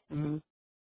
ഉം.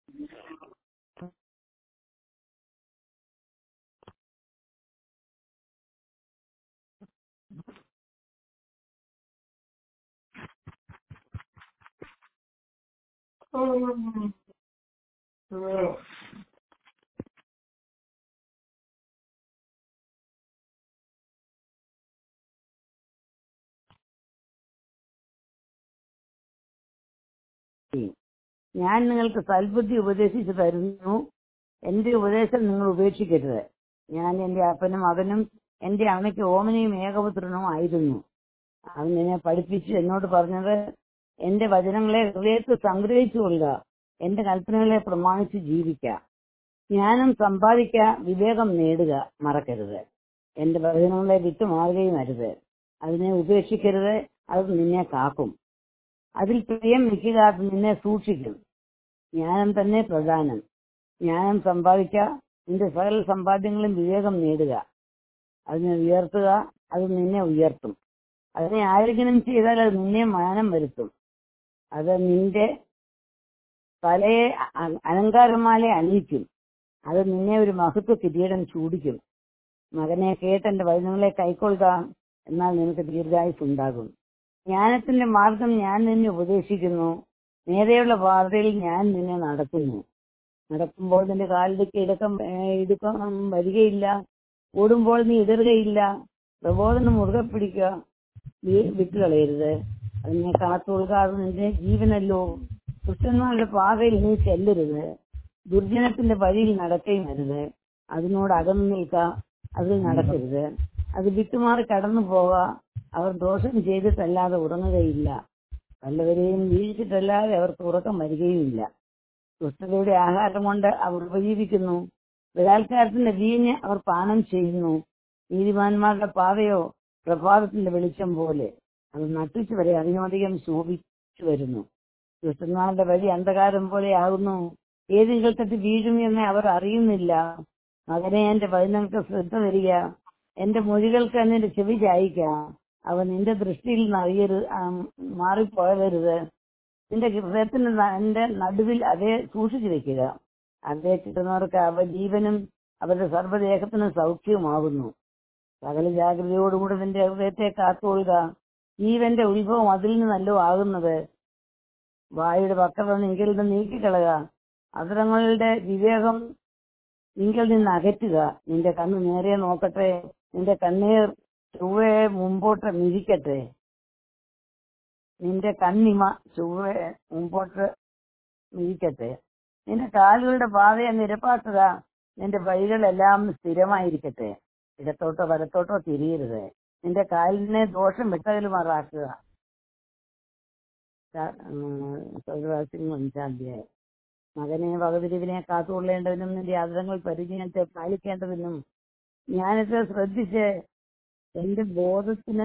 ഞാൻ നിങ്ങൾക്ക് സൽബുദ്ധി ഉപദേശിച്ചു തരുന്നു എന്റെ ഉപദേശം നിങ്ങൾ ഉപേക്ഷിക്കരുത് ഞാൻ എന്റെ അപ്പനും അവനും എന്റെ അമ്മയ്ക്ക് ഓമനയും ഏകപുത്രനും ആയിരുന്നു അവൻ എന്നെ പഠിപ്പിച്ച് എന്നോട് പറഞ്ഞത് എന്റെ വചനങ്ങളെ ഹൃദയത്തിൽ സംഗ്രഹിച്ചു കൊള്ളുക എന്റെ കൽപ്പനകളെ പ്രമാണിച്ച് ജീവിക്കുക ജ്ഞാനം സമ്പാദിക്കുക വിവേകം നേടുക മറക്കരുത് എന്റെ വചനങ്ങളെ വിട്ടുമാറുകയും അരുത് അതിനെ ഉപേക്ഷിക്കരുത് അത് നിന്നെ കാക്കും അതിൽ പ്രിയം നിൽക്കുക അത് നിന്നെ സൂക്ഷിക്കും ജ്ഞാനം തന്നെ പ്രധാനം ജ്ഞാനം സമ്പാദിക്കുക നിന്റെ സകല സമ്പാദ്യങ്ങളും വിവേകം നേടുക അതിനെ ഉയർത്തുക അത് നിന്നെ ഉയർത്തും അതിനെ ആരെങ്കിലും ചെയ്താൽ അത് നിന്നെ മാനം വരുത്തും അത് നിന്റെ തലയെ അ- അലങ്കാരമാലെ അണിയിക്കും അത് നിന്നെ ഒരു മഹത്വ കിരീടം ചൂടിക്കും മകനെ കേട്ടെന്റെ വചനങ്ങളെ കൈക്കൊള്ളുക എന്നാൽ നിനക്ക് ദീർഘായുസ് ഉണ്ടാകും ജ്ഞാനത്തിന്റെ മാർഗം ഞാൻ നിന്നെ ഉപദേശിക്കുന്നു നേരെയുള്ള പാതയിൽ ഞാൻ നിന്നെ നടത്തുന്നു നടക്കുമ്പോൾ നിന്റെ കാലിലേക്ക് ഇടക്കം ഏഹ് ഇടുക്കം വരികയില്ല ഓടുമ്പോൾ നീ ഇടറുകയില്ല പ്രബോധനം മുറുകെ പിടിക്കുക വി- വിട്ടുകളയരുത് അതിനെ കാത്തുകൊള്ളുക അത് നിന്റെ ജീവനല്ലോ ദുഷ്ടന്മാരുടെ പാതയിൽ നീ ചെല്ലരുത് ദുർജനത്തിന്റെ വഴിയിൽ നടക്കുകയും അരുത് അതിനോട് അകന്നു നിൽക്കുക അതിൽ നടക്കരുത് അത് വിട്ടുമാറി കടന്നു പോവുക അവർ ദോഷം ചെയ്തിട്ടല്ലാതെ ഉറങ്ങുകയില്ല വല്ലവരെയും വീഴ്ചിട്ടല്ലാതെ അവർക്ക് ഉറക്കം വരികയുമില്ല ദുഷ്ടതയുടെ ആഹാരം കൊണ്ട് അവർ ഉപജീവിക്കുന്നു ബലാത്കാരത്തിന്റെ വീഞ്ഞ് അവർ പാനം ചെയ്യുന്നു നീതിമാന്മാരുടെ പാതയോ പ്രഭാതത്തിന്റെ വെളിച്ചം പോലെ അത് നട്ടിച്ചു വരെ അധികമധികം ശോഭിച്ചു വരുന്നു ദുഷ്ടന്മാരുടെ വഴി അന്ധകാരം പോലെ ആകുന്നു ഏതെങ്കിലും തെറ്റ് വീഴുമെന്ന് അവർ അറിയുന്നില്ല മകനെ എന്റെ വചനങ്ങൾക്ക് ശ്രദ്ധ വരിക എന്റെ മൊഴികൾക്ക് നിന്റെ ചെവി ചായിക്ക അവ നിന്റെ ദൃഷ്ടിയിൽ നിന്ന് അറിയരുത് മാറിപ്പോകരുത് നിന്റെ ഹൃദയത്തിന്റെ ന- എന്റെ നടുവിൽ അതേ സൂക്ഷിച്ചു വെക്കുക അതേ കിട്ടുന്നവർക്ക് അവ ജീവനും അവരുടെ സർവ്വദേഹത്തിനും സൗഖ്യവുമാകുന്നു സകല ജാഗ്രതയോടുകൂടി നിന്റെ ഹൃദയത്തെ കാത്തുകൊള്ളുക ജീവന്റെ ഉത്ഭവം അതിൽ നിന്നല്ലോ ആകുന്നത് വായുടെ വക്രത നിങ്കിൽ നിന്ന് നീക്കിക്കളക അതരങ്ങളുടെ വിവേകം നിങ്കിൽ നിന്ന് അകറ്റുക നിന്റെ കണ്ണ് നേരെ നോക്കട്ടെ നിന്റെ കണ്ണീർ ചൊവ്വെ മുമ്പോട്ട് മിഴിക്കട്ടെ നിന്റെ കണ്ണിമ ചൊവ്വെ മുമ്പോട്ട് മിഴിക്കട്ടെ നിന്റെ കാലുകളുടെ പാതയെ നിരപ്പാക്കുക നിന്റെ വഴികളെല്ലാം സ്ഥിരമായിരിക്കട്ടെ ഇടത്തോട്ടോ വലത്തോട്ടോ തിരിയരുത് നിന്റെ കാലിനെ ദോഷം വിട്ടകലുമാറാക്കുക സൗരവാസിനും അഞ്ചാം അധ്യായം മകനെ വകതിരിവിനെ കാത്തുകൊള്ളേണ്ടതിനും നിന്റെ ആദരങ്ങൾ പരിചയത്തെ പാലിക്കേണ്ടതിനും ഞാനിത് ശ്രദ്ധിച്ച് എന്റെ ബോധത്തിന്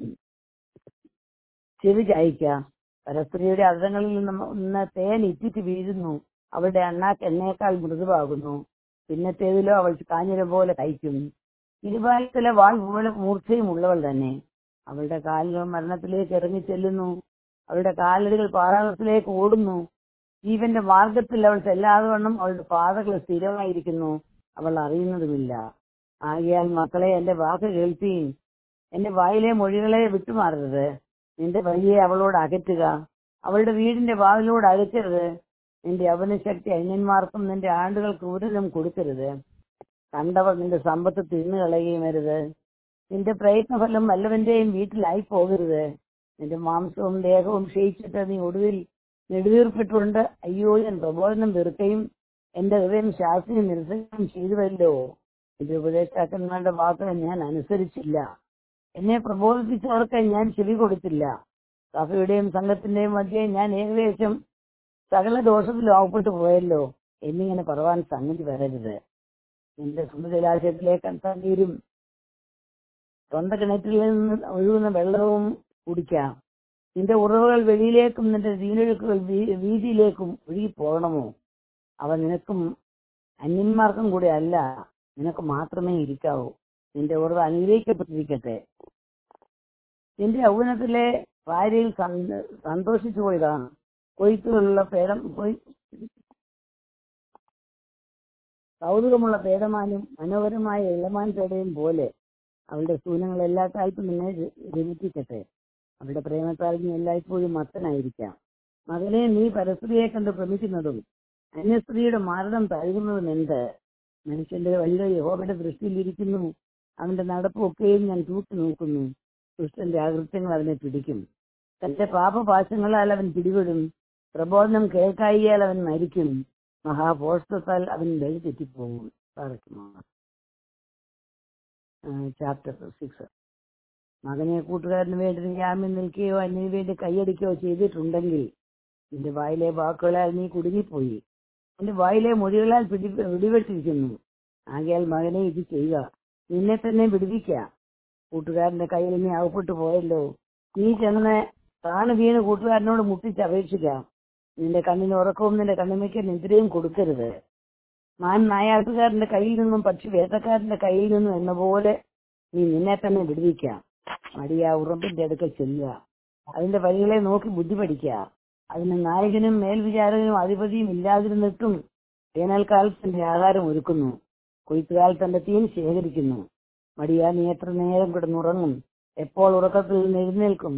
ചെവി ചായ്ക്ക പരസ്ത്രീയുടെ അധരങ്ങളിൽ നിന്ന് നിന്ന് തേൻ ഇറ്റിറ്റ് വീഴുന്നു അവളുടെ അണ്ണാക്ക് എണ്ണയേക്കാൾ മൃദുവാകുന്നു പിന്നത്തേതിലോ അവൾ കാഞ്ഞിരം പോലെ കഴിക്കും ഇരുപാലത്തിലെ വാൾ പോലെ മൂർച്ചയും ഉള്ളവൾ തന്നെ അവളുടെ കാലുകൾ മരണത്തിലേക്ക് ഇറങ്ങി ചെല്ലുന്നു അവളുടെ കാലടികൾ പാതാളത്തിലേക്ക് ഓടുന്നു ജീവന്റെ മാർഗത്തിൽ അവൾ ചെല്ലാതെ വണ്ണം അവളുടെ പാതകൾ സ്ഥിരമായിരിക്കുന്നു അവൾ അറിയുന്നതുമില്ല ആകിയാൽ മക്കളെ എന്റെ വാക്ക് കേൾപ്പീൻ എന്റെ വായിലെ മൊഴികളെ വിട്ടുമാറരുത് നിന്റെ വഴിയെ അവളോട് അകറ്റുക അവളുടെ വീടിന്റെ വാതിലോട് അകറ്റരുത് നിന്റെ അവനശക്തി അന്യന്മാർക്കും നിന്റെ ആണ്ടുകൾ ക്രൂരനും കൊടുക്കരുത് കണ്ടവർ നിന്റെ സമ്പത്ത് തിന്നു കളയുകയും അരുത് നിന്റെ പ്രയത്നഫലം വല്ലവന്റെയും വീട്ടിലായി പോകരുത് നിന്റെ മാംസവും ദേഹവും ക്ഷയിച്ചിട്ട് നീ ഒടുവിൽ നെടുവീർപ്പിട്ടുണ്ട് അയ്യോ ഞാൻ പ്രബോധനം വെറുക്കുകയും എന്റെ ഹൃദയം ശാസ്ത്രീയ നിരസനം ചെയ്തുവല്ലോ എന്റെ ഉപദേഷ്ടാക്കന്മാരുടെ വാക്കുകൾ ഞാൻ അനുസരിച്ചില്ല എന്നെ പ്രബോധിപ്പിച്ചവർക്ക് ഞാൻ ചെവി കൊടുത്തില്ല സഭയുടെയും സംഘത്തിന്റെയും മധ്യേ ഞാൻ ഏകദേശം സകല ദോഷത്തിലും ആവപ്പെട്ടു പോയല്ലോ എന്നിങ്ങനെ പറവാൻ സംഗതി വരരുത് നിന്റെ സ്വന്തം ജലാശയത്തിലേക്ക് തണ്ണീരും സ്വന്തം കിണറ്റിൽ നിന്ന് ഒഴുകുന്ന വെള്ളവും കുടിക്കാം നിന്റെ ഉറവുകൾ വെളിയിലേക്കും നിന്റെ നീരൊഴുക്കുകൾ വീ- വീതിയിലേക്കും ഒഴുകി പോകണമോ അവ നിനക്കും അന്യന്മാർക്കും കൂടെ അല്ല നിനക്ക് മാത്രമേ ഇരിക്കാവൂ നിന്റെ ഉറവ് അനുഗ്രഹിക്കപ്പെട്ടിരിക്കട്ടെ നിന്റെ യൗവനത്തിലെ ഭാര്യയിൽ സന്തോഷിച്ചു പോയതാണ് കൊയ്ത്തുകളുള്ള പേടം കൊയ്- കൗതുകമുള്ള പേടമാനും മനോഹരമായ ഇളമാൻ പേടയും പോലെ അവളുടെ സൂനങ്ങൾ എല്ലാ കാലത്തും നിന്നെ രമിപ്പിക്കട്ടെ അവളുടെ പ്രേമത്താൽ നീ എല്ലായ്പ്പോഴും മത്തനായിരിക്കാം മകനെ നീ പരസ്ത്രീയെ കണ്ട് ഭ്രമിക്കുന്നതും അന്യസ്ത്രീയുടെ മാരണം തഴുകുന്നതും എന്ത് മനുഷ്യന്റെ വലിയ യഹോബയുടെ ദൃഷ്ടിയിലിരിക്കുന്നു അവന്റെ നടപ്പൊക്കെയും ഞാൻ തൂക്കി നോക്കുന്നു ദുഷ്ടന്റെ അകൃത്യങ്ങൾ അവനെ പിടിക്കും തന്റെ പാപപാശങ്ങളാൽ അവൻ പിടിപെടും പ്രബോധനം കേൾക്കായിയാൽ അവൻ മരിക്കും മഹാപോഷ്ടത്താൽ അവൻ വഴി തെറ്റിപ്പോകും ചാപ്റ്റർ സിക്സ് മകനെ കൂട്ടുകാരന് വേണ്ടി ജാമ്യം നിൽക്കുകയോ അതിനു വേണ്ടി കൈയടിക്കുകയോ ചെയ്തിട്ടുണ്ടെങ്കിൽ നിന്റെ വായിലെ വാക്കുകളാൽ നീ കുടുങ്ങിപ്പോയി നിന്റെ വായിലെ മൊഴികളാൽ പിടി പിടിപെട്ടിരിക്കുന്നു ആകയാൽ മകനെ ഇത് ചെയ്യുക നിന്നെ തന്നെ പിടിപ്പിക്കുക കൂട്ടുകാരന്റെ കയ്യിൽ നീ അകപ്പെട്ടു പോയല്ലോ നീ ചെന്ന് താണു വീണ് കൂട്ടുകാരനോട് മുട്ടിച്ചപേക്ഷിക്കാം നിന്റെ കണ്ണിന് ഉറക്കവും നിന്റെ കണ്ണിമയ്ക്ക് നിദ്രയും കൊടുക്കരുത് മാൻ നായാട്ടുകാരന്റെ കയ്യിൽ നിന്നും പക്ഷി വേട്ടക്കാരന്റെ കയ്യിൽ നിന്നും എന്ന പോലെ നീ നിന്നെ തന്നെ വിടുവിക്കാം മടിയ ഉറമ്പിന്റെ അടുക്കൽ ചെല്ലുക അതിന്റെ വഴികളെ നോക്കി ബുദ്ധി പഠിക്കുക അതിന് നായകനും മേൽവിചാരകനും അധിപതിയും ഇല്ലാതിരുന്നിട്ടും വേനൽക്കാലത്തിന്റെ ആഹാരം ഒരുക്കുന്നു കൊയ്ത്തുകാലത്ത് തന്റെ തീൻ ശേഖരിക്കുന്നു മടിയ നീ എത്ര നേരം കിടന്നുറങ്ങും എപ്പോൾ ഉറക്കത്തിൽ നിന്ന് എഴുന്നേൽക്കും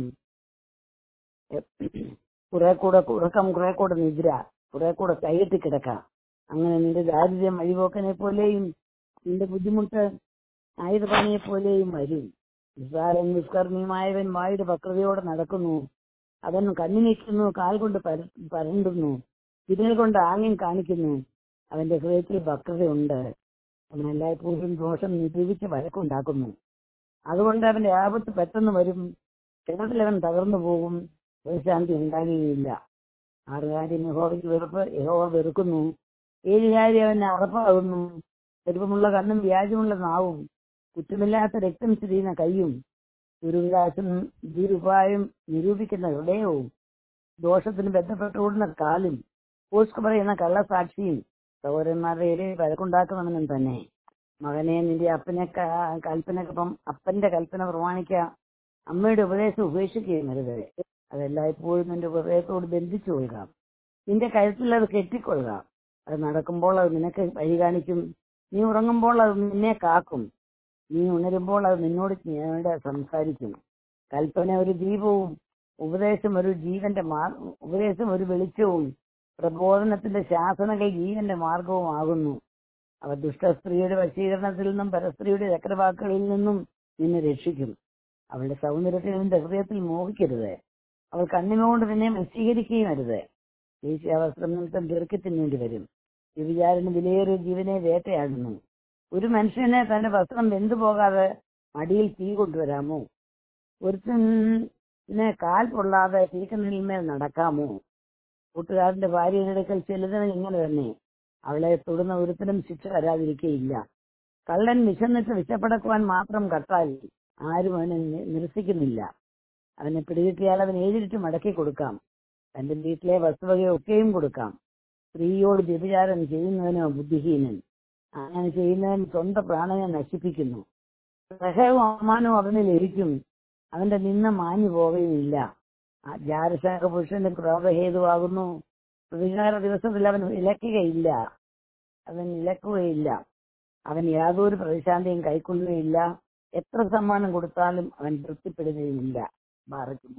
കുറെ കൂടെ ഉറക്കം കുറെ കൂടെ നിദ്ര കുറെ കൂടെ കൈകെട്ടി കിടക്കാം അങ്ങനെ നിന്റെ ദാരിദ്ര്യം വഴിപോക്കനെ പോലെയും നിന്റെ ബുദ്ധിമുട്ട് ആയുധപണിയെ പോലെയും വരും നിസ്സാരൻ നിഷ്കർമ്മിയുമായവൻ വായുടെ വക്രതയോടെ നടക്കുന്നു അവൻ കണ്ണിനിക്കുന്നു കാൽ കൊണ്ട് പര- പരണ്ടുന്നു വിരൽ കൊണ്ട് ആംഗ്യം കാണിക്കുന്നു അവന്റെ ഹൃദയത്തിൽ വക്രതയുണ്ട് അവൻ എല്ലായ്പ്പോഴും ദോഷം നിരൂപിച്ച് വഴക്കുണ്ടാക്കുന്നു അതുകൊണ്ട് അവന്റെ ആപത്ത് പെട്ടെന്ന് വരും ക്ഷണത്തിൽ അവൻ തകർന്നു പോകും ശാന്തി ഉണ്ടാകുകയില്ല ആറ് കാര്യം യഹോവയ്ക്ക് വെറുപ്പ് യഹോവ വെറുക്കുന്നു ഏഴ് കാര്യം അവന് അറപ്പാകുന്നു ചെറുപ്പമുള്ള കണ്ണും വ്യാജമുള്ള നാവും കുറ്റമില്ലാത്ത രക്തം തിരിയുന്ന കൈയും ദുരുവിലാസം ദുരുപായം നിരൂപിക്കുന്ന ഹൃദയവും ദോഷത്തിന് ബന്ധപ്പെട്ടുകൂടുന്ന കാലും പോസ്റ്റ് പറയുന്ന കള്ളസാക്ഷിയും സഹോദരന്മാരുടെ ഇടയിൽ വഴക്കുണ്ടാക്കുന്നവനും തന്നെ മകനെ നിന്റെ അപ്പനെ ക- കൽപ്പനക്കൊപ്പം അപ്പന്റെ കൽപ്പന പ്രമാണിക്കുക അമ്മയുടെ ഉപദേശം ഉപേക്ഷിക്കുകയും അരുത് അതെല്ലായ്പ്പോഴും നിന്റെ ഹൃദയത്തോട് ബന്ധിച്ചു കൊള്ളുക നിന്റെ കഴുത്തിൽ അത് കെട്ടിക്കൊള്ളുക അത് നടക്കുമ്പോൾ അത് നിനക്ക് വഴി കാണിക്കും നീ ഉറങ്ങുമ്പോൾ അത് നിന്നെ കാക്കും നീ ഉണരുമ്പോൾ അത് നിന്നോട് ഞങ്ങളുടെ സംസാരിക്കും കൽപ്പന ഒരു ദീപവും ഉപദേശം ഒരു ജീവന്റെ മാർ ഉപദേശം ഒരു വെളിച്ചവും പ്രബോധനത്തിന്റെ ശാസനകൾ ജീവന്റെ മാർഗവും ആകുന്നു അവ ദുഷ്ടസ്ത്രീയുടെ വശീകരണത്തിൽ നിന്നും പരസ്ത്രീയുടെ ചക്രവാക്കുകളിൽ നിന്നും നിന്നെ രക്ഷിക്കും അവളുടെ സൗന്ദര്യത്തിൽ നിന്റെ ഹൃദയത്തിൽ മോഹിക്കരുത് അവൾ കണ്ണിനുകൊണ്ട് നിന്നെ വശീകരിക്കുകയും അരുത് ദേശീയാവസ്ത്രം നിമിത്തം ചെറുക്കി തിന്നേണ്ടി വരും ഈ വിചാരന് വിലയേറിയ ജീവനെ വേട്ടയാടുന്നു ഒരു മനുഷ്യനെ തന്റെ വസ്ത്രം വെന്തു പോകാതെ മടിയിൽ തീ കൊണ്ടുവരാമോ ഒരുത്തനെ കാൽ പൊള്ളാതെ തീക്കനലിന്മേൽ നടക്കാമോ കൂട്ടുകാരന്റെ ഭാര്യയുടെ അടുക്കൽ ചെല്ലുന്നത് ഇങ്ങനെ തന്നെ അവളെ തൊടുന്ന ഒരുത്തനും ശിക്ഷ വരാതിരിക്കയില്ല കള്ളൻ വിശന്നിട്ട് വിശപ്പടക്കുവാൻ മാത്രം കട്ടാൽ ആരും അവനെ നി- നിരസിക്കുന്നില്ല അവനെ പിടികിട്ടിയാൽ അവൻ ഏഴിട്ട് മടക്കി കൊടുക്കാം തന്റെ വീട്ടിലെ വസ്തുവകയൊക്കെയും കൊടുക്കാം സ്ത്രീയോട് വ്യഭിചാരം ചെയ്യുന്നവനോ ബുദ്ധിഹീനൻ അങ്ങനെ ചെയ്യുന്നവൻ സ്വന്തം പ്രാണനെ നശിപ്പിക്കുന്നു സഹവും അവമാനവും അവനെ ലഭിക്കും അവന്റെ നിന്ന മാഞ്ഞു പോവുകയുമില്ല ആ ജാരശാഖ പുരുഷന്റെ ക്രോധഹേതുവാകുന്നു പ്രതികാര ദിവസത്തിൽ അവൻ ഇലക്കുകയില്ല അവൻ ഇലക്കുകയില്ല അവൻ യാതൊരു പ്രതിശാന്തിയും കൈക്കൊള്ളുകയില്ല എത്ര സമ്മാനം കൊടുത്താലും അവൻ തൃപ്തിപ്പെടുകയുമില്ല ബാറയ്ക്കുന്നു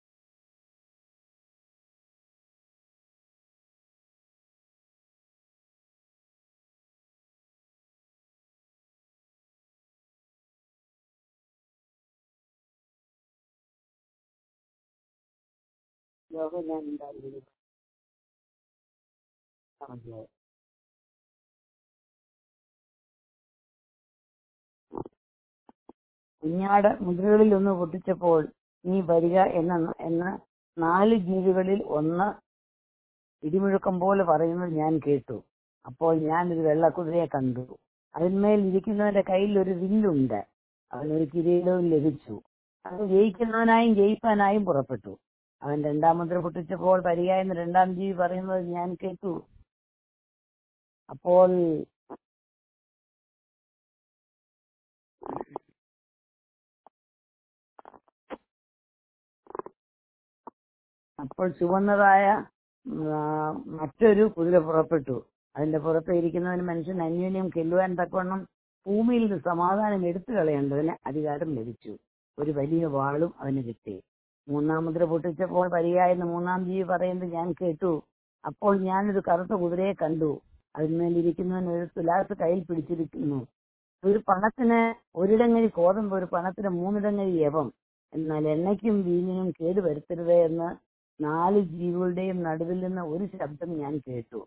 യോഗ ഞാൻ ഉണ്ടായിരുന്നു പറഞ്ഞത് കുഞ്ഞാട് മുദ്രകളിൽ ഒന്ന് പൊട്ടിച്ചപ്പോൾ നീ വരിക എന്ന എന്ന നാല് ജീവികളിൽ ഒന്ന് ഇടിമുഴക്കം പോലെ പറയുന്നത് ഞാൻ കേട്ടു അപ്പോൾ ഞാൻ ഒരു വെള്ളക്കുതിരയെ കണ്ടു അതിന്മേൽ ഇരിക്കുന്നവന്റെ കയ്യിൽ ഒരു വില്ലുണ്ട് അവനൊരു കിരീടവും ലഭിച്ചു അത് ജയിക്കുന്നവനായും ജയിപ്പാനായും പുറപ്പെട്ടു അവൻ രണ്ടാം മുദ്ര പൊട്ടിച്ചപ്പോൾ വരിക എന്ന് രണ്ടാം ജീവി പറയുന്നത് ഞാൻ കേട്ടു അപ്പോൾ അപ്പോൾ ചുവന്നതായ ആ, മറ്റൊരു കുതിര പുറപ്പെട്ടു അതിന്റെ പുറത്ത് ഇരിക്കുന്നവന് മനുഷ്യൻ അന്യോന്യം കൊല്ലുവാൻ തക്കവണ്ണം ഭൂമിയിൽ നിന്ന് സമാധാനം എടുത്തു കളയേണ്ടതിന് അധികാരം ലഭിച്ചു ഒരു വലിയ വാളും അവന് കിട്ടി മൂന്നാം മുദ്ര പൊട്ടിച്ചപ്പോൾ പരിയായെന്ന് മൂന്നാം ജീവി പറയുന്നത് ഞാൻ കേട്ടു അപ്പോൾ ഞാനൊരു കറുത്ത കുതിരയെ കണ്ടു അതിന്മേലിരിക്കുന്നവൻ ഒരു തുലാസ് കയ്യിൽ പിടിച്ചിരിക്കുന്നു ഒരു പണത്തിന് ഒരിടങ്ങഴി കോതമ്പ് ഒരു പണത്തിന് മൂന്നിടങ്ങഴി യവം എന്നാൽ എണ്ണയ്ക്കും വീഞ്ഞിനും കേട് വരുത്തരുതേ എന്ന് നാല് ജീവികളുടെയും നടുവിൽ നിന്ന് ഒരു ശബ്ദം ഞാൻ കേട്ടു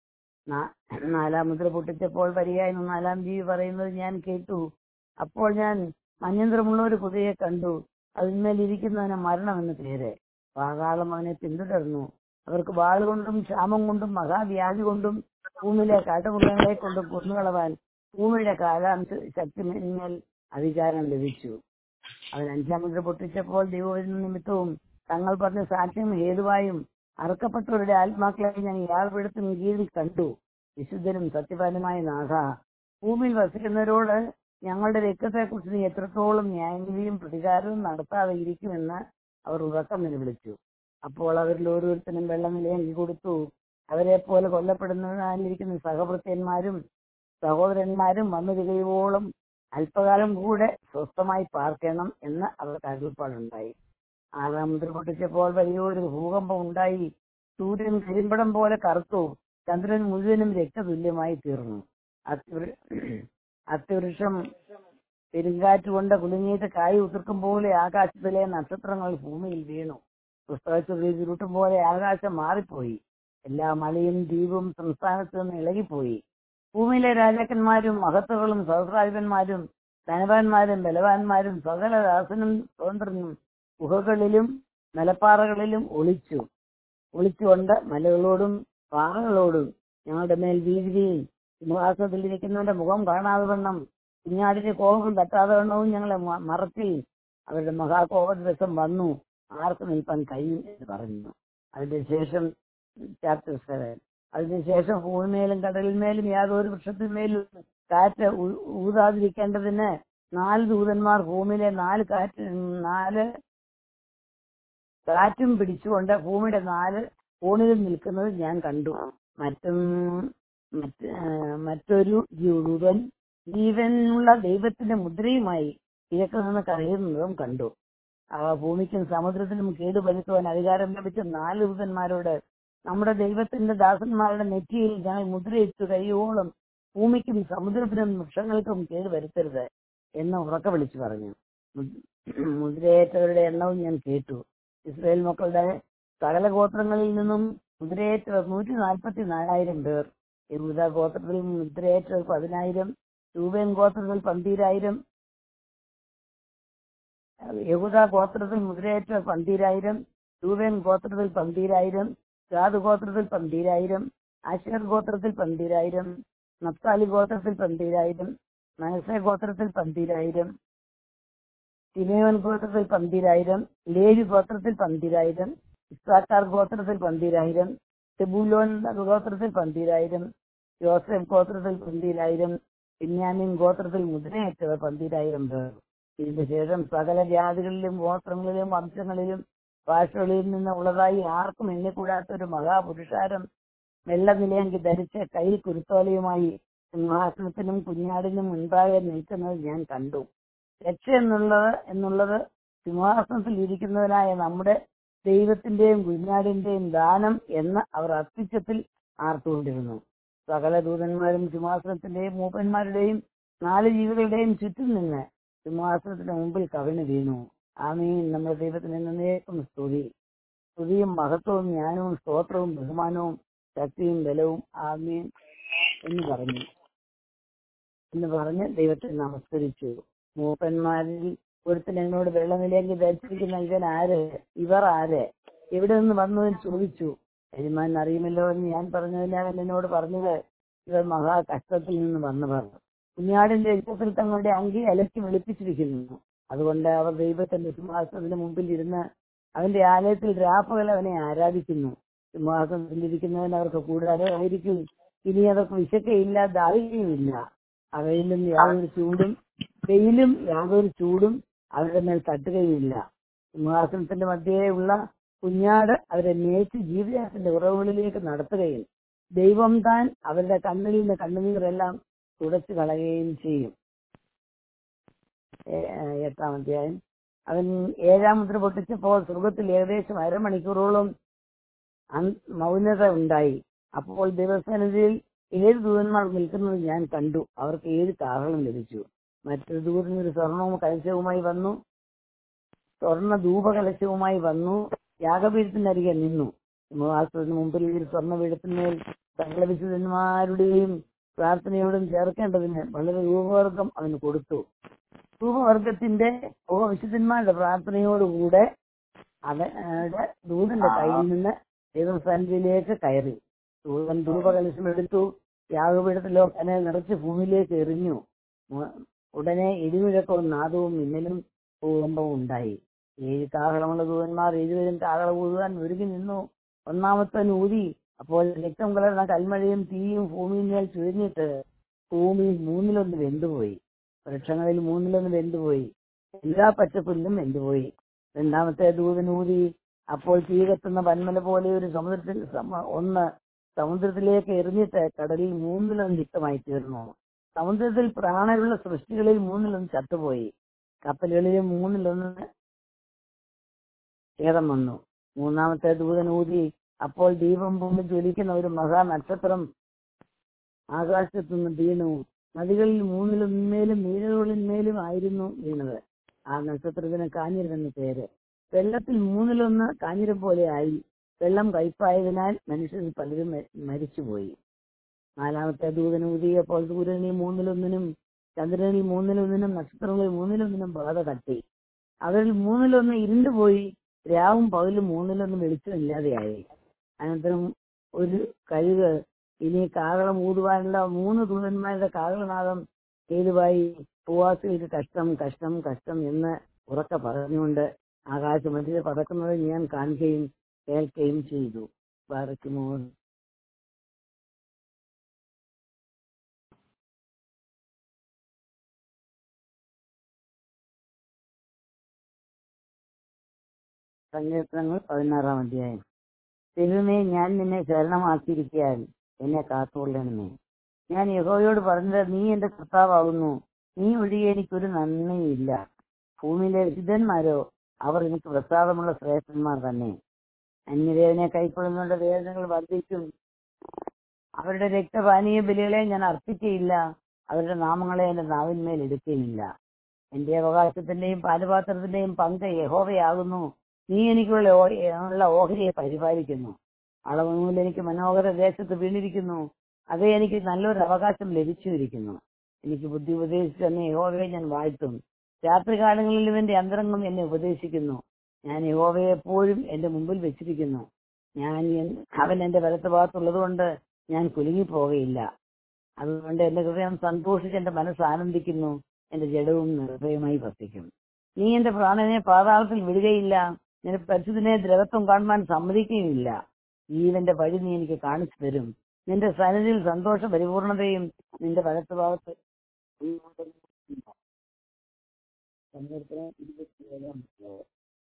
നാ- നാലാം മുദ്ര പൊട്ടിച്ചപ്പോൾ വരികയെന്ന് നാലാം ജീവി പറയുന്നത് ഞാൻ കേട്ടു അപ്പോൾ ഞാൻ മഞ്ഞന്ത്രമുള്ള ഒരു കുതിരയെ കണ്ടു അതിന്മേൽ ഇരിക്കുന്നവന് മരണമെന്ന് പേര് പാകാളം അവനെ പിന്തുടർന്നു അവർക്ക് വാളുകൊണ്ടും ക്ഷാമം കൊണ്ടും മഹാവ്യാധി കൊണ്ടും ഭൂമിയിലെ കാട്ടുമൃഗങ്ങളെ കൊണ്ടും കൊന്നുകളവാൻ ഭൂമിയുടെ കാലാംശ ശക്തിമേൽ അധികാരം ലഭിച്ചു അവൻ അഞ്ചാം മുദ്ര പൊട്ടിച്ചപ്പോൾ ദൈവവചന നിമിത്തവും തങ്ങൾ പറഞ്ഞ സാക്ഷ്യം ഹേതുവായും അറുക്കപ്പെട്ടവരുടെ ആത്മാക്കളെ ഞാൻ ഇയാൾ പിടുത്തും കീഴിൽ കണ്ടു വിശുദ്ധനും സത്യവാനുമായ നാഥ ഭൂമിയിൽ വസിക്കുന്നവരോട് ഞങ്ങളുടെ രക്തത്തെക്കുറിച്ച് നീ എത്രത്തോളം ന്യായവിധിയും പ്രതികാരവും നടത്താതെ ഇരിക്കുമെന്ന് അവർ ഉറക്കം നിലവിളിച്ചു അപ്പോൾ അവരിൽ ഓരോരുത്തരും വെള്ളം നിലയാക്കി കൊടുത്തു അവരെ പോലെ കൊല്ലപ്പെടുന്നതിനായിരിക്കുന്ന സഹഭൃത്യന്മാരും സഹോദരന്മാരും വന്നു തികയോളം അല്പകാലം കൂടെ സ്വസ്ഥമായി പാർക്കണം എന്ന് അവർക്ക് അരുൾപ്പാടുണ്ടായി ആറാം മുദ്ര പൊട്ടിച്ചപ്പോൾ വലിയൊരു ഭൂകമ്പം ഉണ്ടായി സൂര്യൻ കരിമ്പടം പോലെ കറുത്തു ചന്ദ്രൻ മുഴുവനും രക്തതുല്യമായി തീർന്നു അത്യവൃ- അത്യവൃക്ഷം പെരുങ്കാറ്റ് കൊണ്ട് കുലുങ്ങിയിട്ട് കായ് ഉതിർക്കും പോലെ ആകാശത്തിലെ നക്ഷത്രങ്ങൾ ഭൂമിയിൽ വീണു പുസ്തകത്തിൽ ചുരുട്ടും പോലെ ആകാശം മാറിപ്പോയി എല്ലാ മലയും ദ്വീപും സംസ്ഥാനത്ത് നിന്ന് ഇളകിപ്പോയി ഭൂമിയിലെ രാജാക്കന്മാരും മഹത്തുക്കളും സഹസ്രാധിപന്മാരും ധനവാന്മാരും ബലവാന്മാരും സകല ദാസനും സ്വതന്ത്രനും ഗുഹകളിലും മലപ്പാറകളിലും ഒളിച്ചു ഒളിച്ചുകൊണ്ട് മലകളോടും പാറകളോടും ഞങ്ങളുടെ മേൽ വീഴുകയും സിംഹാസനത്തിലിരിക്കുന്നവന്റെ മുഖം കാണാതെ വണ്ണം കുഞ്ഞാടിന്റെ കോപം തട്ടാതെ വണ്ണവും ഞങ്ങളെ മ- മറക്കുകയും അവരുടെ മഹാകോപ ദിവസം വന്നു ആർക്ക് നിൽപ്പാൻ കഴിയും എന്ന് പറഞ്ഞു അതിന്റെ ശേഷം ചാപ്റ്റർ സെവൻ അതിനുശേഷം ഭൂമിമേലും കടലിന്മേലും യാതൊരു വൃക്ഷത്തിന്മേലും കാറ്റ് ഊ- ഊതാതിരിക്കേണ്ടതിന് നാല് ദൂതന്മാർ ഭൂമിയിലെ നാല് കാറ്റ് നാല് കാറ്റും പിടിച്ചുകൊണ്ട് ഭൂമിയുടെ നാല് കോണിലും നിൽക്കുന്നത് ഞാൻ കണ്ടു മറ്റും മറ്റ് ആ, മറ്റൊരു ദൂതൻ ജീവനുള്ള ദൈവത്തിന്റെ മുദ്രയുമായി കിഴക്ക് നിന്ന് കരയുന്നതും കണ്ടു അവ ഭൂമിക്കും സമുദ്രത്തിനും കേടുവരുത്തുവാൻ അധികാരം ലഭിച്ച നാല് ദൂതന്മാരോട് നമ്മുടെ ദൈവത്തിന്റെ ദാസന്മാരുടെ നെറ്റിയിൽ ഞങ്ങൾ മുദ്രയിട്ടു കഴിയോളം ഭൂമിക്കും സമുദ്രത്തിനും വൃക്ഷങ്ങൾക്കും കേട് വരുത്തരുത് എന്ന് ഉറക്ക വിളിച്ചു പറഞ്ഞു മു- മുദ്രയേറ്റവരുടെ എണ്ണവും ഞാൻ കേട്ടു ഇസ്രായേൽ മക്കളുടെ സകല ഗോത്രങ്ങളിൽ നിന്നും മുദ്രയേറ്റവർ നൂറ്റി നാൽപ്പത്തി നാലായിരം പേർ യഹൂദ ഗോത്രത്തിൽ മുദ്രയേറ്റവർ പതിനായിരം രൂപൻ ഗോത്രത്തിൽ പന്തീരായിരം യഹൂദ ഗോത്രത്തിൽ മുദ്രയേറ്റവർ പന്തീരായിരം രൂപൻ ഗോത്രത്തിൽ പന്തീരായിരം ഗാദ് ഗോത്രത്തിൽ പന്തീരായിരം ആശേർ ഗോത്രത്തിൽ പന്തീരായിരം നപ്താലി ഗോത്രത്തിൽ പന്തീരായിരം മനസ്സെ ഗോത്രത്തിൽ പന്തീരായിരം സിമേവൻ ഗോത്രത്തിൽ പന്തീരായിരം ലേവി ഗോത്രത്തിൽ പന്തീരായിരം ഇസ്രാക്കാർ ഗോത്രത്തിൽ പന്തീരായിരം സെബൂലോൻ ഗോത്രത്തിൽ പന്തീരായിരം യോസഫ് ഗോത്രത്തിൽ പന്തീരായിരം ബിന്യാമിൻ ഗോത്രത്തിൽ മുദ്രയേറ്റവർ പന്തീരായിരം പേർ ഇതിന്റെ ശേഷം സകല ജാതികളിലും ഗോത്രങ്ങളിലും വംശങ്ങളിലും ഭാഷകളിൽ നിന്ന് ഉള്ളതായി ആർക്കും എണ്ണിക്കൂടാത്ത ഒരു മഹാപുരുഷാരം വെള്ള നിലയങ്കി ധരിച്ച് കയ്യിൽ കുരുത്തോലയുമായി സിംഹാസനത്തിനും കുഞ്ഞാടിനും മുൻപാകെ നിൽക്കുന്നത് ഞാൻ കണ്ടു രക്ഷ എന്നുള്ളത് എന്നുള്ളത് സിംഹാസനത്തിൽ ഇരിക്കുന്നവനായ നമ്മുടെ ദൈവത്തിന്റെയും കുഞ്ഞാടിന്റെയും ദാനം എന്ന് അവർ അത്യുച്ചത്തിൽ ആർത്തുകൊണ്ടിരുന്നു സകല ദൂതന്മാരും സിംഹാസനത്തിന്റെയും മൂപ്പന്മാരുടെയും നാല് ജീവികളുടെയും ചുറ്റും നിന്ന് സിംഹാസനത്തിന് മുമ്പിൽ കവിണ് വീണു ആമീൻ നമ്മുടെ ദൈവത്തിന് എന്നേക്കും സ്തുതി സ്തുതിയും മഹത്വവും ജ്ഞാനവും സ്തോത്രവും ബഹുമാനവും ശക്തിയും ബലവും ആമീൻ എന്ന് പറഞ്ഞു എന്ന് പറഞ്ഞ് ദൈവത്തെ നമസ്കരിച്ചു മൂപ്പന്മാരിൽ ഒരുത്തൻ എന്നോട് വെള്ളനിലേക്ക് ധരിച്ചിരിക്കുന്ന ഇവൻ ആര് ഇവർ ആര് എവിടെ നിന്ന് വന്നു എന്ന് ചോദിച്ചു യജമാൻ അറിയുമല്ലോ എന്ന് ഞാൻ പറഞ്ഞതിന് അവൻ എന്നോട് പറഞ്ഞത് ഇവർ മഹാ കഷ്ടത്തിൽ നിന്ന് വന്നവർ കുഞ്ഞാടിന്റെ യുദ്ധത്തിൽ തങ്ങളുടെ അങ്കി അലക്കി വെളുപ്പിച്ചിരിക്കുന്നു അതുകൊണ്ട് അവർ ദൈവത്തിന്റെ സിംഹാസനത്തിന് മുമ്പിൽ ഇരുന്ന് അവന്റെ ആലയത്തിൽ രാപ്പകൽ അവനെ ആരാധിക്കുന്നു സിംഹാസനത്തിലിരിക്കുന്നവൻ അവർക്ക് കൂടാതെ ആയിരിക്കും ഇനി അവർക്ക് വിശക്കയില്ല ദാഹിക്കുകയുമില്ല അവയിലും യാതൊരു ചൂടും വെയിലും യാതൊരു ചൂടും അവരുടെ മേൽ തട്ടുകയുമില്ല സിംഹാസനത്തിന്റെ മധ്യേ ഉള്ള കുഞ്ഞാട് അവരെ മേച്ച് ജീവിതത്തിന്റെ ഉറവുകളിലേക്ക് നടത്തുകയും ദൈവം താൻ അവരുടെ കണ്ണിൽ നിന്ന് കണ്ണുനീരെല്ലാം തുടച്ചു കളയുകയും ചെയ്യും ഏ- ഏ, എട്ടാം അധ്യായം അവൻ ഏഴാം മുദ്ര പൊട്ടിച്ചപ്പോൾ സ്വർഗത്തിൽ ഏകദേശം അരമണിക്കൂറോളം അൻ- മൗനത ഉണ്ടായി അപ്പോൾ ദിവസനിധിയിൽ ഏഴ് ദൂതന്മാർ നിൽക്കുന്നത് ഞാൻ കണ്ടു അവർക്ക് ഏഴ് കാഹളം ലഭിച്ചു മറ്റൊരു ദൂതൻ ഒരു സ്വർണവും കലശവുമായി വന്നു സ്വർണ്ണ ധൂപകലശവുമായി വന്നു യാഗപീഠത്തിനരികെ നിന്നു സിംഹാസനത്തിന് മുമ്പിൽ ഒരു സ്വർണ്ണപീഠത്തിന്മേൽ സകല വിശുദ്ധന്മാരുടെയും പ്രാർത്ഥനയോടും ചേർക്കേണ്ടതിന് വളരെ രൂപവർഗം അവന് കൊടുത്തു ധൂപവർഗത്തിന്റെ ഓ വിശുദ്ധന്മാരുടെ പ്രാർത്ഥനയോടുകൂടെ അവരുടെ ദൂതന്റെ കയ്യിൽ നിന്ന് ദൈവസ്ഥാനത്തിലേക്ക് കയറി ദൂതൻ ധൂപകലശം എടുത്തു യാഗപീഠത്തിലോ കനെ നിറച്ച് ഭൂമിയിലേക്ക് എറിഞ്ഞു മു- ഉടനെ ഇടിമുഴക്കവും നാദവും മിന്നലും ഭൂകമ്പവും ഉണ്ടായി ഏഴ് കാഹളമുള്ള ദൂതന്മാർ ഏഴുപേരും കാഹളം ഊതുവാൻ ഒരുങ്ങി നിന്നു ഒന്നാമത്തൻ ഊതി അപ്പോൾ രക്തം കലർന്ന കൽമഴയും തീയും ഭൂമിയിന്മേൽ ചുഴിഞ്ഞിട്ട് ഭൂമി മൂന്നിലൊന്ന് വെന്തുപോയി വൃക്ഷങ്ങളിൽ മൂന്നിലൊന്ന് വെന്തുപോയി എല്ലാ പച്ചപ്പുല്ലും വെന്തുപോയി രണ്ടാമത്തെ ദൂതൻ ഊതി അപ്പോൾ തീ കത്തുന്ന പന്മല പോലെ ഒരു സമുദ്രത്തിൽ സമ- ഒന്ന് സമുദ്രത്തിലേക്ക് എറിഞ്ഞിട്ട് കടലിൽ മൂന്നിലൊന്ന് യുക്തമായി തീർന്നു സമുദ്രത്തിൽ പ്രാണനുള്ള സൃഷ്ടികളിൽ മൂന്നിലൊന്ന് ചത്തുപോയി കപ്പലുകളിൽ മൂന്നിലൊന്ന് ഛേദം വന്നു മൂന്നാമത്തെ ദൂതൻ ഊതി അപ്പോൾ ദീപം പൊങ്ങി ജ്വലിക്കുന്ന ഒരു മഹാ നക്ഷത്രം ആകാശത്തു നിന്ന് വീണു നദികളിൽ മൂന്നിലൊന്മേലും നീരുകളിന്മേലും ആയിരുന്നു വീണത് ആ നക്ഷത്രത്തിന് കാഞ്ഞിരം എന്ന് പേര് വെള്ളത്തിൽ മൂന്നിലൊന്ന് കാഞ്ഞിരം പോലെ ആയി വെള്ളം കയ്പായതിനാൽ മനുഷ്യരിൽ പലരും മ- മരിച്ചുപോയി നാലാമത്തെ ദൂതൻ ഊതിയപ്പോൾ സൂര്യനിൽ മൂന്നിലൊന്നിനും ചന്ദ്രനിൽ മൂന്നിലൊന്നിനും നക്ഷത്രങ്ങളിൽ മൂന്നിലൊന്നിനും ബാധ തട്ടി അവരിൽ മൂന്നിലൊന്ന് ഇരുണ്ടുപോയി രാവും പകലും മൂന്നിലൊന്നും വെളിച്ചമില്ലാതെയായി അനന്തരം ഒരു കഴുക് ഇനി കാകളം ഊതുവാനുള്ള മൂന്ന് ദൂതന്മാരുടെ കാകളനാദം ഏതുവായി പൂവാസികൾക്ക് കഷ്ടം കഷ്ടം കഷ്ടം എന്ന് ഉറക്കെ പറഞ്ഞുകൊണ്ട് ആകാശമധ്യ പറക്കുന്നത് ഞാൻ കാണുകയും കേൾക്കുകയും ചെയ്തു ബാറയ്ക്കുമോ സങ്കീർത്തനങ്ങൾ പതിനാറാം അധ്യായം ദൈവമേ ഞാൻ നിന്നെ ശരണമാക്കിയിരിക്കാൻ എന്നെ കാത്തുകൊള്ളണമേ ഞാൻ യഹോയോട് പറഞ്ഞത് നീ എന്റെ കർത്താവാകുന്നു നീ ഒഴികെ എനിക്കൊരു നന്ദിയില്ല ഭൂമിയിലെ വിശുദ്ധന്മാരോ അവർ എനിക്ക് പ്രസാദമുള്ള ശ്രേഷ്ഠന്മാർ തന്നെ അന്യദേവനെ കൈക്കൊള്ളുന്നവരുടെ വേദനകൾ വർദ്ധിക്കും അവരുടെ രക്തപാനീയ ബലികളെ ഞാൻ അർപ്പിക്കുകയില്ല അവരുടെ നാമങ്ങളെ എന്റെ നാവിന്മേൽ എടുക്കുകയില്ല എന്റെ അവകാശത്തിന്റെയും പാലുപാത്രത്തിന്റെയും പങ്ക് യഹോവയാകുന്നു നീ എനിക്കുള്ള ഓ- ഉള്ള ഓഹരിയെ പരിപാലിക്കുന്നു അളവ് നൂല് എനിക്ക് മനോഹര ദേശത്ത് വീണിരിക്കുന്നു അതേ എനിക്ക് നല്ലൊരു അവകാശം ലഭിച്ചിരിക്കുന്നു എനിക്ക് ബുദ്ധി ഉപദേശിച്ചു തന്നെ യഹോവയെ ഞാൻ വാഴ്ത്തും രാത്രികാലങ്ങളിൽ ഇവന്റെ അന്തരംഗം എന്നെ ഉപദേശിക്കുന്നു ഞാൻ യഹോവയെ എപ്പോഴും എന്റെ മുമ്പിൽ വെച്ചിരിക്കുന്നു ഞാൻ എൻ- അവൻ എന്റെ വലത്ത് ഭാഗത്തുള്ളത് കൊണ്ട് ഞാൻ കുലുങ്ങിപ്പോകയില്ല അതുകൊണ്ട് എന്റെ ഹൃദയം സന്തോഷിച്ച് എന്റെ മനസ്സ് ആനന്ദിക്കുന്നു എന്റെ ജഡവും നിർഭയമായി വർത്തിക്കും നീ എന്റെ പ്രാണനെ പാതാളത്തിൽ വിടുകയില്ല നിന്റെ പരിശുദ്ധനെ ദ്രവത്വം കാണുവാൻ സമ്മതിക്കുകയുമില്ല ജീവന്റെ വഴി നീ എനിക്ക് കാണിച്ചു തരും നിന്റെ സന്നിധിയിൽ സന്തോഷ പരിപൂർണതയും നിന്റെ വലത്ത് ഭാഗത്ത് സങ്കീർത്തനം ഇരുപത്തിയേഴാം അധ്യായം.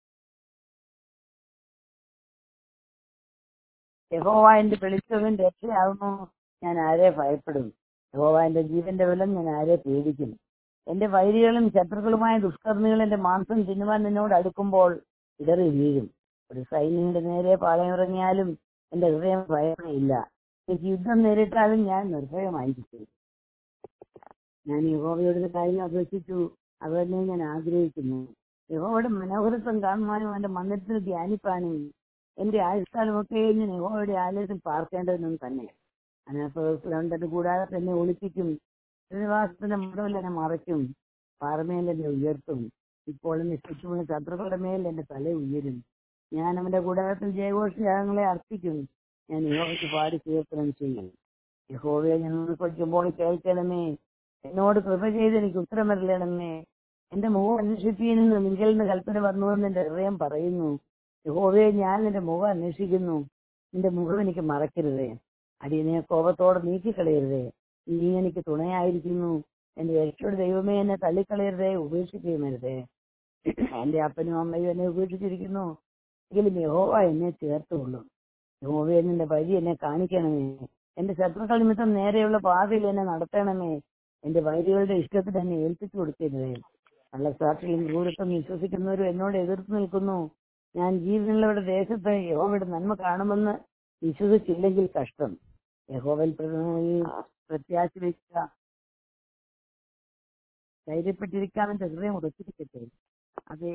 യഹോവ എന്റെ വെളിച്ചവൻ രക്ഷയാകുന്നു ഞാൻ ആരെ ഭയപ്പെടും യഹോവ എന്റെ ജീവന്റെ ബലം ഞാൻ ആരെ പേടിക്കും എന്റെ വൈരികളും ശത്രുക്കളുമായ ദുഷ്കർമ്മികൾ എന്റെ മാംസം തിന്നുവാൻ നിന്നോട് അടുക്കുമ്പോൾ ഇടറി വീഴും ഒരു സൈന്യങ്ങളുടെ നേരെ പാളയമിറങ്ങിയാലും എന്റെ ഹൃദയം ഭയമില്ല എനിക്ക് യുദ്ധം നേരിട്ടാലും ഞാൻ നിർഭയമായിരിക്കും ഞാൻ യഹോവയോട് ഒരു കാര്യം അപേക്ഷിച്ചു അത് തന്നെ ഞാൻ ആഗ്രഹിക്കുന്നു യഹോവയുടെ മനോഹരത്വം കാണുവാനും അവന്റെ മന്ദിരത്തിൽ ധ്യാനിപ്പാനും എന്റെ ആയുഷ്കാലമൊക്കെ ഞാൻ യഹോവയുടെ ആലയത്തിൽ പാർക്കേണ്ടതിനും തന്നെ അതിനകത്ത് കൂടാതെ തന്നെ ഒളിപ്പിക്കും ശ്രീനിവാസത്തിന്റെ മുതൽ എന്നെ മറയ്ക്കും പാറമേൽ എന്നെ ഉയർത്തും ഇപ്പോൾ എന്നെ ചുറ്റുമുള്ള ശത്രുക്കളുടെ മേൽ എന്റെ തല ഉയരും ഞാൻ അവന്റെ കൂടാരത്തിൽ ജയഘോഷയാഗങ്ങളെ അർപ്പിക്കും ഞാൻ യഹോവയ്ക്ക് പാടി കീർത്തനം ചെയ്യും യഹോവയെ ഞാൻ ഉൾക്കൊള്ളിക്കുമ്പോൾ കേൾക്കണമേ എന്നോട് കൃപ ചെയ്ത് എനിക്ക് ഉത്തരം വരലണമേ എന്റെ മുഖം അന്വേഷിപ്പീനെന്ന് നിങ്ങളിൽ നിന്ന് കൽപ്പന വന്നുവെന്ന് എന്റെ ഹൃദയം പറയുന്നു യഹോവയെ ഞാൻ എന്റെ മുഖം അന്വേഷിക്കുന്നു എന്റെ മുഖം എനിക്ക് മറക്കരുതേ അടിയനെ കോപത്തോടെ നീക്കിക്കളയരുതേ നീ എനിക്ക് തുണയായിരിക്കുന്നു എന്റെ രക്ഷയുടെ ദൈവമേ എന്നെ തള്ളിക്കളയരുതേ ഉപേക്ഷിക്കുകയുമരുതേ എന്റെ അപ്പനും അമ്മയും എന്നെ ഉപേക്ഷിച്ചിരിക്കുന്നു എങ്കിലും യഹോവ എന്നെ ചേർത്തുകൊള്ളും യഹോവ എന്നെ വഴി എന്നെ കാണിക്കണമേ എന്റെ ശത്രുക്കൾ നിമിത്തം നേരെയുള്ള പാതയിൽ എന്നെ നടത്തണമേ എന്റെ വൈരികളുടെ ഇഷ്ടത്തിന് എന്നെ ഏൽപ്പിച്ചു കൊടുക്കരുതേ നല്ല സാക്ഷിയും ക്രൂരത്വം വിശ്വസിക്കുന്നവരും എന്നോട് എതിർത്ത് നിൽക്കുന്നു ഞാൻ ജീവനുള്ളവരുടെ ദേശത്ത് യഹോവയുടെ നന്മ കാണുമെന്ന് വിശ്വസിച്ചില്ലെങ്കിൽ കഷ്ടം യഹോവൽ പ്രത്യാശ വയ്ക്കുക ധൈര്യപ്പെട്ടിരിക്കാൻ എന്റെ ഹൃദയം ഉറച്ചിരിക്കട്ടെ അതെ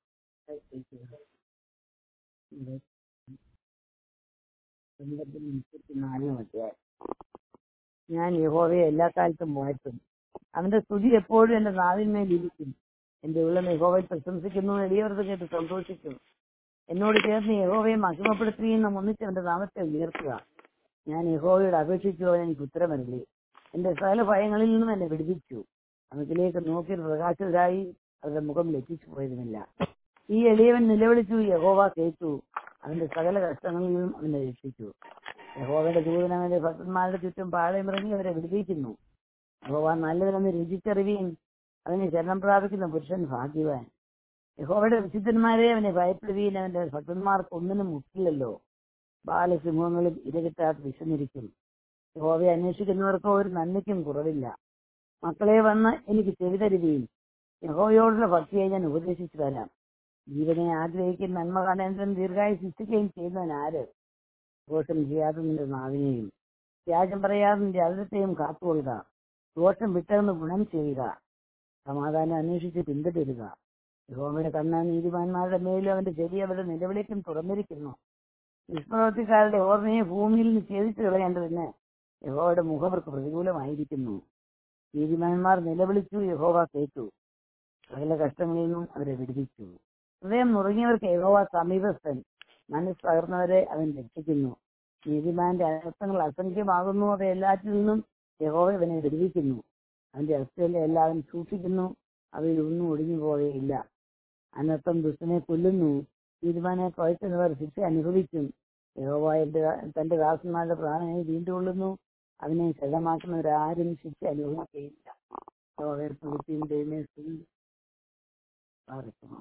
നാലാം അധ്യായം ഞാൻ യഹോവയെ എല്ലാ കാലത്തും വാഴ്ത്തും അവന്റെ സ്തുതി എപ്പോഴും എന്റെ നാവിന്മേൽ ഇരിക്കും എന്റെ ഉള്ളം യഹോവയെ പ്രശംസിക്കുന്നു എളിയവർക്ക് കേട്ട് സന്തോഷിക്കും എന്നോട് ചേർന്ന് യഹോവയെ മഹിമപ്പെടുത്തുകയും ഒന്നിച്ച് അവന്റെ നാമത്തെ ഉയർത്തുക ഞാൻ യഹോവയോട് അപേക്ഷിച്ചു അവൻ എനിക്ക് ഉത്തരമല്ലേ എന്റെ സകല ഭയങ്ങളിൽ നിന്നും എന്നെ വിടുവിച്ചു അവക്കിലേക്ക് നോക്കി പ്രകാശിതരായി അവരുടെ മുഖം ലഭിച്ചു പോയതുമില്ല ഈ എളിയവൻ നിലവിളിച്ചു യഹോവ കേട്ടു അവന്റെ സകല കഷ്ടങ്ങളിൽ നിന്നും അവനെ രക്ഷിച്ചു യഹോവയുടെ ദൂതൻ അവന്റെ ഭക്തന്മാരുടെ ചുറ്റും പാളയമിറങ്ങി അവരെ വിടുവിക്കുന്നു യഹോവ നല്ലവരെന്ന് രുചിച്ചറിവിയും അവനെ ശരണം പ്രാപിക്കുന്ന പുരുഷൻ ഭാഗ്യവാൻ യഹോവയുടെ വിശുദ്ധന്മാരെ അവനെ ഭയപ്പെടുകയും അവന്റെ ഭക്തന്മാർക്ക് ഒന്നിനും മുട്ടില്ലല്ലോ ബാലസിംഹങ്ങളും ഇരകിട്ടാതെ വിശന്നിരിക്കും യഹോവയെ അന്വേഷിക്കുന്നവർക്ക് ഒരു നന്മയ്ക്കും കുറവില്ല മക്കളെ വന്ന് എനിക്ക് ചെവി തരുകയും യഹോവയോടുള്ള ഭക്തിയെ ഞാൻ ഉപദേശിച്ചു തരാം ജീവനെ ആഗ്രഹിക്കുന്ന നന്മ കാണേണ്ടതും ദീർഘായി ശിക്ഷിക്കുകയും ചെയ്യുന്നവൻ ആര് ദോഷം ചെയ്യാതെ നിന്റെ നാവിനെയും വ്യാജം പറയാതെ നിന്റെ അതിരത്തെയും കാത്തുകൊള്ളുക ദോഷം വിട്ടകന്ന് ഗുണം ചെയ്യുക സമാധാനം അന്വേഷിച്ച് പിന്തുടരുക യഹോവയുടെ കണ്ണ നീതിമാന്മാരുടെ മേലും അവന്റെ ചെവി അവരുടെ നിലവിളിക്കും തുറന്നിരിക്കുന്നു നിഷ്പ്രവർത്തിക്കാരുടെ ഓർമ്മയെ ഭൂമിയിൽ നിന്ന് ഛേദിച്ചു കളയേണ്ടതിന് യഹോവയുടെ മുഖം അവർക്ക് പ്രതികൂലമായിരിക്കുന്നു നീതിമാന്മാർ നിലവിളിച്ചു യഹോവ കേട്ടു സകല കഷ്ടങ്ങളിൽ നിന്നും അവരെ വിടുവിച്ചു ഹൃദയം നുറങ്ങിയവർക്ക് യഹോവ സമീപസ്ഥൻ മനസ്സ് തകർന്നവരെ അവൻ രക്ഷിക്കുന്നു നീതിമാന്റെ അനർത്ഥങ്ങൾ അസംഖ്യമാകുന്നു അവ എല്ലാറ്റിൽ നിന്നും യഹോവ ഇവനെ വിടുവിക്കുന്നു അവന്റെ അവസ്ഥയിലെ എല്ലാവരും സൂക്ഷിക്കുന്നു അവയിൽ ഒന്നും ഒടിഞ്ഞു പോവുകയില്ല അനർത്ഥം ദുഷ്ടനെ കൊല്ലുന്നു നീതിമാനെ കുഴക്കുന്നവർ ശിക്ഷ അനുഭവിക്കും യഹോവ എന്റെ തന്റെ ദാസന്മാരുടെ പ്രാണനെ വീണ്ടുകൊള്ളുന്നു അവനെ ശരണമാക്കുന്നവരാരും ശിക്ഷ അനുഭവിക്കുകയില്ല യഹോവയെ സ്തുതിയും ദൈവമേ സ്തുതി. പ്രാർത്ഥിക്കുന്നു.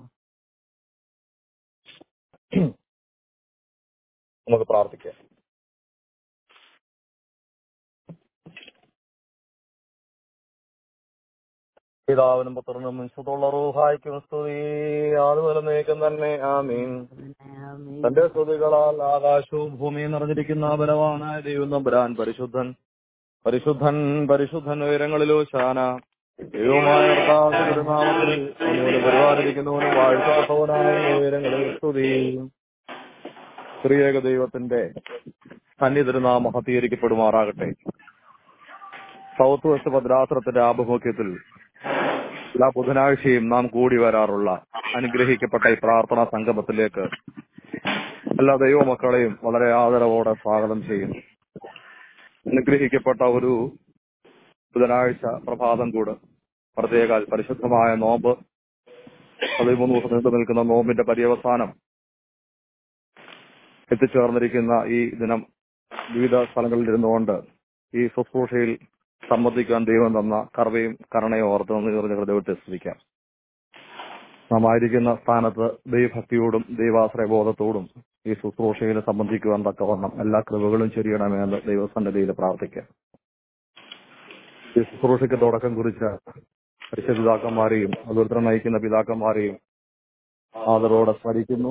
നമുക്ക് പ്രാർത്ഥിക്കാം പിതാവിനും പുത്രനും വിശുദ്ധുള്ള റൂഹായിക്കും സ്തുതി അതുപോലെ നീക്കം തന്നെ ആമീൻ ആമേൻ. തന്റെ സ്തുതികളാൽ ആകാശവും ഭൂമിയും നിറഞ്ഞിരിക്കുന്ന ബലവാനായ ദൈവം നമ്പുരാൻ പരിശുദ്ധൻ പരിശുദ്ധൻ പരിശുദ്ധൻ ഉയരങ്ങളിലോ ശാന ദൈവമായ കർത്താവിന്റെ തിരുനാമത്തിൽ നമ്മോട് പരിപാലിരിക്കുന്നവനും വാഴ്ത്തപ്പെട്ടവനായ ഉയരങ്ങളിൽ സ്തുതി സ്ത്രീയേക ദൈവത്തിന്റെ സന്നിധിരുനാമ മഹത്തീകരിക്കപ്പെടുമാറാകട്ടെ സൗത്ത് വെസ്റ്റ് ഭദ്രാസനത്തിന്റെ ആഭിമുഖ്യത്തിൽ എല്ലാ ബുധനാഴ്ചയും നാം കൂടി വരാറുള്ള അനുഗ്രഹിക്കപ്പെട്ട ഈ പ്രാർത്ഥനാ സംഗമത്തിലേക്ക് എല്ലാ ദൈവമക്കളെയും വളരെ ആദരവോടെ സ്വാഗതം ചെയ്യുന്നു അനുഗ്രഹിക്കപ്പെട്ട ഒരു ബുധനാഴ്ച പ്രഭാതം കൂട് പ്രത്യേക പരിശുദ്ധമായ നോമ്പ് പതിമൂന്ന് ദിവസം നീണ്ടു നിൽക്കുന്ന നോമ്പിന്റെ പര്യവസാനം എത്തിച്ചേർന്നിരിക്കുന്ന ഈ ദിനം വിവിധ സ്ഥലങ്ങളിൽ ഇരുന്നുകൊണ്ട് ഈ ശുശ്രൂഷയിൽ സംബന്ധിക്കാൻ ദൈവം തന്ന കർവയും കരുണയും ഓർത്ത് നന്ദി നിറഞ്ഞ ഹൃദയത്തെ സ്തുതിക്കാം നാം ആയിരിക്കുന്ന സ്ഥാനത്ത് ദൈവഭക്തിയോടും ദൈവാശ്രയബോധത്തോടും ഈ ശുശ്രൂഷയിൽ സംബന്ധിക്കുവാൻ തക്കവണ്ണം എല്ലാ കൃപകളും ചൊരിയണമെന്ന് ദൈവസന്നിധിയിൽ പ്രാർത്ഥിക്കാം ഈ ശുശ്രൂഷയ്ക്ക് തുടക്കം കുറിച്ച പരിശുദ്ധ പിതാക്കന്മാരെയും അതുപോലെ നയിക്കുന്ന പിതാക്കന്മാരെയും ആദരവോടെ സ്മരിക്കുന്നു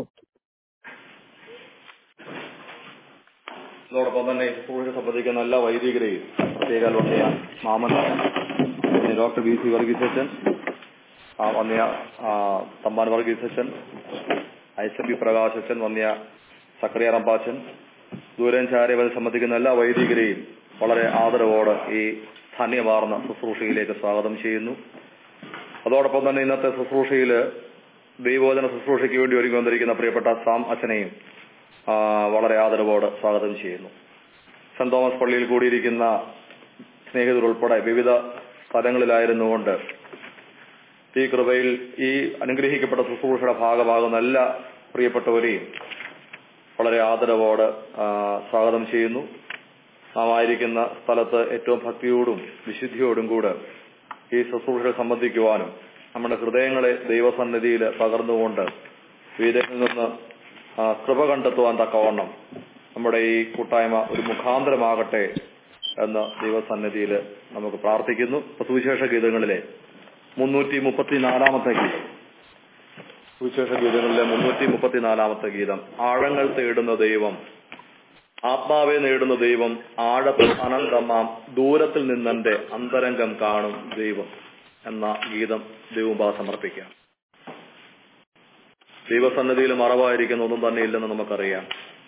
അതോടൊപ്പം തന്നെ ശുശ്രൂഷ സംബന്ധിക്കുന്ന എല്ലാ വൈദികരെയും പ്രത്യേക വന്നിയ മാമൻ പിന്നെ ഡോക്ടർ ബി സി വർഗീസച്ചൻ ആ വന്നിയ ആ, തമ്പാൻ വർഗീസച്ചൻ ഐസ ബി പ്രകാശച്ചൻ വന്നിയ സക്രിയ റമ്പാച്ചൻ ദൂരൻ ചാര്യവരെ സംബന്ധിക്കുന്ന എല്ലാ വൈദികരെയും വളരെ ആദരവോടെ ഈ ധന്യമാർന്ന ശുശ്രൂഷയിലേക്ക് സ്വാഗതം ചെയ്യുന്നു അതോടൊപ്പം തന്നെ ഇന്നത്തെ ശുശ്രൂഷയിൽ ദൈവോചന ശുശ്രൂഷയ്ക്ക് വേണ്ടി ഒരുങ്ങി വന്നിരിക്കുന്ന പ്രിയപ്പെട്ട സാം അച്ഛനെയും ആ, വളരെ ആദരവോടെ സ്വാഗതം ചെയ്യുന്നു സെന്റ് തോമസ് പള്ളിയിൽ കൂടിയിരിക്കുന്ന സ്നേഹിതരുൾപ്പെടെ വിവിധ സ്ഥലങ്ങളിലായിരുന്നുകൊണ്ട് ഈ കൃപയിൽ ഈ അനുഗ്രഹിക്കപ്പെട്ട ശുശ്രൂഷയുടെ ഭാഗമാകുന്ന എല്ലാ പ്രിയപ്പെട്ടവരെയും വളരെ ആദരവോടെ ആ, സ്വാഗതം ചെയ്യുന്നു നാം ആയിരിക്കുന്ന സ്ഥലത്ത് ഏറ്റവും ഭക്തിയോടും വിശുദ്ധിയോടും കൂടെ ഈ ശുശ്രൂഷയിൽ സംബന്ധിക്കുവാനും നമ്മുടെ ഹൃദയങ്ങളെ ദൈവസന്നിധിയിൽ പകർന്നുകൊണ്ട് വീതങ്ങളിൽ നിന്ന് ആ, കൃപ കണ്ടെത്തുവാൻ തക്കവണ്ണം നമ്മുടെ ഈ കൂട്ടായ്മ ഒരു മുഖാന്തരമാകട്ടെ എന്ന് ദൈവസന്നിധിയിൽ നമുക്ക് പ്രാർത്ഥിക്കുന്നു ഇപ്പൊ സുവിശേഷ ഗീതങ്ങളിലെ മുന്നൂറ്റി മുപ്പത്തിനാലാമത്തെ ഗീതം സുവിശേഷ ഗീതങ്ങളിലെ മുന്നൂറ്റി മുപ്പത്തിനാലാമത്തെ ഗീതം ആഴങ്ങൾ തേടുന്ന ദൈവം ആത്മാവെ നേടുന്ന ദൈവം ആഴത്തിൽ അനന്തമാം ദൂരത്തിൽ നിന്നെന്റെ അന്തരംഗം കാണും ദൈവം എന്ന ഗീതം ദൈവമുമ്പാ സമർപ്പിക്കാം ദൈവസന്നിധിയിൽ മറവായിരിക്കുന്ന ഒന്നും തന്നെ ഇല്ലെന്ന് നമുക്കറിയാം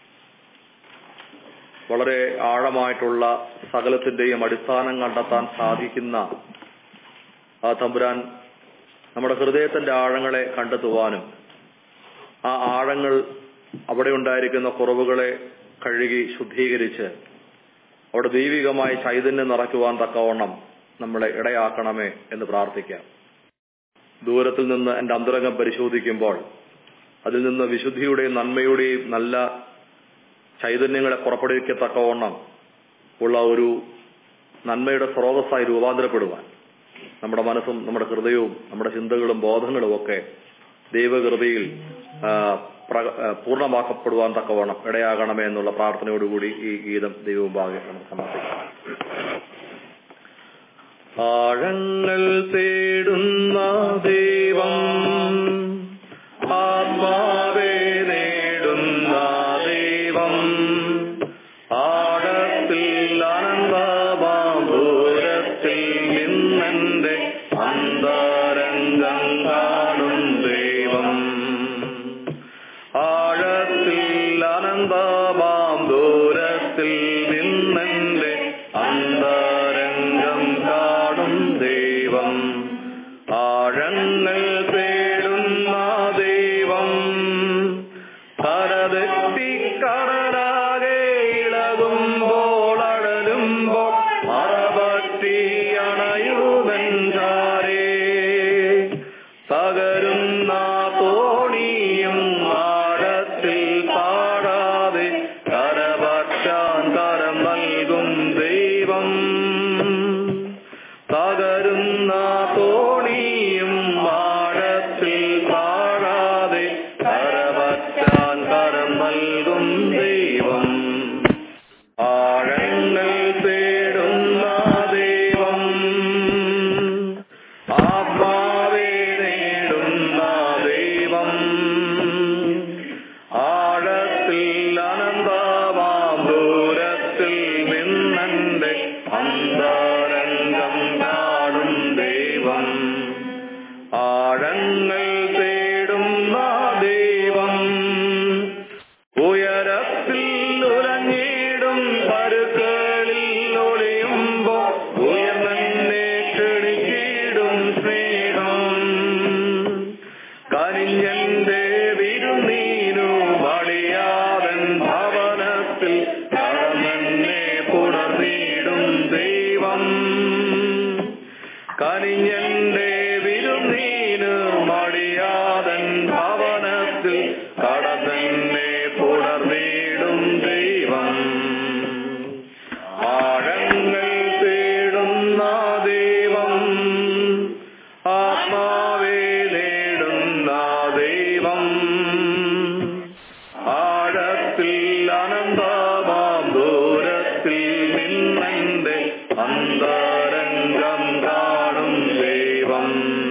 വളരെ ആഴമായിട്ടുള്ള സകലത്തിന്റെയും അടിസ്ഥാനം കണ്ടെത്താൻ സാധിക്കുന്ന ആ തമ്പുരാൻ നമ്മുടെ ഹൃദയത്തിന്റെ ആഴങ്ങളെ കണ്ടെത്തുവാനും ആ ആഴങ്ങൾ അവിടെ ഉണ്ടായിരിക്കുന്ന കുറവുകളെ കഴുകി ശുദ്ധീകരിച്ച് അവിടെ ദൈവികമായി ചൈതന്യം നിറയ്ക്കുവാൻ തക്കവണ്ണം നമ്മളെ ഇടയാക്കണമേ എന്ന് പ്രാർത്ഥിക്കാം ദൂരത്തിൽ നിന്ന് എന്റെ അന്തരംഗം പരിശോധിക്കുമ്പോൾ അതിൽ നിന്ന് വിശുദ്ധിയുടെയും നന്മയുടെയും നല്ല ചൈതന്യങ്ങളെ പുറപ്പെടുവിക്കത്തക്കവണ്ണം ഉള്ള ഒരു നന്മയുടെ സ്രോതസ്സായി രൂപാന്തരപ്പെടുവാൻ നമ്മുടെ മനസ്സും നമ്മുടെ ഹൃദയവും നമ്മുടെ ചിന്തകളും ബോധങ്ങളും ഒക്കെ ദൈവകൃതിയിൽ ആ, പ്ര- ആ, പൂർണ്ണമാക്കപ്പെടുവാൻ തക്കവണ്ണം ഇടയാകണമേ എന്നുള്ള പ്രാർത്ഥനയോടുകൂടി ഈ ഗീതം ദൈവമുമ്പാകെ നമുക്ക് സമർപ്പിക്കാം ആഴങ്ങൾ തേടുന്ന ദൈവം ആത്മാവെ നേടുന്ന ദൈവം ആഴത്തിൽ അനന്തമാം ദൂരത്തിൽ നിന്നെന്റെ അന്തരംഗം കാണും ദൈവം ആഴത്തിൽ അനന്തമാം ദൂരത്തിൽ നിന്നെന്റെ അന്തരംഗം കാണും ദൈവം ആഴങ്ങൾ തേടുന്ന ദൈവം കരതെറ്റിക്കടലാകെ ഇളകുമ്പോൾ അടലുമ്പോൾ മറപറ്റി അണയുമെഞ്ചാരേ തകരുന്ന തോണിയും ആഴത്തിൽ താഴാതെ കരപറ്റാൻ കരം നൽകും ദൈവം തകരുന്ന തോണിയും ആഴത്തിൽ താഴാതെ കരപറ്റാൻ കരം നൽകും ദൈവം ആഴങ്ങൾ തേടുന്ന ദൈവം ആത്മാവെ നേടുന്ന ദൈവം ആഴത്തിൽ അനന്തമാം ദൂരത്തിൽ നിന്നെന്റെ അന്തരംഗം കാണും ദൈവം ആഴങ്ങൾ തേടുന്ന ദൈവം ഉയരത്തിൽ ഉലഞ്ഞിടും പരുക്കളിൽ ഒളിയുമ്പോ ഉയർന്നെ ക്ഷണിച്ചിടും സ്നേഹം കനിഞ്ഞന്റെ വിരുന്നീനു വളിയാതൻ ഭവനത്തിൽ കടമെന്നെ പുണർന്നിടും ദൈവം കനിഞ്ഞന്റെ വിരുന്നീന് മടിയാതൻ ഭവനത്തിൽ കടന്നെ പുണർന്നിടും ദൈവം ആഴങ്ങൾ തേടുന്ന ദൈവം ആത്മാവെ നേടുന്ന ദൈവം ആഴത്തിൽ അനന്തമാം ദൂരത്തിൽ നിന്നെന്റെ അന്തരംഗം കാണും ദൈവം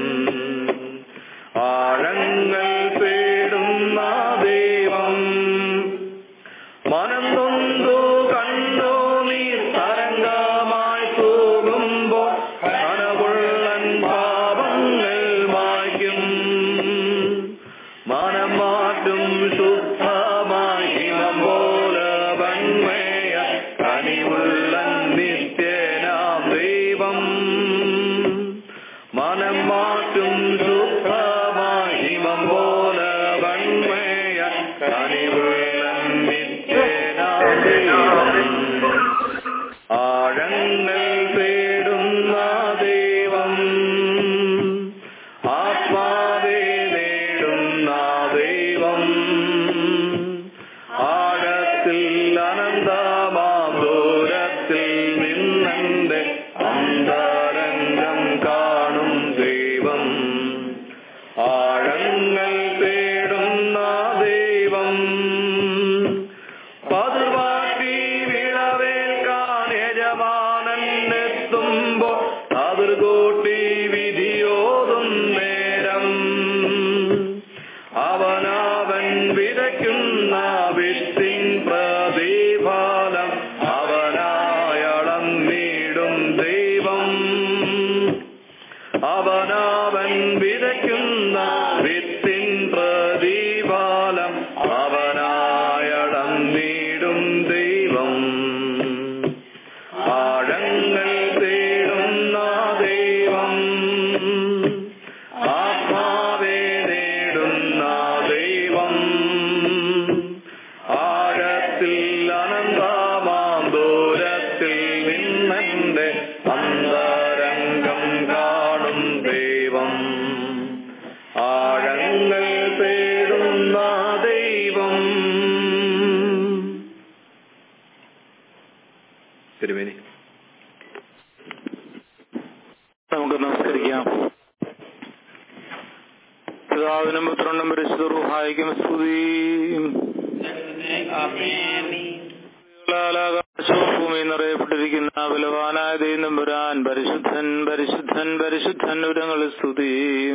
ആഴങ്ങൾ തേടുന്ന ദൈവം മനം നൊന്തു കണ്ടു നീ തരംഗമായി തൂകുമ്പോൾ കനവുള്ളൻ പാപങ്ങൾ മായ്ക്കും മനം മാറ്റും ശുദ്ധമായി ഹിമം പോലെ വന്മയ കനിവുള്ളൻ നിത്യനാം ദൈവം മനം മാറ്റും ശുദ്ധമായി ഹിമം പോലെ വന്മയ കനിവുള്ളൻ നിത്യനാം ദൈവം ആഴങ്ങൾ തേടുന്ന ദൈവം ആത്മാവെ നേടുന്ന ദൈവം ആഴത്തിൽ അനന്തമാം ദൂരത്തിൽ നിന്നെന്റെ അന്തരംഗം കാണും ദൈവം ആഴങ്ങൾ തേടുന്ന ദൈവം തേടും ദൈവം ആഴങ്ങൾ തേടുന്ന ദൈവം ആത്മാവെ നേടുന്ന ദൈവം ആഴത്തിൽ അനന്തമാം ദൂരത്തിൽ നിന്നെന്റെ അന്തരംഗം കാണും ദൈവം ആഴങ്ങൾ തേടുന്ന ദൈവം തിരുമേനി നമുക്ക് നമസ്കരിക്കാം പിതാവിനും പുത്രനും പരിശുദ്ധ റുഹായിക്കും സ്തുതി ആകാശവും ഭൂമിയും നിറയപ്പെട്ടിരിക്കുന്ന ബലവാനായ ദൈവം വരാൻ പരിശുദ്ധൻ പരിശുദ്ധൻ പരിശുദ്ധൻ ഉരങ്ങളിൽ സ്തുതി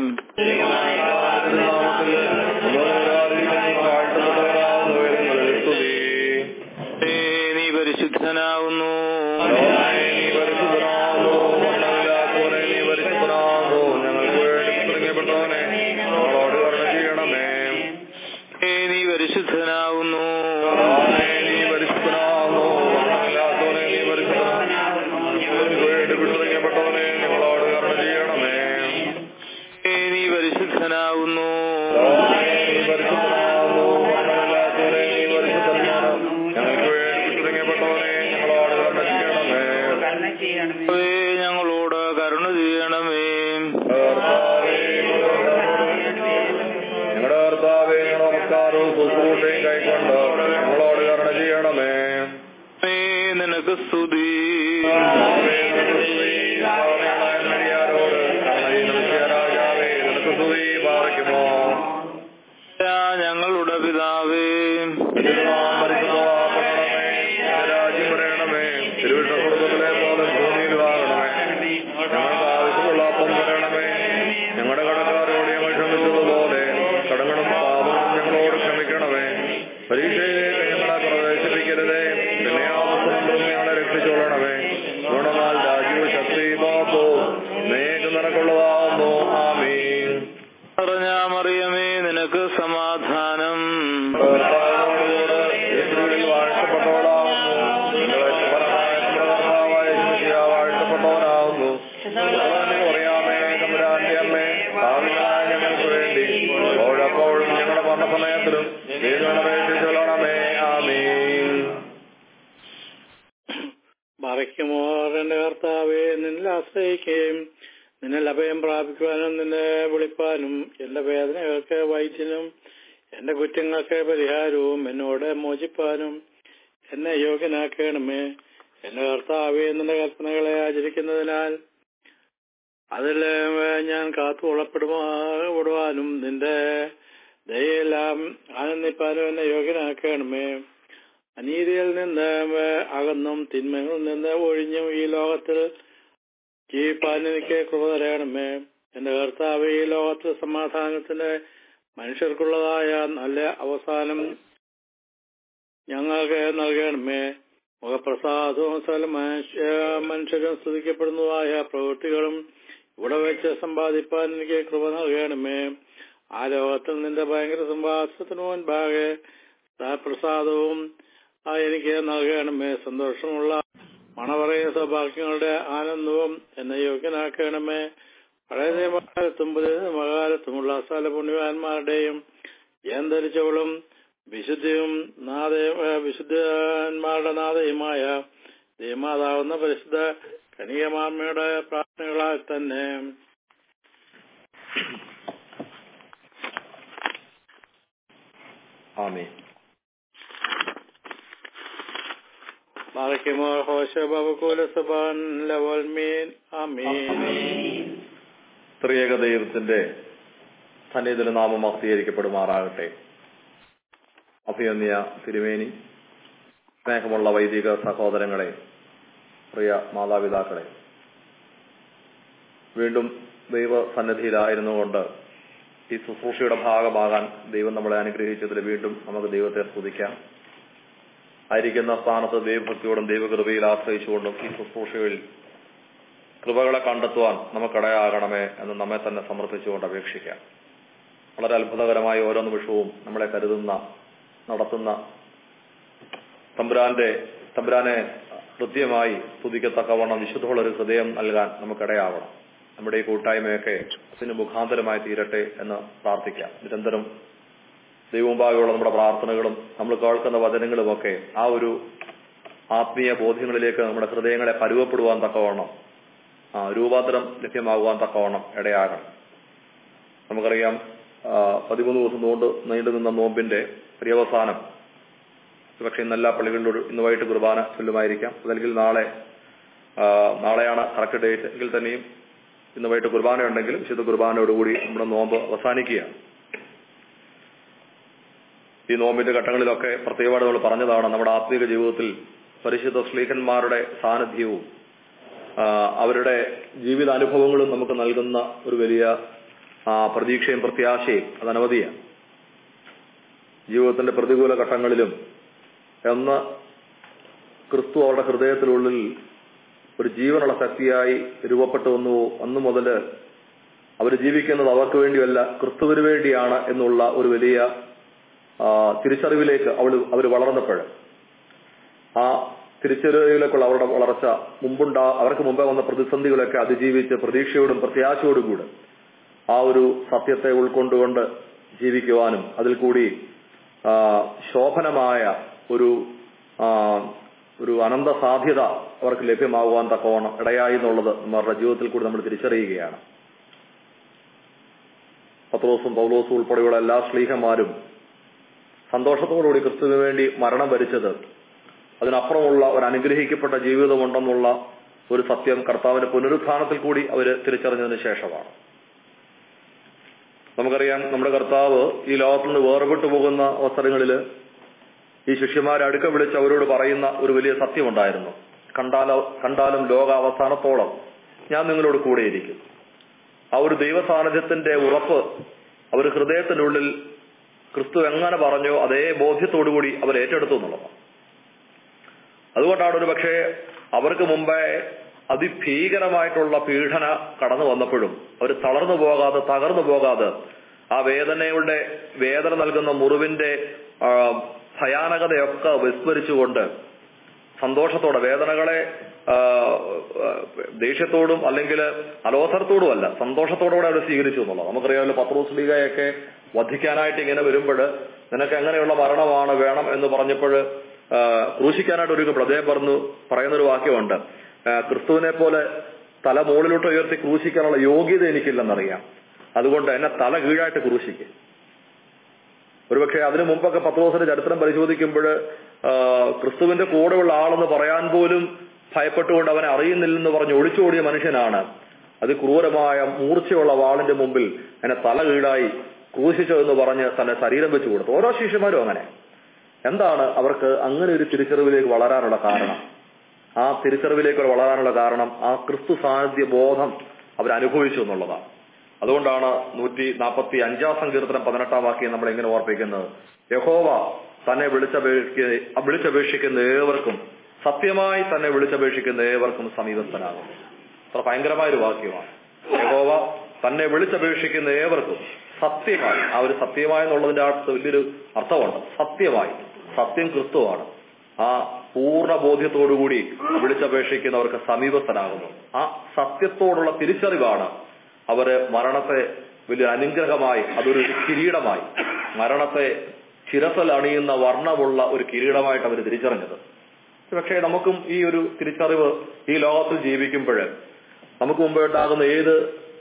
ഏ, നീ പരിശുദ്ധനാവുന്നു ഏ, നീ പരിശുദ്ധനാവുന്നു ഏ, നീ പരിശുദ്ധനാവുന്നു ഏ, ഞങ്ങളോട് കരുണ ചെയ്യണമേ ഞങ്ങളുടെ കർത്താവേ ഞങ്ങളുടെ നമസ്കാരവും ശുശ്രൂഷയും കൈക്കൊണ്ട് ഞങ്ങളോട് കരുണ ചെയ്യണമേ ഏ, നിനക്ക് സ്തുതി ആ, ഞങ്ങളുടെ പിതാവേ രാജ്യം പറയണമേ തിരുവിഷ്ണുടുക്കത്തിലെ പോലെ ഭൂമിയിലുമാകണമേ ഞങ്ങൾക്ക് ആവശ്യമുള്ള അപ്പം പറയണമേ ഞങ്ങളുടെ കടക്കാരോട് ഞങ്ങൾ ക്ഷമിച്ചതുപോലെ കടങ്ങളും പാപങ്ങളും ഞങ്ങളോട് ക്ഷമിക്കണമേ പരീക്ഷയിലേക്ക് ഞങ്ങളെ പ്രവേശിപ്പിക്കരുതേ പിന്നെ ആവശ്യം ഞങ്ങളെ രക്ഷിച്ചോളണമേ ഗുണമാൽ രാജീവ് ശക്തി പാപ്പോ നേക്ക് നിനക്കുള്ളതാവുന്നു ആമീൻ പറഞ്ഞ മറിയമേ നിനക്ക് സമാധാനം കർത്താവിനോടുകൂടെ യേശുവിൽ വാഴ്ത്തപ്പെട്ടവളാവുന്നു നിങ്ങളെ ഫലമായ നമ്മുടെ കർത്താവായ യേശുമിശിഹ വാഴ്ത്തപ്പെട്ടവനാവുന്നു കർത്താവിനെ അറിയാമേ തമ്പുരാന്റെ അമ്മേ ഭാവികളായ ഞങ്ങൾക്ക് വേണ്ടി ഓഴപ്പോഴും ഞങ്ങളുടെ മരണസമയത്തിലും ദൈവമേക്ഷിച്ചൊല്ലണമേ ആമീൻ മറയ്ക്കുമോർ എന്റെ കർത്താവെ നിന്നിൽ ആശ്രയിക്കുകയും നിന്നിൽ അഭയം പ്രാപിക്കുവാനും നിന്നെ വിളിപ്പാനും എന്റെ വേദനകൾക്ക് വൈദ്യനും എന്റെ കുറ്റങ്ങൾക്ക് പരിഹാരവും എന്നോട് മോചിപ്പാനും എന്നെ യോഗ്യനാക്കണമേ എന്റെ കർത്താവെ നിന്റെ കൽപ്പനകളെ ആചരിക്കുന്നതിനാൽ അതിൽ ഞാൻ കാത്തു ഉളപ്പെടുവാനും നിന്റെ ദയെല്ലാം ആനന്ദിപ്പാനും എന്നെ യോഗ്യനാക്കണമേ അനീതിയിൽ നിന്ന് അകന്നും തിന്മകളിൽ നിന്ന് ഒഴിഞ്ഞും ഈ ലോകത്തിൽ ജീവിപ്പാൻ എനിക്ക് കൃപ തരണമേ എന്റെ കർത്താവ് ഈ ലോകത്തിൽ സമാധാനത്തിന് മനുഷ്യർക്കുള്ളതായ നല്ല അവസാനം ഞങ്ങൾക്ക് നൽകണമേ മുഖപ്രസാദവും സകല മനുഷ്യ മനുഷ്യരും സ്തുതിക്കപ്പെടുന്നതായ പ്രവൃത്തികളും ഇവിടെ വെച്ച് സമ്പാദിപ്പാൻ എനിക്ക് കൃപ നൽകണമേ ആ ലോകത്തിൽ നിന്റെ ഭയങ്കര സമ്പാദത്തിന് മുൻപാകെ പ്രസാദവും ആ എനിക്ക് നൽകണമേ സന്തോഷമുള്ള മണവറയ സൗഭാഗ്യങ്ങളുടെ ആനന്ദവും എന്നെ യോഗ്യനാക്കണമേ പഴയ നിയമകാലത്തും പുതിയ നിയമകാലത്തുമുള്ള സകല പുണ്യവാന്മാരുടെയും ജയം ധരിച്ചവളും വിശുദ്ധിയും നാദ വിശുദ്ധന്മാരുടെ നാദയുമായ ദൈവമാതാവുന്ന പരിശുദ്ധ കനികമാർമ്മയുടെ പ്രാർത്ഥനകളാൽ തന്നെ ആമീൻ ബാറയ്ക്കുമോർ ഹോശ ബബുകൂല സബാൻ ലവൽമീൻ ആമീൻ ത്രിയേക ദൈവത്തിന്റെ സന്നിധിയിൽ നാമം അക്തീകരിക്കപ്പെടുമാറാകട്ടെ അഭിയന്യ തിരുമേനി സ്നേഹമുള്ള വൈദിക സഹോദരങ്ങളെ പ്രിയ മാതാപിതാക്കളെ വീണ്ടും ദൈവ സന്നിധിയിലായിരുന്നുകൊണ്ട് ഈ ശുശ്രൂഷയുടെ ഭാഗമാകാൻ ദൈവം നമ്മളെ അനുഗ്രഹിച്ചതിൽ വീണ്ടും നമുക്ക് ദൈവത്തെ സ്തുതിക്കാം ആയിരിക്കുന്ന സ്ഥാനത്ത് ദൈവഭക്തിയോടും ദൈവകൃപയിൽ ആശ്രയിച്ചുകൊണ്ടും ഈ ശുശ്രൂഷയിൽ കൃപകളെ കണ്ടെത്തുവാൻ നമുക്കിടയാകണമേ എന്ന് നമ്മെ തന്നെ സമർപ്പിച്ചുകൊണ്ട് അപേക്ഷിക്കാം വളരെ അത്ഭുതകരമായ ഓരോ നിമിഷവും നമ്മളെ കരുതുന്ന നടത്തുന്ന തമ്പുരാന്റെ തമ്പുരാനെ കൃത്യമായി സ്തുതിക്കത്തക്കവണ്ണം വിശുദ്ധമുള്ള ഒരു ഹൃദയം നൽകാൻ നമുക്കിടയാവണം നമ്മുടെ ഈ കൂട്ടായ്മയൊക്കെ അതിന് മുഖാന്തരമായി തീരട്ടെ എന്ന് പ്രാർത്ഥിക്കാം നിരന്തരം ദൈവമുമ്പാകെയുള്ള നമ്മുടെ പ്രാർത്ഥനകളും നമ്മൾ കേൾക്കുന്ന വചനങ്ങളുമൊക്കെ ആ ഒരു ആത്മീയ ബോധ്യങ്ങളിലേക്ക് നമ്മുടെ ഹൃദയങ്ങളെ പരുവപ്പെടുവാൻ തക്കവണ്ണം ആ, രൂപാന്തരം ലഭ്യമാകുവാൻ തക്കവണ്ണം ഇടയാകണം നമുക്കറിയാം ആ, പതിമൂന്ന് ദിവസം നോണ്ട് നീണ്ടു നിന്ന നോമ്പിന്റെ പര്യവസാനം പക്ഷെ ഇന്ന് എല്ലാ പള്ളികളിലും ഇന്ന് വൈകിട്ട് കുർബാന ചൊല്ലുമായിരിക്കാം അതല്ലെങ്കിൽ നാളെ ആ, നാളെയാണ് കറക്റ്റ് ഡേറ്റ് എങ്കിൽ തന്നെയും ഇന്ന് വൈകിട്ട് കുർബാന ഉണ്ടെങ്കിൽ വിശുദ്ധ കുർബാനയോടുകൂടി നമ്മുടെ നോമ്പ് അവസാനിക്കുകയാണ് ഈ നോമ്പിന്റെ ഘട്ടങ്ങളിലൊക്കെ പ്രത്യേകമായിട്ട് നമ്മൾ പറഞ്ഞതാണ് നമ്മുടെ ആത്മീക ജീവിതത്തിൽ പരിശുദ്ധ ശ്ലീഹന്മാരുടെ സാന്നിധ്യവും ആ, അവരുടെ ജീവിതാനുഭവങ്ങളും നമുക്ക് നൽകുന്ന ഒരു വലിയ ആ, പ്രതീക്ഷയും പ്രത്യാശയും അത് അനവധിയാണ് ജീവിതത്തിന്റെ പ്രതികൂല ഘട്ടങ്ങളിലും എന്ന് ക്രിസ്തു അവരുടെ ഹൃദയത്തിനുള്ളിൽ ഒരു ജീവനുള്ള ശക്തിയായി രൂപപ്പെട്ടു വന്നു അന്നു മുതൽ അവർ ജീവിക്കുന്നത് അവർക്ക് വേണ്ടിയല്ല ക്രിസ്തുവിന് വേണ്ടിയാണ് എന്നുള്ള ഒരു വലിയ ആ, തിരിച്ചറിവിലേക്ക് അവൾ അവർ വളർന്നപ്പോൾ ആ തിരിച്ചറിവിലേക്കുള്ള അവരുടെ വളർച്ച മുമ്പുണ്ടാ അവർക്ക് മുമ്പേ വന്ന പ്രതിസന്ധികളൊക്കെ അതിജീവിച്ച് പ്രതീക്ഷയോടും പ്രത്യാശയോടും കൂടെ ആ ഒരു സത്യത്തെ ഉൾക്കൊണ്ടുകൊണ്ട് ജീവിക്കുവാനും അതിൽ കൂടി ആ, ശോഭനമായ ഒരു ആ, ഒരു അനന്ത സാധ്യത അവർക്ക് ലഭ്യമാകുവാൻ തക്കവണ്ണം ഇടയായി എന്നുള്ളത് നമ്മുടെ ജീവിതത്തിൽ കൂടി നമ്മൾ തിരിച്ചറിയുകയാണ് പത്രോസും പൗലോസും ഉൾപ്പെടെയുള്ള എല്ലാ സ്ലീഹന്മാരും സന്തോഷത്തോടുകൂടി ക്രിസ്തുവിന് വേണ്ടി മരണം വരിച്ചത് അതിനപ്പുറമുള്ള ഒരു അനുഗ്രഹിക്കപ്പെട്ട ജീവിതമുണ്ടെന്നുള്ള ഒരു സത്യം കർത്താവിന്റെ പുനരുത്ഥാനത്തിൽ കൂടി അവർ തിരിച്ചറിഞ്ഞതിന് ശേഷമാണ് നമുക്കറിയാം നമ്മുടെ കർത്താവ് ഈ ലോകത്തിൽ നിന്ന് വേർപെട്ടു പോകുന്ന അവസരങ്ങളിൽ ഈ ശിഷ്യന്മാരെ അടുക്ക വിളിച്ച് അവരോട് പറയുന്ന ഒരു വലിയ സത്യമുണ്ടായിരുന്നു കണ്ടാലോ കണ്ടാലും ലോകാവസാനത്തോളം ഞാൻ നിങ്ങളോട് കൂടെയിരിക്കും ആ ഒരു ദൈവ സാന്നിധ്യത്തിന്റെ ഉറപ്പ് അവർ ഹൃദയത്തിനുള്ളിൽ ക്രിസ്തു എങ്ങനെ പറഞ്ഞോ അതേ ബോധ്യത്തോടുകൂടി അവർ ഏറ്റെടുത്തു എന്നുള്ളതാണ് അതുകൊണ്ടാണ് ഒരു പക്ഷേ അവർക്ക് മുമ്പേ അതിഭീകരമായിട്ടുള്ള പീഡന കടന്നു വന്നപ്പോഴും അവർ തളർന്നു പോകാതെ തകർന്നു പോകാതെ ആ വേദനയുടെ വേദന നൽകുന്ന മുറിവിന്റെ ആ, ഭയാനകതയൊക്കെ വിസ്മരിച്ചുകൊണ്ട് സന്തോഷത്തോടെ വേദനകളെ ആ, ആ, ദേഷ്യത്തോടും അല്ലെങ്കിൽ അലോസരത്തോടും അല്ല സന്തോഷത്തോടുകൂടെ അവർ സ്വീകരിച്ചു എന്നുള്ളത് നമുക്കറിയാമല്ലോ പത്രോസ് ലീഗയൊക്കെ വധിക്കാനായിട്ട് ഇങ്ങനെ വരുമ്പോൾ നിനക്ക് എങ്ങനെയുള്ള മരണമാണ് വേണം എന്ന് പറഞ്ഞപ്പോൾ ക്രൂശിക്കാനായിട്ട് ഒരുക്കപ്പോൾ അദ്ദേഹം പറഞ്ഞു പറയുന്നൊരു വാക്യമുണ്ട് ആ, ക്രിസ്തുവിനെ പോലെ തല മുകളിലോട്ട് ഉയർത്തി ക്രൂശിക്കാനുള്ള യോഗ്യത എനിക്കില്ലെന്നറിയാം അതുകൊണ്ട് എന്നെ തല കീഴായിട്ട് ക്രൂശിക്കും ഒരുപക്ഷെ അതിനു മുമ്പൊക്കെ പത്ത് ദിവസത്തിന്റെ ചരിത്രം പരിശോധിക്കുമ്പോൾ ക്രിസ്തുവിന്റെ കൂടെയുള്ള ആളെന്ന് പറയാൻ പോലും ഭയപ്പെട്ടുകൊണ്ട് അവനെ അറിയുന്നില്ലെന്ന് പറഞ്ഞ് ഒളിച്ചോടിയ മനുഷ്യനാണ് അത് ക്രൂരമായ മൂർച്ചയുള്ള വാളിന്റെ മുമ്പിൽ എന്നെ തല കീഴായി ക്രൂശിച്ചോ എന്ന് പറഞ്ഞ് തന്നെ ശരീരം വെച്ചു കൊടുത്തു ഓരോ ശിഷ്യന്മാരും അങ്ങനെ എന്താണ് അവർക്ക് അങ്ങനെ ഒരു തിരിച്ചറിവിലേക്ക് വളരാനുള്ള കാരണം ആ തിരിച്ചറിവിലേക്ക് അവർ വളരാനുള്ള കാരണം ആ ക്രിസ്തു സാന്നിധ്യ ബോധം അവർ അനുഭവിച്ചു എന്നുള്ളതാണ് അതുകൊണ്ടാണ് നൂറ്റി നാൽപ്പത്തി അഞ്ചാം സങ്കീർത്തനം പതിനെട്ടാം വാക്യം നമ്മൾ എങ്ങനെ ഓർപ്പിക്കുന്നത് യഹോവ തന്നെ വിളിച്ചപേക്ഷിക്ക വിളിച്ചപേക്ഷിക്കുന്ന ഏവർക്കും സത്യമായി തന്നെ വിളിച്ചപേക്ഷിക്കുന്ന ഏവർക്കും സമീപസ്ഥനാകും അത്ര ഭയങ്കരമായ ഒരു വാക്യമാണ് യഹോവ തന്നെ വിളിച്ചപേക്ഷിക്കുന്ന ഏവർക്കും സത്യമായി ആ ഒരു സത്യമായി എന്നുള്ളതിന്റെ അർത്ഥം വലിയൊരു അർത്ഥമുണ്ട് സത്യമായി സത്യം ക്രിസ്തുവാണ് ആ പൂർണ്ണ ബോധ്യത്തോടുകൂടി വിളിച്ചപേക്ഷിക്കുന്നവർക്ക് സമീപസ്ഥനാകുന്നു ആ സത്യത്തോടുള്ള തിരിച്ചറിവാണ് അവര് മരണത്തെ വലിയ അനുഗ്രഹമായി അതൊരു കിരീടമായി മരണത്തെ ശിരസൽ അണിയുന്ന വർണ്ണമുള്ള ഒരു കിരീടമായിട്ട് അവർ തിരിച്ചറിഞ്ഞത് പക്ഷേ നമുക്കും ഈ ഒരു തിരിച്ചറിവ് ഈ ലോകത്തിൽ ജീവിക്കുമ്പോൾ നമുക്ക് മുമ്പേ ഉണ്ടാകുന്ന ഏത്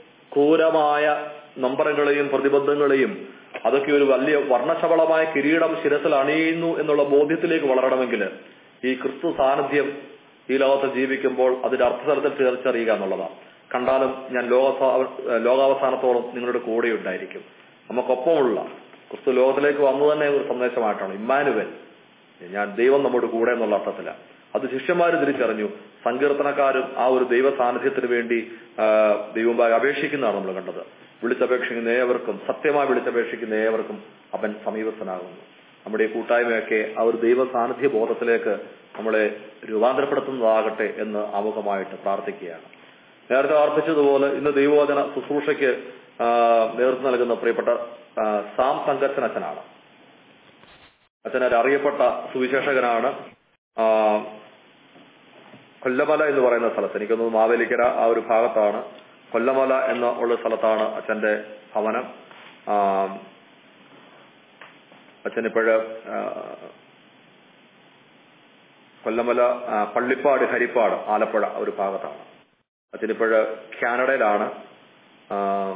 ക്രൂരമായ നമ്പറുകളെയും പ്രതിബന്ധങ്ങളെയും അതൊക്കെ ഒരു വലിയ വർണ്ണശബളമായ കിരീടം ശിരസിൽ അണിയുന്നു എന്നുള്ള ബോധ്യത്തിലേക്ക് വളരണമെങ്കിൽ ഈ ക്രിസ്തു സാന്നിധ്യം ഈ ലോകത്ത് ജീവിക്കുമ്പോൾ അതിന്റെ അർത്ഥതലത്തിൽ തിരിച്ചറിയുക എന്നുള്ളതാണ് കണ്ടാലും ഞാൻ ലോക ലോകാവസാനത്തോളം നിങ്ങളുടെ കൂടെ ഉണ്ടായിരിക്കും നമുക്കൊപ്പമുള്ള ക്രിസ്തു ലോകത്തിലേക്ക് വന്നു തന്നെ ഒരു സന്ദേശമായിട്ടാണ് ഇമ്മാനുവൽ ഞാൻ ദൈവം നമ്മുടെ കൂടെ എന്നുള്ള അർത്ഥത്തില അത് ശിഷ്യന്മാർ തിരിച്ചറിഞ്ഞു സങ്കീർത്തനക്കാരും ആ ഒരു ദൈവ സാന്നിധ്യത്തിന് വേണ്ടി ആ, ദൈവമായി അപേക്ഷിക്കുന്നതാണ് നമ്മൾ കണ്ടത് വിളിച്ചപേക്ഷിക്കുന്ന ഏവർക്കും സത്യമായി വിളിച്ചപേക്ഷിക്കുന്ന ഏവർക്കും അവൻ സമീപസ്ഥനാകുന്നു നമ്മുടെ ഈ കൂട്ടായ്മയൊക്കെ ആ ഒരു ദൈവ സാന്നിധ്യ ബോധത്തിലേക്ക് നമ്മളെ രൂപാന്തരപ്പെടുത്തുന്നതാകട്ടെ എന്ന് ആമുഖമായിട്ട് പ്രാർത്ഥിക്കുകയാണ് നേരത്തെ ആർപ്പിച്ചതുപോലെ ഇന്ന് ദൈവവചന ശുശ്രൂഷയ്ക്ക് ആ, നേതൃത്വം നൽകുന്ന പ്രിയപ്പെട്ട ആ, സാം സംഘർഷൻ അച്ഛനാണ് അച്ഛൻ ഒരു അറിയപ്പെട്ട സുവിശേഷകനാണ് ആ, കൊല്ലമല എന്ന് പറയുന്ന സ്ഥലത്ത് എനിക്കൊന്ന് മാവേലിക്കര ആ ഒരു ഭാഗത്താണ് കൊല്ലമല എന്ന ഉള്ള സ്ഥലത്താണ് അച്ഛന്റെ ഭവനം ആ, അച്ഛനിപ്പോഴ് ആ, കൊല്ലമല ആ, പള്ളിപ്പാട് ഹരിപ്പാട് ആലപ്പുഴ ആ ഒരു ഭാഗത്താണ് അച്ഛനിപ്പോഴ് കാനഡയിലാണ് ആ,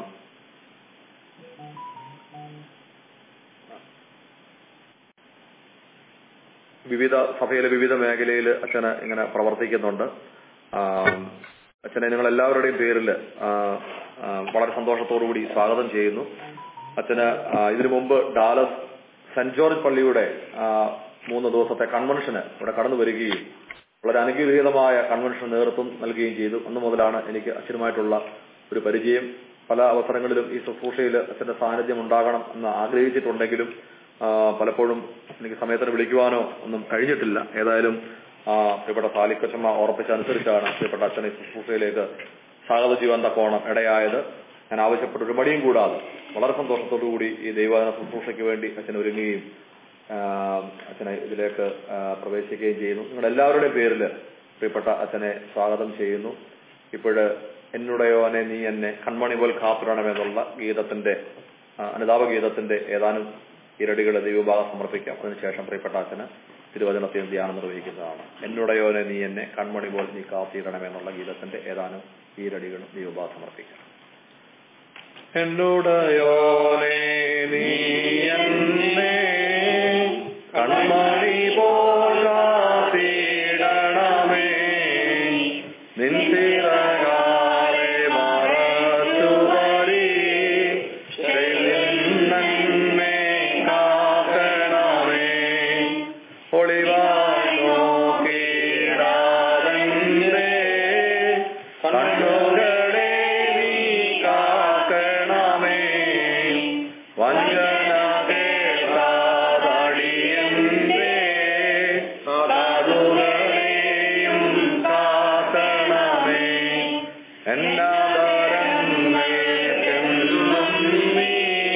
വിവിധ സഭയിലെ വിവിധ മേഖലയിൽ അച്ഛന് ഇങ്ങനെ പ്രവർത്തിക്കുന്നുണ്ട് ആ, അച്ഛനെ നിങ്ങൾ എല്ലാവരുടെയും പേരിൽ ആ, ആ, വളരെ സന്തോഷത്തോടു കൂടി സ്വാഗതം ചെയ്യുന്നു അച്ഛന് ആ, ഇതിനു മുമ്പ് ഡാലസ് സെന്റ് ജോർജ് പള്ളിയുടെ ആ, മൂന്ന് ദിവസത്തെ കൺവെൻഷന് ഇവിടെ കടന്നു വരികയും വളരെ അനുഗ്രഹീതമായ കൺവെൻഷൻ നേതൃത്വം നൽകുകയും ചെയ്തു അന്ന് മുതലാണ് എനിക്ക് അച്ഛനുമായിട്ടുള്ള ഒരു പരിചയം പല അവസരങ്ങളിലും ഈ ശുശ്രൂഷയിൽ അച്ഛന്റെ സാന്നിധ്യം ഉണ്ടാകണം എന്ന് ആഗ്രഹിച്ചിട്ടുണ്ടെങ്കിലും ആ, പലപ്പോഴും എനിക്ക് സമയത്തിന് വിളിക്കുവാനോ ഒന്നും കഴിഞ്ഞിട്ടില്ല ഏതായാലും ആ, പ്രിയപ്പെട്ട സാലിക്കച്ചമ്മ ഓർപ്പിച്ചനുസരിച്ചാണ് പ്രിയപ്പെട്ട അച്ഛനെ ഈ ശുശ്രൂഷയിലേക്ക് സ്വാഗത ജീവൻ തക്കോണം ഇടയായത് ഞാൻ ആവശ്യപ്പെട്ട ഒരു മടിയും കൂടാതെ വളരെ സന്തോഷത്തോടു കൂടി ഈ ദൈവദിന ശുശ്രൂഷയ്ക്ക് വേണ്ടി അച്ഛൻ ഒരുങ്ങുകയും ആ, അച്ഛനെ ഇതിലേക്ക് ആ, പ്രവേശിക്കുകയും ചെയ്യുന്നു നിങ്ങളുടെ എല്ലാവരുടെയും പേരിൽ പ്രിയപ്പെട്ട അച്ഛനെ സ്വാഗതം ചെയ്യുന്നു ഇപ്പോഴ് എന്നുടയോനെ നീ എന്നെ കൺമണി പോൽ കാത്തിടണമെന്നുള്ള ഗീതത്തിന്റെ ആ, അനുതാപ ഗീതത്തിന്റെ ഏതാനും ഇരടികളെ ദൈവഭാഗം സമർപ്പിക്കാം അതിനുശേഷം പ്രിയപ്പെട്ട അച്ഛന് തിരുവചനത്തെയും ധ്യാനം നിർവഹിക്കുന്നതാണ് എന്നുടയോനെ നീ എന്നെ കൺമണി പോൽ നീ കാത്തിടണമെന്നുള്ള ഗീതത്തിന്റെ ഏതാനും ഈരടികളും ദൈവഭാഗം സമർപ്പിക്കാം എന്നുടയോനെ നീ എന്നെ കൺമണി പോൽ കാത്തിടണമേ നിൻ തിരകാലെ മറച്ചുപടി നന്മേ കാക്കണമേ ഒളിവായി നോക്കിടാതെ കണ്ണുകളെ നീ കാക്കണമേ വഞ്ചന കേട്ടാതടിയന്റെ കാതുകളെയും കാക്കണമേ എന്നാദരങ്ങൾക്കെന്നും നീ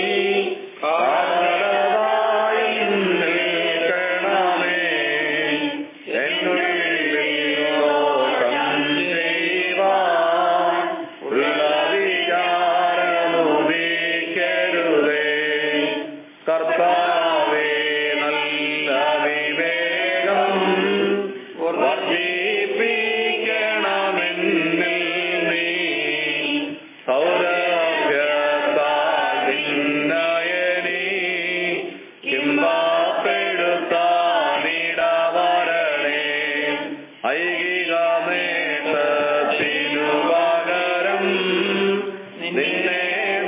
കാവലതായും നിൽക്കണമേ എന്നുള്ളിൽ ദോഷം ചെയ്യുവാൻ ഉള്ള വിചാരമുദിക്കരുതേ കർത്താവേ നല്ല വിവേകം വർദ്ധിപ്പിക്കണമെന്നിൽ നീ സൗരഭ്യത്താൽ നിന്നയനീ കിംബാപ്പെടുത്താനിടവരണേ ഐകിക നേട്ടത്തിനു പകരം നിന്നെ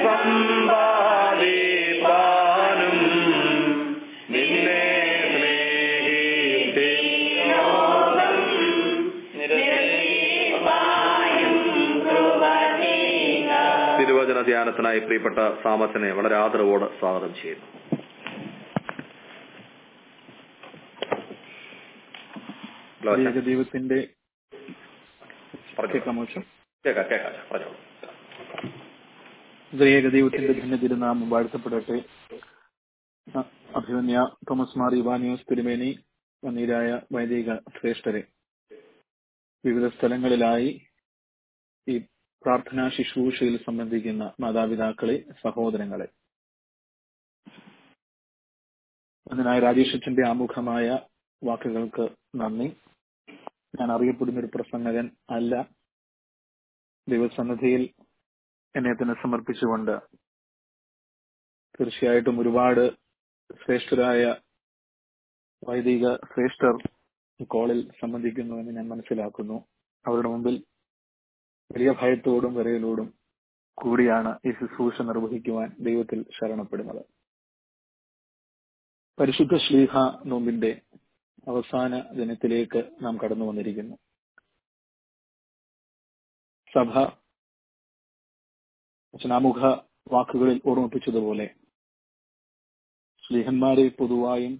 സമ്പാദിപ്പാനും നിന്നെ തിരുവചന ധ്യാനത്തിനായി പ്രിയപ്പെട്ട സാമസനെ വളരെ ആദരവോടെ സ്വാഗതം ചെയ്യുന്നു ഏക ദൈവത്തിന്റെ പറഞ്ഞോളൂ. കേൾക്കാമോ അച്ഛൻ? കേൾക്കാം കേൾക്കാം പറഞ്ഞോളൂ ഏക ദൈവത്തിന്റെ ധന്യ തിരുനാമം വാഴ്ത്തപ്പെടട്ടെ അ- അഭിമന്യ തോമസ് മാർ ഇവാനിയോസ് തിരുമേനി വന്നീരായ വൈദിക ശ്രേഷ്ഠരെ വിവിധ സ്ഥലങ്ങളിലായി ഈ പ്രാർത്ഥനാ ശുശ്രൂഷയിൽ സംബന്ധിക്കുന്ന മാതാപിതാക്കളെ സഹോദരങ്ങളെ അതിനായി രാജേഷ് അച്ഛന്റെ ആമുഖമായ വാക്കുകൾക്ക് നന്ദി ഞാൻ അറിയപ്പെടുന്ന ഒരു പ്രസംഗകൻ അല്ല ദൈവസന്നിധിയിൽ എന്നെ തന്നെ സമർപ്പിച്ചുകൊണ്ട് തീർച്ചയായിട്ടും ഒരുപാട് ശ്രേഷ്ഠരായ വൈദിക ശ്രേഷ്ഠർ ഈ കോളിൽ സംബന്ധിക്കുന്നുവെന്ന് ഞാൻ മനസ്സിലാക്കുന്നു അവരുടെ മുമ്പിൽ വലിയ ഭയത്തോടും വിറയലോടും കൂടിയാണ് ഈ ശുശ്രൂഷ നിർവഹിക്കുവാൻ ദൈവത്തിൽ ശരണപ്പെടുന്നത് പരിശുദ്ധ ശ്ലീഹ നോമ്പിന്റെ അവസാന ദിനത്തിലേക്ക് നാം കടന്നു വന്നിരിക്കുന്നു സഭ അച്ഛനാമുഖ വാക്കുകളിൽ ഓർമ്മിപ്പിച്ചതുപോലെ ശ്ലീഹന്മാരെ പൊതുവായും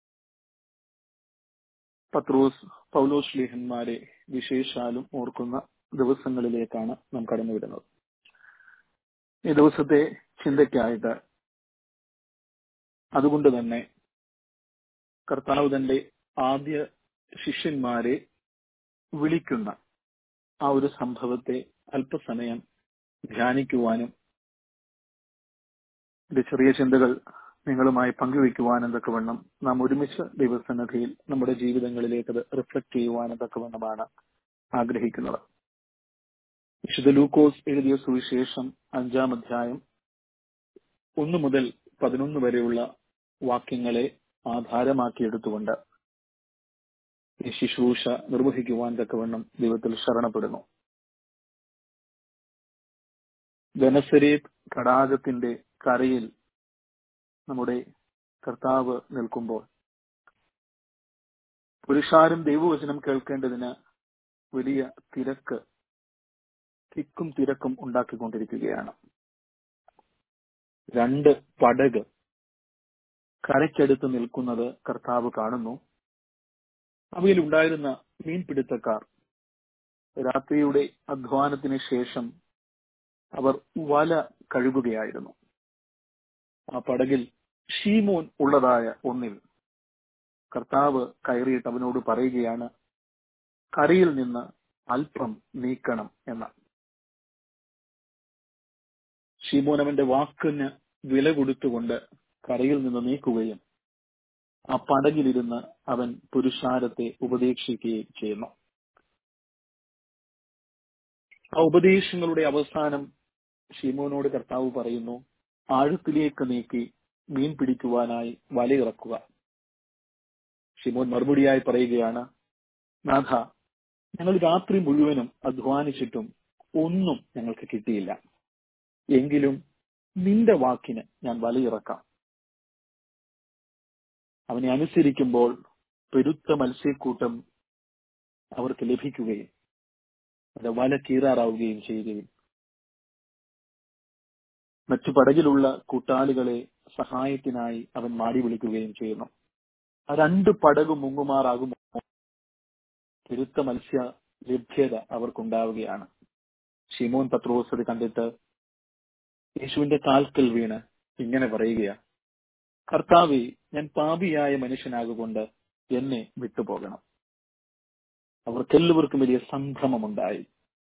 പത്രോസ് പൗലോസ് ശ്ലീഹന്മാരെ വിശേഷാലും ഓർക്കുന്ന ദിവസങ്ങളിലേക്കാണ് നാം കടന്നുവരുന്നത് ഈ ദിവസത്തെ ചിന്തയ്ക്കായിട്ട് അതുകൊണ്ട് തന്നെ കർത്താവ് തന്റെ ആദ്യ ശിഷ്യന്മാരെ വിളിക്കുന്ന ആ ഒരു സംഭവത്തെ അല്പസമയം ധ്യാനിക്കുവാനും ഇത് ചെറിയ ചിന്തകൾ നിങ്ങളുമായി പങ്കുവെക്കുവാനും തക്കവണ്ണം നാം ഒരുമിച്ച് ദൈവസന്നദ്ധിയിൽ നമ്മുടെ ജീവിതങ്ങളിലേക്ക് അത് റിഫ്ലക്ട് ചെയ്യുവാനും തക്കവണ്ണമാണ് ആഗ്രഹിക്കുന്നത് വിശുദ്ധ ലൂക്കോസ് എഴുതിയ സുവിശേഷം അഞ്ചാം അധ്യായം ഒന്ന് മുതൽ പതിനൊന്ന് വരെയുള്ള വാക്യങ്ങളെ ആധാരമാക്കിയെടുത്തുകൊണ്ട് ഈ ശുശ്രൂഷ നിർവഹിക്കുവാൻ തക്കവണ്ണം ദൈവത്തിൽ ശരണപ്പെടുന്നു ഗനസരേത് തടാകത്തിന്റെ കരയിൽ നമ്മുടെ കർത്താവ് നിൽക്കുമ്പോൾ പുരുഷാരും ദൈവവചനം കേൾക്കേണ്ടതിന് വലിയ തിരക്ക് തിക്കും തിരക്കും ഉണ്ടാക്കിക്കൊണ്ടിരിക്കുകയാണ് രണ്ട് പടക് കരയ്ക്കടുത്ത് നിൽക്കുന്നത് കർത്താവ് കാണുന്നു അവയിൽ ഉണ്ടായിരുന്ന മീൻപിടുത്തക്കാർ രാത്രിയുടെ അധ്വാനത്തിന് ശേഷം അവർ വല കഴുകുകയായിരുന്നു ആ പടകിൽ ഷീമോൻ ഉള്ളതായ ഒന്നിൽ കർത്താവ് കയറിയിട്ട് അവനോട് പറയുകയാണ് കരയിൽ നിന്ന് അല്പം നീക്കണം എന്ന് ഷീമോൻ അവന്റെ വാക്കിന് വില കൊടുത്തുകൊണ്ട് കരയിൽ നിന്ന് നീക്കുകയും ആ പടകിലിരുന്ന് അവൻ പുരുഷാരത്തെ ഉപദേശിക്കുകയും ചെയ്യുന്നു ആ ഉപദേശങ്ങളുടെ അവസാനം ഷീമോനോട് കർത്താവ് പറയുന്നു ആഴത്തിലേക്ക് നീക്കി മീൻ പിടിക്കുവാനായി വലയിറക്കുക ഷിമോൻ മറുപടിയായി പറയുകയാണ് നാഥ ഞങ്ങൾ രാത്രി മുഴുവനും അധ്വാനിച്ചിട്ടും ഒന്നും ഞങ്ങൾക്ക് കിട്ടിയില്ല എങ്കിലും നിന്റെ വാക്കിന് ഞാൻ വലയിറക്കാം അവനെ അനുസരിക്കുമ്പോൾ പെരുത്ത മത്സ്യക്കൂട്ടം അവർക്ക് ലഭിക്കുകയും അത് വല കീറാറാവുകയും ചെയ്യുകയും മറ്റു പടകിലുള്ള കൂട്ടാളികളെ സഹായത്തിനായി അവൻ മാടി വിളിക്കുകയും ചെയ്യുന്നു ആ രണ്ട് പടക് മുങ്ങുമാറാകുമോ പെരുത്ത മത്സ്യ ലഭ്യത അവർക്കുണ്ടാവുകയാണ് ഷിമോൻ പത്രോസ് അത് കണ്ടിട്ട് യേശുവിന്റെ കാൽക്കൽ വീണ് ഇങ്ങനെ പറയുകയാ കർത്താവെ ഞാൻ പാപിയായ മനുഷ്യനാകൊണ്ട് എന്നെ വിട്ടുപോകണം അവർക്കെല്ലാവർക്കും വലിയ സംഭ്രമമുണ്ടായി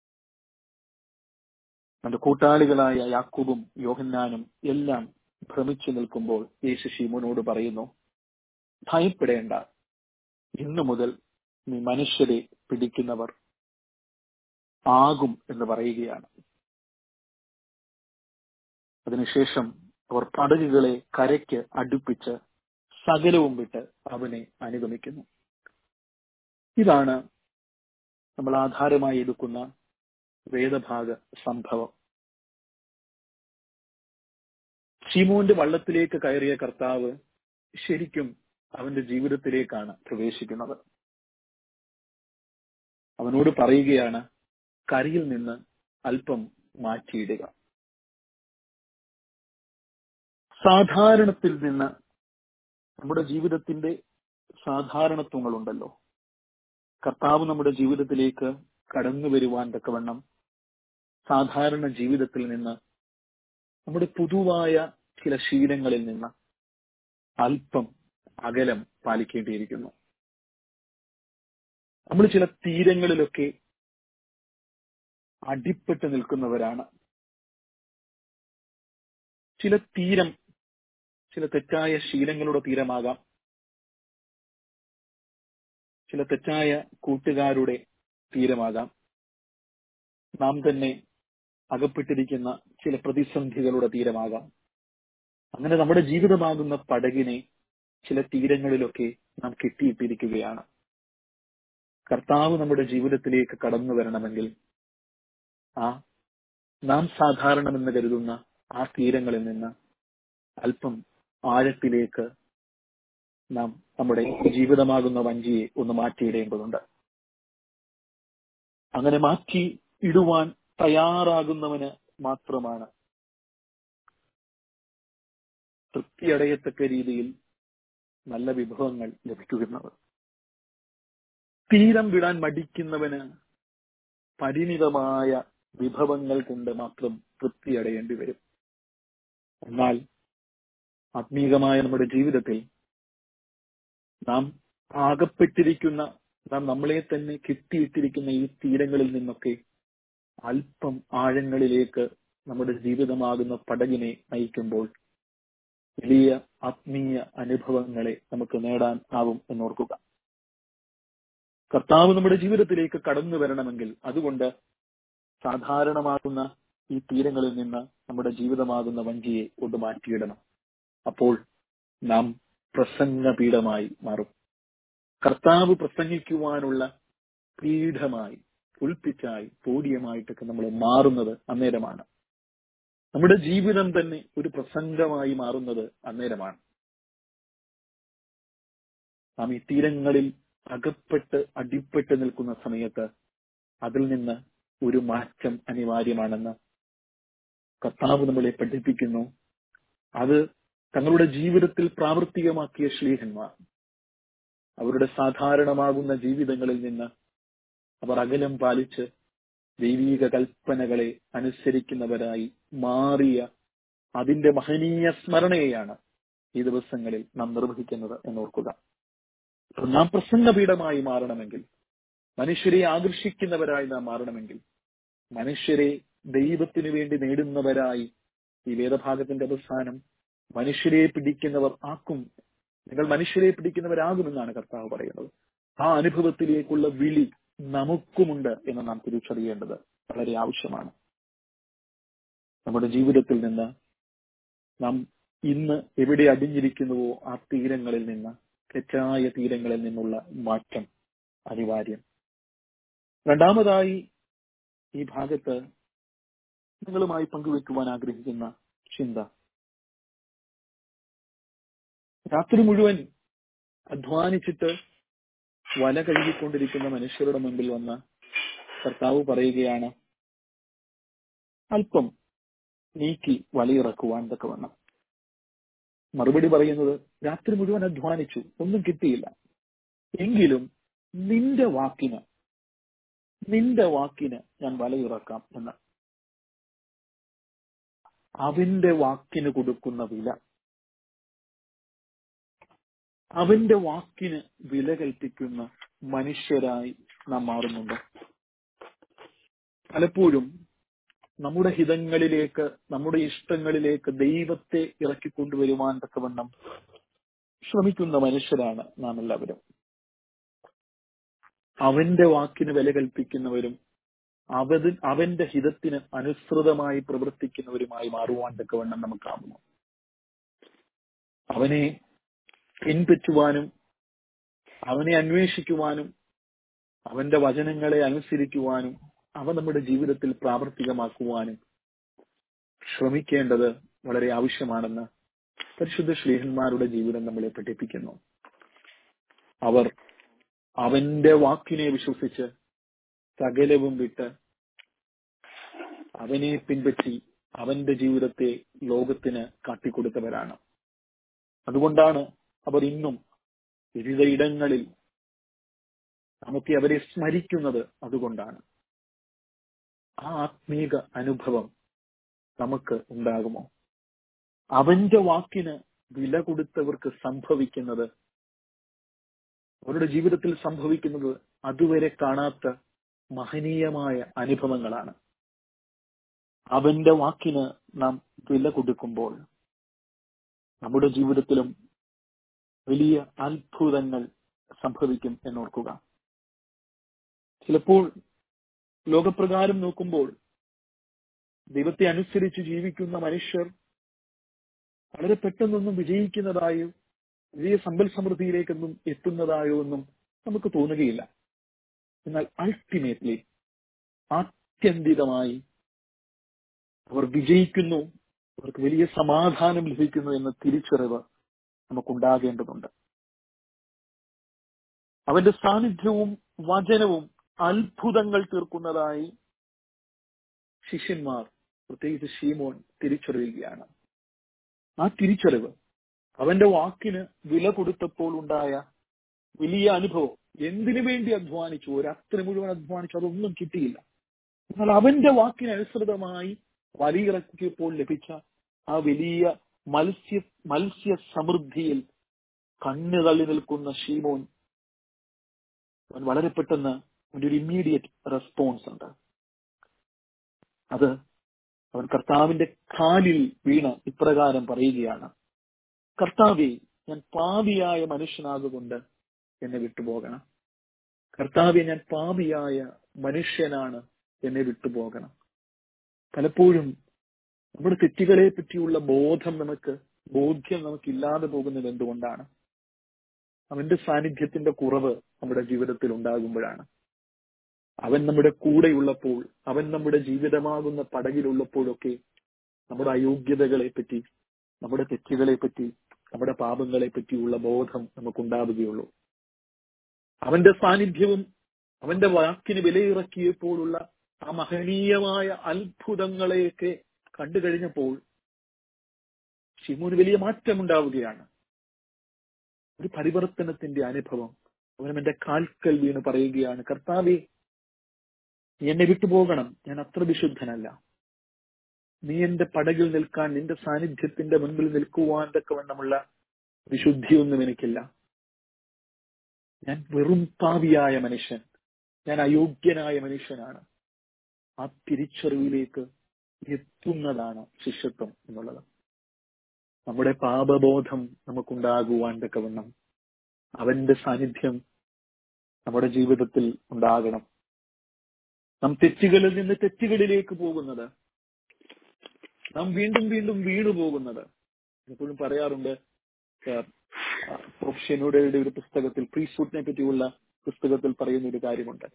തന്റെ കൂട്ടാളികളായ യാക്കൂബും യോഹന്നാനും എല്ലാം ഭ്രമിച്ചു നിൽക്കുമ്പോൾ യേശു ഷീമോനോട് പറയുന്നു ഭയപ്പെടേണ്ട ഇന്നു മുതൽ നീ മനുഷ്യരെ പിടിക്കുന്നവർ ആകും എന്ന് പറയുകയാണ് അതിനുശേഷം അവർ പടകുകളെ കരയ്ക്ക് അടുപ്പിച്ച് സകലവും വിട്ട് അവനെ അനുഗമിക്കുന്നു ഇതാണ് നമ്മൾ ആധാരമായി എടുക്കുന്ന വേദഭാഗ സംഭവം ഷിമോന്റെ വള്ളത്തിലേക്ക് കയറിയ കർത്താവ് ശരിക്കും അവന്റെ ജീവിതത്തിലേക്കാണ് പ്രവേശിക്കുന്നത് അവനോട് പറയുകയാണ് കരയിൽ നിന്ന് അല്പം മാറ്റിയിടുക സാധാരണത്തിൽ നിന്ന് നമ്മുടെ ജീവിതത്തിന്റെ സാധാരണത്വങ്ങളുണ്ടല്ലോ കർത്താവ് നമ്മുടെ ജീവിതത്തിലേക്ക് കടന്നു വരുവാൻ തക്കവണ്ണം സാധാരണ ജീവിതത്തിൽ നിന്ന് നമ്മുടെ പൊതുവായ ചില ശീലങ്ങളിൽ നിന്ന് അല്പം അകലം പാലിക്കേണ്ടിയിരിക്കുന്നു നമ്മൾ ചില തീരങ്ങളിലൊക്കെ അടിപ്പെട്ട് നിൽക്കുന്നവരാണ് ചില തീരം ചില തെറ്റായ ശീലങ്ങളുടെ തീരമാകാം ചില തെറ്റായ കൂട്ടുകാരുടെ തീരമാകാം നാം തന്നെ അകപ്പെട്ടിരിക്കുന്ന ചില പ്രതിസന്ധികളുടെ തീരമാകാം അങ്ങനെ നമ്മുടെ ജീവിതമാകുന്ന പടകിനെ ചില തീരങ്ങളിലൊക്കെ നാം കെട്ടിയിട്ടിരിക്കുകയാണ് കർത്താവ് നമ്മുടെ ജീവിതത്തിലേക്ക് കടന്നു വരണമെങ്കിൽ ആ നാം സാധാരണമെന്ന് കരുതുന്ന ആ തീരങ്ങളിൽ നിന്ന് അല്പം ആഴത്തിലേക്ക് നാം നമ്മുടെ ജീവിതമാകുന്ന വഞ്ചിയെ ഒന്ന് മാറ്റിയിടേണ്ടതുണ്ട് അങ്ങനെ മാറ്റി ഇടുവാൻ തയ്യാറാകുന്നവന് മാത്രമാണ് തൃപ്തിയടയത്തക്ക രീതിയിൽ നല്ല വിഭവങ്ങൾ ലഭിക്കുന്നത് തീരം വിടാൻ മടിക്കുന്നവന് പരിമിതമായ വിഭവങ്ങൾ കൊണ്ട് മാത്രം തൃപ്തിയടയേണ്ടി വരും എന്നാൽ ആത്മീകമായ നമ്മുടെ ജീവിതത്തിൽ നാം ആകപ്പെട്ടിരിക്കുന്ന നാം നമ്മളെ തന്നെ കെട്ടിയിട്ടിരിക്കുന്ന ഈ തീരങ്ങളിൽ നിന്നൊക്കെ അല്പം ആഴങ്ങളിലേക്ക് നമ്മുടെ ജീവിതമാകുന്ന പടകിനെ നയിക്കുമ്പോൾ വലിയ ആത്മീയ അനുഭവങ്ങളെ നമുക്ക് നേടാൻ ആവും എന്നോർക്കുക കർത്താവ് നമ്മുടെ ജീവിതത്തിലേക്ക് കടന്നു വരണമെങ്കിൽ അതുകൊണ്ട് സാധാരണമാകുന്ന ഈ തീരങ്ങളിൽ നിന്ന് നമ്മുടെ ജീവിതമാകുന്ന വഞ്ചിയെ കൊണ്ട് മാറ്റിയിടണം അപ്പോൾ നാം പ്രസംഗപീഠമായി മാറും കർത്താവ് പ്രസംഗിക്കുവാനുള്ള പീഠമായി പുൽപ്പിച്ചായി പോഡിയമായിട്ടൊക്കെ നമ്മൾ മാറുന്നത് അന്നേരമാണ് നമ്മുടെ ജീവിതം തന്നെ ഒരു പ്രസംഗമായി മാറുന്നത് അന്നേരമാണ് നാം ഈ തീരങ്ങളിൽ അകപ്പെട്ട് അടിപ്പെട്ട് നിൽക്കുന്ന സമയത്ത് അതിൽ നിന്ന് ഒരു മാറ്റം അനിവാര്യമാണെന്ന് കർത്താവ് നമ്മളെ പഠിപ്പിക്കുന്നു അത് തങ്ങളുടെ ജീവിതത്തിൽ പ്രാവർത്തികമാക്കിയ ശ്ലീഹന്മാർ അവരുടെ സാധാരണമാകുന്ന ജീവിതങ്ങളിൽ നിന്ന് അവർ അകലം പാലിച്ച് ദൈവീക കൽപ്പനകളെ അനുസരിക്കുന്നവരായി മാറിയ അതിന്റെ മഹനീയ സ്മരണയെയാണ് ഈ ദിവസങ്ങളിൽ നാം നിർവഹിക്കുന്നത് എന്നോർക്കുക നാം പ്രസംഗപീഠമായി മാറണമെങ്കിൽ മനുഷ്യരെ ആകർഷിക്കുന്നവരായി നാം മാറണമെങ്കിൽ മനുഷ്യരെ ദൈവത്തിനു വേണ്ടി നേടുന്നവരായി ഈ വേദഭാഗത്തിന്റെ അവസാനം മനുഷ്യരെ പിടിക്കുന്നവർ ആക്കും നിങ്ങൾ മനുഷ്യരെ പിടിക്കുന്നവരാകുമെന്നാണ് കർത്താവ് പറയുന്നത് ആ അനുഭവത്തിലേക്കുള്ള വിളി നമുക്കുമുണ്ട് എന്ന് നാം തിരിച്ചറിയേണ്ടത് വളരെ ആവശ്യമാണ് നമ്മുടെ ജീവിതത്തിൽ നിന്ന് നാം ഇന്ന് എവിടെ അടിഞ്ഞിരിക്കുന്നുവോ ആ തീരങ്ങളിൽ നിന്ന് തെറ്റായ തീരങ്ങളിൽ നിന്നുള്ള മാറ്റം അനിവാര്യം രണ്ടാമതായി ഈ ഭാഗത്ത് നിങ്ങളുമായി പങ്കുവെക്കുവാൻ ആഗ്രഹിക്കുന്ന ചിന്ത രാത്രി മുഴുവൻ അധ്വാനിച്ചിട്ട് വല കഴുകിക്കൊണ്ടിരിക്കുന്ന മനുഷ്യരുടെ മുമ്പിൽ വന്ന കർത്താവ് പറയുകയാണ് അല്പം നീക്കി വലയിറക്കുവാൻ തക്ക വണ്ണം മറുപടി പറയുന്നത് രാത്രി മുഴുവൻ അധ്വാനിച്ചു ഒന്നും കിട്ടിയില്ല എങ്കിലും നിന്റെ വാക്കിന് നിന്റെ വാക്കിന് ഞാൻ വലയിറക്കാം എന്ന് അവന്റെ വാക്കിന് കൊടുക്കുന്ന വില അവന്റെ വാക്കിന് വില കൽപ്പിക്കുന്ന മനുഷ്യരായി നാം മാറുന്നുണ്ട് പലപ്പോഴും നമ്മുടെ ഹിതങ്ങളിലേക്ക് നമ്മുടെ ഇഷ്ടങ്ങളിലേക്ക് ദൈവത്തെ ഇറക്കിക്കൊണ്ടുവരുവാൻ തക്കവണ്ണം ശ്രമിക്കുന്ന മനുഷ്യരാണ് നാം എല്ലാവരും അവന്റെ വാക്കിന് വില കൽപ്പിക്കുന്നവരും അവത് അവന്റെ ഹിതത്തിന് അനുസൃതമായി പ്രവർത്തിക്കുന്നവരുമായി മാറുവാൻ തക്കവണ്ണം നമുക്കാവുന്നു അവനെ പിൻപറ്റുവാനും അവനെ അന്വേഷിക്കുവാനും അവന്റെ വചനങ്ങളെ അനുസരിക്കുവാനും അവ നമ്മുടെ ജീവിതത്തിൽ പ്രാവർത്തികമാക്കുവാനും ശ്രമിക്കേണ്ടത് വളരെ ആവശ്യമാണെന്ന് പരിശുദ്ധ ശ്ലീഹന്മാരുടെ ജീവിതം നമ്മളെ പഠിപ്പിക്കുന്നു അവർ അവന്റെ വാക്കിനെ വിശ്വസിച്ച് സകലവും വിട്ട് അവനെ പിൻപറ്റി അവന്റെ ജീവിതത്തെ ലോകത്തിന് കാട്ടിക്കൊടുത്തവരാണ് അതുകൊണ്ടാണ് അവർ ഇന്നും വിവിധ ഇടങ്ങളിൽ നമുക്ക് അവരെ സ്മരിക്കുന്നത് അതുകൊണ്ടാണ് ആ ആത്മീക അനുഭവം നമുക്ക് ഉണ്ടാകുമോ അവന്റെ വാക്കിന് വില കൊടുത്തവർക്ക് സംഭവിക്കുന്നത് അവരുടെ ജീവിതത്തിൽ സംഭവിക്കുന്നത് അതുവരെ കാണാത്ത മഹനീയമായ അനുഭവങ്ങളാണ് അവന്റെ വാക്കിന് നാം വില കൊടുക്കുമ്പോൾ നമ്മുടെ ജീവിതത്തിലും വലിയ അത്ഭുതങ്ങൾ സംഭവിക്കും എന്നോർക്കുക ചിലപ്പോൾ ലോകപ്രകാരം നോക്കുമ്പോൾ ദൈവത്തെ അനുസരിച്ച് ജീവിക്കുന്ന മനുഷ്യർ വളരെ പെട്ടെന്നൊന്നും വിജയിക്കുന്നതായോ വലിയ സമ്പൽ സമൃദ്ധിയിലേക്കൊന്നും എത്തുന്നതായോ ഒന്നും നമുക്ക് തോന്നുകയില്ല എന്നാൽ അൾട്ടിമേറ്റ്ലി ആത്യന്തികമായി അവർ വിജയിക്കുന്നു അവർക്ക് വലിയ സമാധാനം ലഭിക്കുന്നു എന്ന തിരിച്ചറിവ് നമുക്കുണ്ടാകേണ്ടതുണ്ട് അവന്റെ സാന്നിധ്യവും വചനവും അത്ഭുതങ്ങൾ തീർക്കുന്നതായി ശിഷ്യന്മാർ പ്രത്യേകിച്ച് ഷീമോൻ തിരിച്ചറിയുകയാണ് ആ തിരിച്ചറിവ് അവന്റെ വാക്കിന് വില കൊടുത്തപ്പോൾ ഉണ്ടായ വലിയ അനുഭവം എന്തിനു വേണ്ടി അധ്വാനിച്ചു ഒരു അത്ര മുഴുവൻ അധ്വാനിച്ചു അതൊന്നും കിട്ടിയില്ല എന്നാൽ അവന്റെ വാക്കിനനുസൃതമായി വലിയിറക്കിയപ്പോൾ ലഭിച്ച ആ വലിയ മത്സ്യ മത്സ്യ സമൃദ്ധിയിൽ കണ്ണു തള്ളി നിൽക്കുന്ന ഷീമോൻ അവൻ വളരെ പെട്ടെന്ന് അവന്റെ ഒരു ഇമ്മീഡിയറ്റ് റെസ്പോൺസ് ഉണ്ട് അത് അവൻ കർത്താവിന്റെ കാലിൽ വീണ് ഇപ്രകാരം പറയുകയാണ് കർത്താവെ ഞാൻ പാപിയായ മനുഷ്യനാകുകൊണ്ട് എന്നെ വിട്ടുപോകണം കർത്താവെ ഞാൻ പാപിയായ മനുഷ്യനാണ് എന്നെ വിട്ടുപോകണം പലപ്പോഴും നമ്മുടെ തെറ്റുകളെ പറ്റിയുള്ള ബോധം നമുക്ക് ബോധ്യം നമുക്ക് ഇല്ലാതെ പോകുന്നത് എന്തുകൊണ്ടാണ് അവന്റെ സാന്നിധ്യത്തിന്റെ കുറവ് നമ്മുടെ ജീവിതത്തിൽ ഉണ്ടാകുമ്പോഴാണ് അവൻ നമ്മുടെ കൂടെയുള്ളപ്പോൾ അവൻ നമ്മുടെ ജീവിതമാകുന്ന പടകിലുള്ളപ്പോഴൊക്കെ നമ്മുടെ അയോഗ്യതകളെ പറ്റി നമ്മുടെ തെറ്റുകളെ പറ്റി നമ്മുടെ പാപങ്ങളെ പറ്റിയുള്ള ബോധം നമുക്കുണ്ടാവുകയുള്ളൂ അവന്റെ സാന്നിധ്യവും അവന്റെ വാക്കിന് വിലയിറക്കിയപ്പോഴുള്ള ആ മഹനീയമായ അത്ഭുതങ്ങളെയൊക്കെ കണ്ടു കഴിഞ്ഞപ്പോൾ ഷിമോന് വലിയ മാറ്റമുണ്ടാവുകയാണ് ഒരു പരിവർത്തനത്തിന്റെ അനുഭവം അവനും എന്റെ കാൽക്കൽ വീണ് പറയുകയാണ് കർത്താവെ നീ എന്നെ വിട്ടുപോകണം ഞാൻ അത്ര വിശുദ്ധനല്ല നീ എന്റെ പടകിൽ നിൽക്കാൻ നിന്റെ സാന്നിധ്യത്തിന്റെ മുൻപിൽ നിൽക്കുവാൻ തക്കവണ്ണമുള്ള വിശുദ്ധിയൊന്നും എനിക്കില്ല ഞാൻ വെറും പാവിയായ മനുഷ്യൻ ഞാൻ അയോഗ്യനായ മനുഷ്യനാണ് ആ തിരിച്ചറിവിലേക്ക് എത്തുന്നതാണ് ശിഷ്യത്വം എന്നുള്ളത് നമ്മുടെ പാപബോധം നമുക്കുണ്ടാകുവാൻ തക്കവണ്ണം അവന്റെ സാന്നിധ്യം നമ്മുടെ ജീവിതത്തിൽ ഉണ്ടാകണം നാം തെറ്റുകളിൽ നിന്ന് തെറ്റുകളിലേക്ക് പോകുന്നത് നാം വീണ്ടും വീണ്ടും വീണു പോകുന്നത് എപ്പോഴും പറയാറുണ്ട് പ്രൊഫഷനുടെ ഒരു പുസ്തകത്തിൽ പ്രീസൂട്ടിനെ പറ്റിയുള്ള പുസ്തകത്തിൽ പറയുന്ന ഒരു കാര്യമുണ്ട്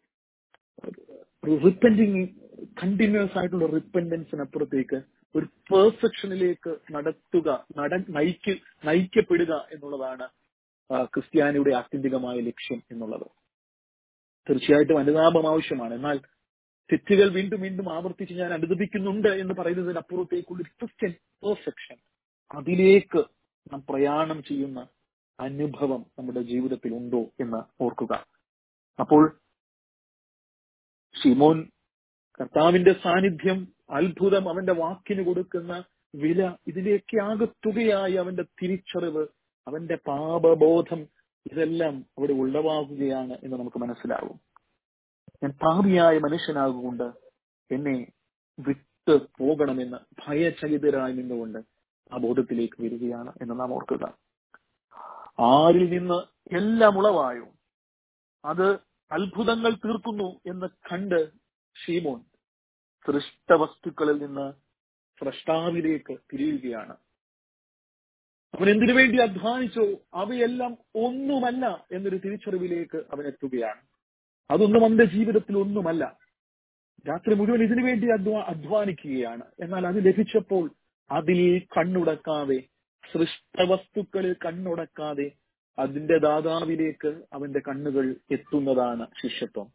റിപ്പൻഡിങ് കണ്ടിന്യൂസ് ആയിട്ടുള്ള റിപ്പൻഡൻസിനപ്പുറത്തേക്ക് ഒരു പെർഫെക്ഷനിലേക്ക് നടത്തുക നട നയിക്ക് നയിക്കപ്പെടുക എന്നുള്ളതാണ് ക്രിസ്ത്യാനിയുടെ ആത്യന്തികമായ ലക്ഷ്യം എന്നുള്ളത് തീർച്ചയായിട്ടും അനുതാപം ആവശ്യമാണ് എന്നാൽ തെറ്റുകൾ വീണ്ടും വീണ്ടും ആവർത്തിച്ച് ഞാൻ അനുദപിക്കുന്നുണ്ട് എന്ന് പറയുന്നതിനപ്പുറത്തേക്കുള്ള ഒരു ക്രിസ്ത്യൻ പെർഫെക്ഷൻ അതിലേക്ക് നാം പ്രയാണം ചെയ്യുന്ന അനുഭവം നമ്മുടെ ജീവിതത്തിൽ ഉണ്ടോ എന്ന് ഓർക്കുക അപ്പോൾ ഷിമോൻ കർത്താവിന്റെ സാന്നിധ്യം അത്ഭുതം അവന്റെ വാക്കിന് കൊടുക്കുന്ന വില ഇതിലേക്ക് ആകത്തുകയായി അവന്റെ തിരിച്ചറിവ് അവന്റെ പാപബോധം ഇതെല്ലാം അവിടെ ഉളവാകുകയാണ് എന്ന് നമുക്ക് മനസ്സിലാവും ഞാൻ പാപിയായ മനുഷ്യനാകൊണ്ട് എന്നെ വിട്ട് പോകണമെന്ന് ഭയചകിതരായി നിന്നുകൊണ്ട് ആ ബോധത്തിലേക്ക് വരികയാണ് എന്ന് നാം ഓർക്കുക ആരിൽ നിന്ന് എല്ലാം ഉളവായോ അത് അത്ഭുതങ്ങൾ തീർക്കുന്നു എന്ന് കണ്ട് ഷീമോൻ സൃഷ്ടവസ്തുക്കളിൽ നിന്ന് സ്രഷ്ടാവിലേക്ക് തിരിയുകയാണ് അവൻ എന്തിനു വേണ്ടി അധ്വാനിച്ചോ അവയെല്ലാം ഒന്നുമല്ല എന്നൊരു തിരിച്ചറിവിലേക്ക് അവൻ എത്തുകയാണ് അതൊന്നും അവന്റെ ജീവിതത്തിൽ ഒന്നുമല്ല രാത്രി മുഴുവൻ ഇതിനു വേണ്ടി അധ്വാ അധ്വാനിക്കുകയാണ് എന്നാൽ അത് ലഭിച്ചപ്പോൾ അതിൽ കണ്ണുടക്കാതെ സൃഷ്ടവസ്തുക്കളിൽ കണ്ണുടക്കാതെ അതിന്റെ ദാതാവിലേക്ക് അവന്റെ കണ്ണുകൾ എത്തുന്നതാണ് ശിഷ്യത്വം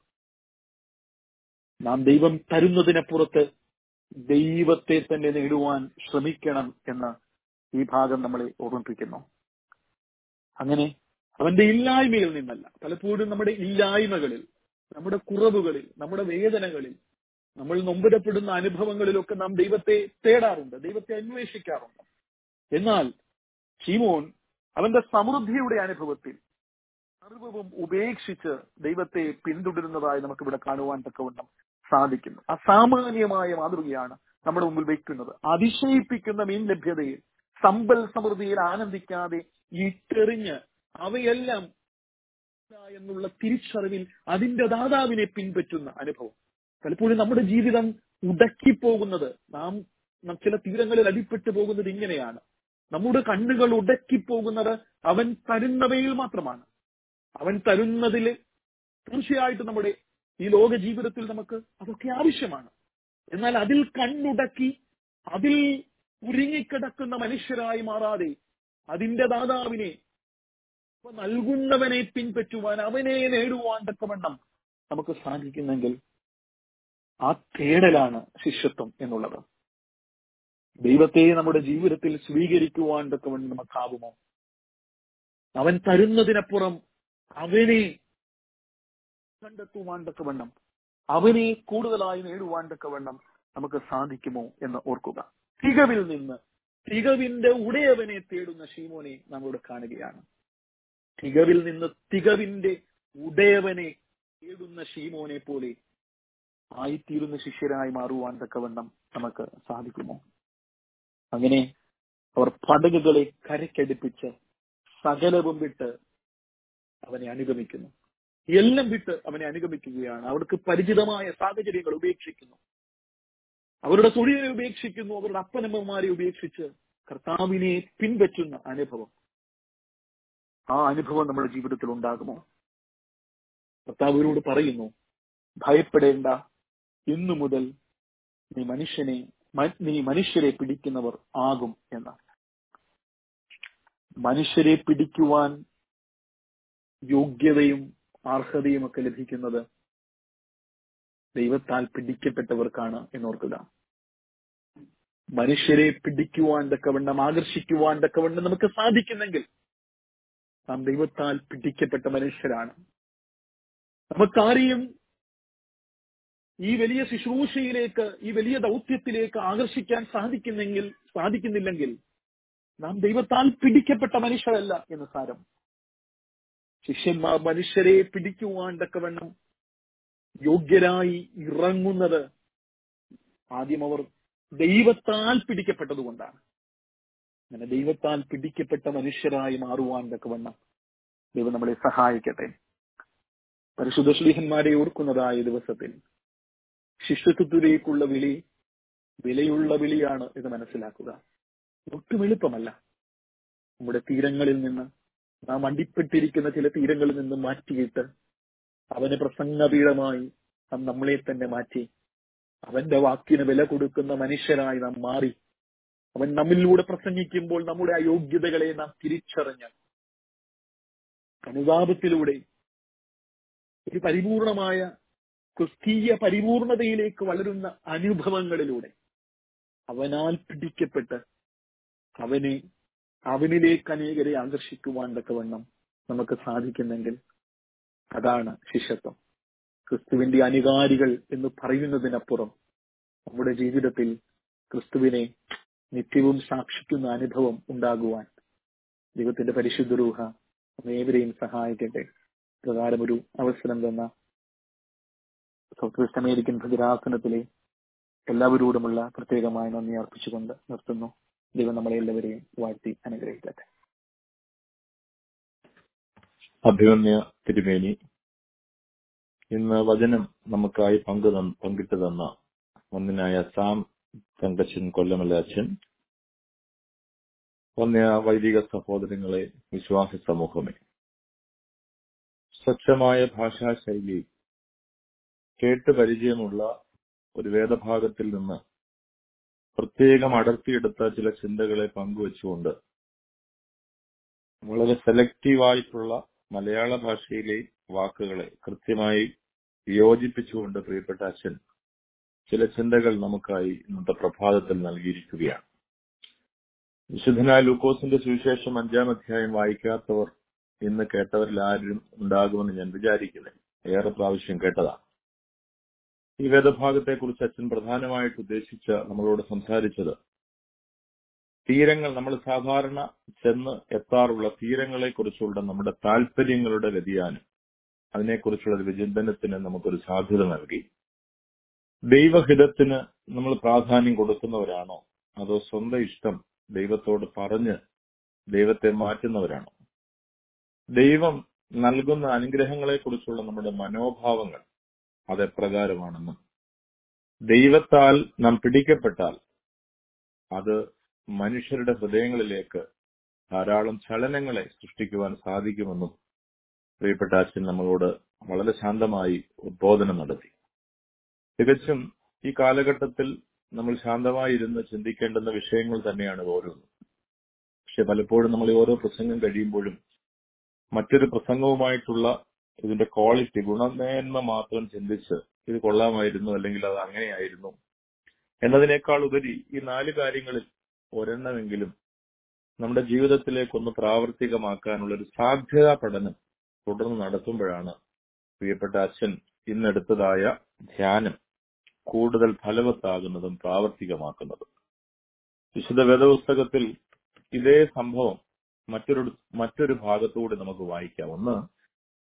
നാം ദൈവം തരുന്നതിനപ്പുറത്ത് ദൈവത്തെ തന്നെ നേടുവാൻ ശ്രമിക്കണം എന്ന് ഈ ഭാഗം നമ്മളെ ഓർമ്മിപ്പിക്കുന്നു അങ്ങനെ അവന്റെ ഇല്ലായ്മയിൽ നിന്നല്ല പലപ്പോഴും നമ്മുടെ ഇല്ലായ്മകളിൽ നമ്മുടെ കുറവുകളിൽ നമ്മുടെ വേദനകളിൽ നമ്മൾ നൊമ്പരപ്പെടുന്ന അനുഭവങ്ങളിലൊക്കെ നാം ദൈവത്തെ തേടാറുണ്ട് ദൈവത്തെ അന്വേഷിക്കാറുണ്ട് എന്നാൽ ഷീമോൻ അവന്റെ സമൃദ്ധിയുടെ അനുഭവത്തിൽ സർവവും ഉപേക്ഷിച്ച് ദൈവത്തെ പിന്തുടരുന്നതായി നമുക്ക് ഇവിടെ കാണുവാൻ തക്കവണ്ണം സാധിക്കുന്നു അസാമാന്യമായ മാതൃകയാണ് നമ്മുടെ മുമ്പിൽ വയ്ക്കുന്നത് അതിശയിപ്പിക്കുന്ന മീൻ ലഭ്യതയിൽ സമ്പൽ സമൃദ്ധിയിൽ ആനന്ദിക്കാതെ ഇട്ടെറിഞ്ഞ് അവയെല്ലാം എന്നുള്ള തിരിച്ചറിവിൽ അതിന്റെ ദാതാവിനെ പിൻപറ്റുന്ന അനുഭവം പലപ്പോഴും നമ്മുടെ ജീവിതം ഉടക്കിപ്പോകുന്നത് നാം ചില തീരങ്ങളിൽ അടിപ്പെട്ടു പോകുന്നത് ഇങ്ങനെയാണ് നമ്മുടെ കണ്ണുകൾ ഉടക്കിപ്പോകുന്നത് അവൻ തരുന്നവയിൽ മാത്രമാണ് അവൻ തരുന്നതിൽ തീർച്ചയായിട്ടും നമ്മുടെ ഈ ലോക ജീവിതത്തിൽ നമുക്ക് അതൊക്കെ ആവശ്യമാണ് എന്നാൽ അതിൽ കണ്ണുടക്കി അതിൽ ഉരുങ്ങിക്കിടക്കുന്ന മനുഷ്യരായി മാറാതെ അതിന്റെ ദാതാവിനെ നൽകുന്നവനെ പിൻപറ്റുവാൻ അവനെ നേടുവാൻ തക്കവണ്ണം നമുക്ക് സാധിക്കുന്നെങ്കിൽ ആ തേടലാണ് ശിഷ്യത്വം എന്നുള്ളത് ദൈവത്തെ നമ്മുടെ ജീവിതത്തിൽ സ്വീകരിക്കുവാൻ തക്കവണ്ണം നമുക്കാവുമോ അവൻ തരുന്നതിനപ്പുറം അവനെ കണ്ടെത്തുവാൻ തക്കവണ്ണം അവനെ കൂടുതലായി നേടുവാൻ തക്കവണ്ണം നമുക്ക് സാധിക്കുമോ എന്ന് ഓർക്കുക തികവിൽ നിന്ന് തികവിന്റെ ഉടയവനെ തേടുന്ന ഷീമോനെ നമ്മോട് കാണുകയാണ് തികവിൽ നിന്ന് തികവിന്റെ ഉടയവനെ തേടുന്ന ഷീമോനെ പോലെ ആയിത്തീരുന്ന ശിഷ്യരായി മാറുവാൻ തക്കവണ്ണം നമുക്ക് സാധിക്കുമോ അങ്ങനെ അവർ പടകുകളെ കരക്കടുപ്പിച്ച് സകലവും വിട്ട് അവനെ അനുഗമിക്കുന്നു എല്ലാം വിട്ട് അവനെ അനുഗമിക്കുകയാണ് അവർക്ക് പരിചിതമായ സാഹചര്യങ്ങൾ ഉപേക്ഷിക്കുന്നു അവരുടെ തൊഴിലിനെ ഉപേക്ഷിക്കുന്നു അവരുടെ അപ്പനമ്മമാരെ ഉപേക്ഷിച്ച് കർത്താവിനെ പിൻപറ്റുന്ന അനുഭവം ആ അനുഭവം നമ്മുടെ ജീവിതത്തിൽ ഉണ്ടാകുമോ കർത്താവിനോട് പറയുന്നു ഭയപ്പെടേണ്ട ഇന്നു മുതൽ നീ മനുഷ്യനെ മ- നീ മനുഷ്യരെ പിടിക്കുന്നവർ ആകും എന്നാണ് മനുഷ്യരെ പിടിക്കുവാൻ യോഗ്യതയും അർഹതയും ഒക്കെ ലഭിക്കുന്നത് ദൈവത്താൽ പിടിക്കപ്പെട്ടവർക്കാണ് എന്നോർക്കുക മനുഷ്യരെ പിടിക്കുവാൻ തക്കവണ്ണം ആകർഷിക്കുവാൻ തക്കവണ്ണം നമുക്ക് സാധിക്കുന്നെങ്കിൽ നാം ദൈവത്താൽ പിടിക്കപ്പെട്ട മനുഷ്യരാണ് നമുക്കാരെയും ഈ വലിയ ശുശ്രൂഷയിലേക്ക് ഈ വലിയ ദൗത്യത്തിലേക്ക് ആകർഷിക്കാൻ സാധിക്കുന്നെങ്കിൽ സാധിക്കുന്നില്ലെങ്കിൽ നാം ദൈവത്താൽ പിടിക്കപ്പെട്ട മനുഷ്യരല്ല എന്ന് സാരം ശിഷ്യന്മാർ മനുഷ്യരെ പിടിക്കുവാൻ തക്കവണ്ണം യോഗ്യരായി ഇറങ്ങുന്നത് ആദ്യം അവർ ദൈവത്താൽ പിടിക്കപ്പെട്ടതുകൊണ്ടാണ് അങ്ങനെ ദൈവത്താൽ പിടിക്കപ്പെട്ട മനുഷ്യരായി മാറുവാൻ തക്കവണ്ണം ദൈവം നമ്മളെ സഹായിക്കട്ടെ പരിശുദ്ധ ശ്ലീഹന്മാരെ ഓർക്കുന്നതായ ദിവസത്തിൽ ശിഷ്യത്വത്തിലേക്കുള്ള വിളി വിലയുള്ള വിളിയാണ് എന്ന് മനസ്സിലാക്കുക ഒട്ടും എളുപ്പമല്ല നമ്മുടെ തീരങ്ങളിൽ നിന്ന് നാം അടിപ്പെട്ടിരിക്കുന്ന ചില തീരങ്ങളിൽ നിന്ന് മാറ്റിയിട്ട് അവന് പ്രസംഗപീഠമായി നാം നമ്മളെ തന്നെ മാറ്റി അവന്റെ വാക്കിന് വില കൊടുക്കുന്ന മനുഷ്യരായി നാം മാറി അവൻ നമ്മിലൂടെ പ്രസംഗിക്കുമ്പോൾ നമ്മുടെ അയോഗ്യതകളെ നാം തിരിച്ചറിഞ്ഞ് അനുതാപത്തിലൂടെ ഒരു പരിപൂർണമായ ക്രിസ്തീയ പരിപൂർണതയിലേക്ക് വളരുന്ന അനുഭവങ്ങളിലൂടെ അവനാൽ പിടിക്കപ്പെട്ട് അവനെ അവനിലേക്ക് അനേകരെ ആകർഷിക്കുവാൻ തക്കവണ്ണം നമുക്ക് സാധിക്കുന്നെങ്കിൽ അതാണ് ശിഷ്യത്വം ക്രിസ്തുവിന്റെ അനുകാരികൾ എന്ന് പറയുന്നതിനപ്പുറം നമ്മുടെ ജീവിതത്തിൽ ക്രിസ്തുവിനെ നിത്യവും സാക്ഷിക്കുന്ന അനുഭവം ഉണ്ടാകുവാൻ ദൈവത്തിന്റെ പരിശുദ്ധ രൂഹ ഏവരെയും സഹായിക്കട്ടെ പ്രകാരം ഒരു അവസരം തന്ന സൗത്ത് വെസ്റ്റ് അമേരിക്കൻ ഭദ്രാസനത്തിലെ എല്ലാവരോടുമുള്ള പ്രത്യേകമായ നന്ദി അർപ്പിച്ചുകൊണ്ട് നിർത്തുന്നു ദൈവം നമ്മളെ എല്ലാവരെയും വാഴ്ത്തി അനുഗ്രഹിക്കട്ടെ അഭിമന്യ തിരുമേനി ഇന്ന് വചനം നമുക്കായി പങ്കു തന്ന- പങ്കിട്ടു തന്ന ഒന്നിനായ സാം തങ്കച്ചൻ കൊല്ലമല്ല അച്ഛൻ ഒന്നിയ വൈദിക സഹോദരങ്ങളെ വിശ്വാസ സമൂഹമേ സ്വച്ഛമായ ഭാഷാശൈലി കേട്ട് പരിചയമുള്ള ഒരു വേദഭാഗത്തിൽ നിന്ന് പ്രത്യേകം അടർത്തിയെടുത്ത ചില ചിന്തകളെ പങ്കുവച്ചുകൊണ്ട് വളരെ സെലക്റ്റീവായിട്ടുള്ള മലയാള ഭാഷയിലെ വാക്കുകളെ കൃത്യമായി യോജിപ്പിച്ചുകൊണ്ട് പ്രിയപ്പെട്ട അച്ഛൻ ചില ചിന്തകൾ നമുക്കായി ഇന്നത്തെ പ്രഭാതത്തിൽ നൽകിയിരിക്കുകയാണ് വിശുദ്ധനായ ലൂക്കോസിന്റെ സുവിശേഷം അഞ്ചാം അധ്യായം വായിക്കാത്തവർ ഇന്ന് കേട്ടവരിൽ ആരും ഉണ്ടാകുമെന്ന് ഞാൻ വിചാരിക്കുന്നില്ല ഏറെ പ്രാവശ്യം കേട്ടതാണ് ഈ വേദഭാഗത്തെ കുറിച്ച് അച്ഛൻ പ്രധാനമായിട്ട് ഉദ്ദേശിച്ച നമ്മളോട് സംസാരിച്ചത് തീരങ്ങൾ നമ്മൾ സാധാരണ ചെന്ന് എത്താറുള്ള തീരങ്ങളെ കുറിച്ചുള്ള നമ്മുടെ താല്പര്യങ്ങളുടെ വ്യതിയാനം അതിനെക്കുറിച്ചുള്ള ഒരു വിചിന്തനത്തിന് നമുക്കൊരു സാധ്യത നൽകി ദൈവഹിതത്തിന് നമ്മൾ പ്രാധാന്യം കൊടുക്കുന്നവരാണോ അതോ സ്വന്തം ഇഷ്ടം ദൈവത്തോട് പറഞ്ഞ് ദൈവത്തെ മാറ്റുന്നവരാണോ ദൈവം നൽകുന്ന അനുഗ്രഹങ്ങളെ കുറിച്ചുള്ള നമ്മുടെ മനോഭാവങ്ങൾ അതെപ്രകാരമാണെന്നും ദൈവത്താൽ നാം പിടിക്കപ്പെട്ടാൽ അത് മനുഷ്യരുടെ ഹൃദയങ്ങളിലേക്ക് ധാരാളം ചലനങ്ങളെ സൃഷ്ടിക്കുവാൻ സാധിക്കുമെന്നും പ്രിയപ്പെട്ട അച്ഛൻ നമ്മളോട് വളരെ ശാന്തമായി ഉദ്ബോധനം നടത്തി തികച്ചും ഈ കാലഘട്ടത്തിൽ നമ്മൾ ശാന്തമായിരുന്ന് ചിന്തിക്കേണ്ടുന്ന വിഷയങ്ങൾ തന്നെയാണ് ഓരോന്നും പക്ഷെ പലപ്പോഴും നമ്മൾ ഈ ഓരോ പ്രസംഗം കഴിയുമ്പോഴും മറ്റൊരു പ്രസംഗവുമായിട്ടുള്ള ഇതിന്റെ ക്വാളിറ്റി ഗുണമേന്മ മാത്രം ചിന്തിച്ച് ഇത് കൊള്ളാമായിരുന്നു അല്ലെങ്കിൽ അത് അങ്ങനെയായിരുന്നു എന്നതിനേക്കാൾ ഉപരി ഈ നാല് കാര്യങ്ങളിൽ ഒരെണ്ണമെങ്കിലും നമ്മുടെ ജീവിതത്തിലേക്കൊന്ന് പ്രാവർത്തികമാക്കാനുള്ള ഒരു സാധ്യതാ പഠനം തുടർന്ന് നടത്തുമ്പോഴാണ് പ്രിയപ്പെട്ട അച്ഛൻ ഇന്നെടുത്തതായ ധ്യാനം കൂടുതൽ ഫലവത്താകുന്നതും പ്രാവർത്തികമാക്കുന്നതും വിശുദ്ധ വേദപുസ്തകത്തിൽ ഇതേ സംഭവം മറ്റൊരു മറ്റൊരു ഭാഗത്തുകൂടി നമുക്ക് വായിക്കാം ഒന്ന്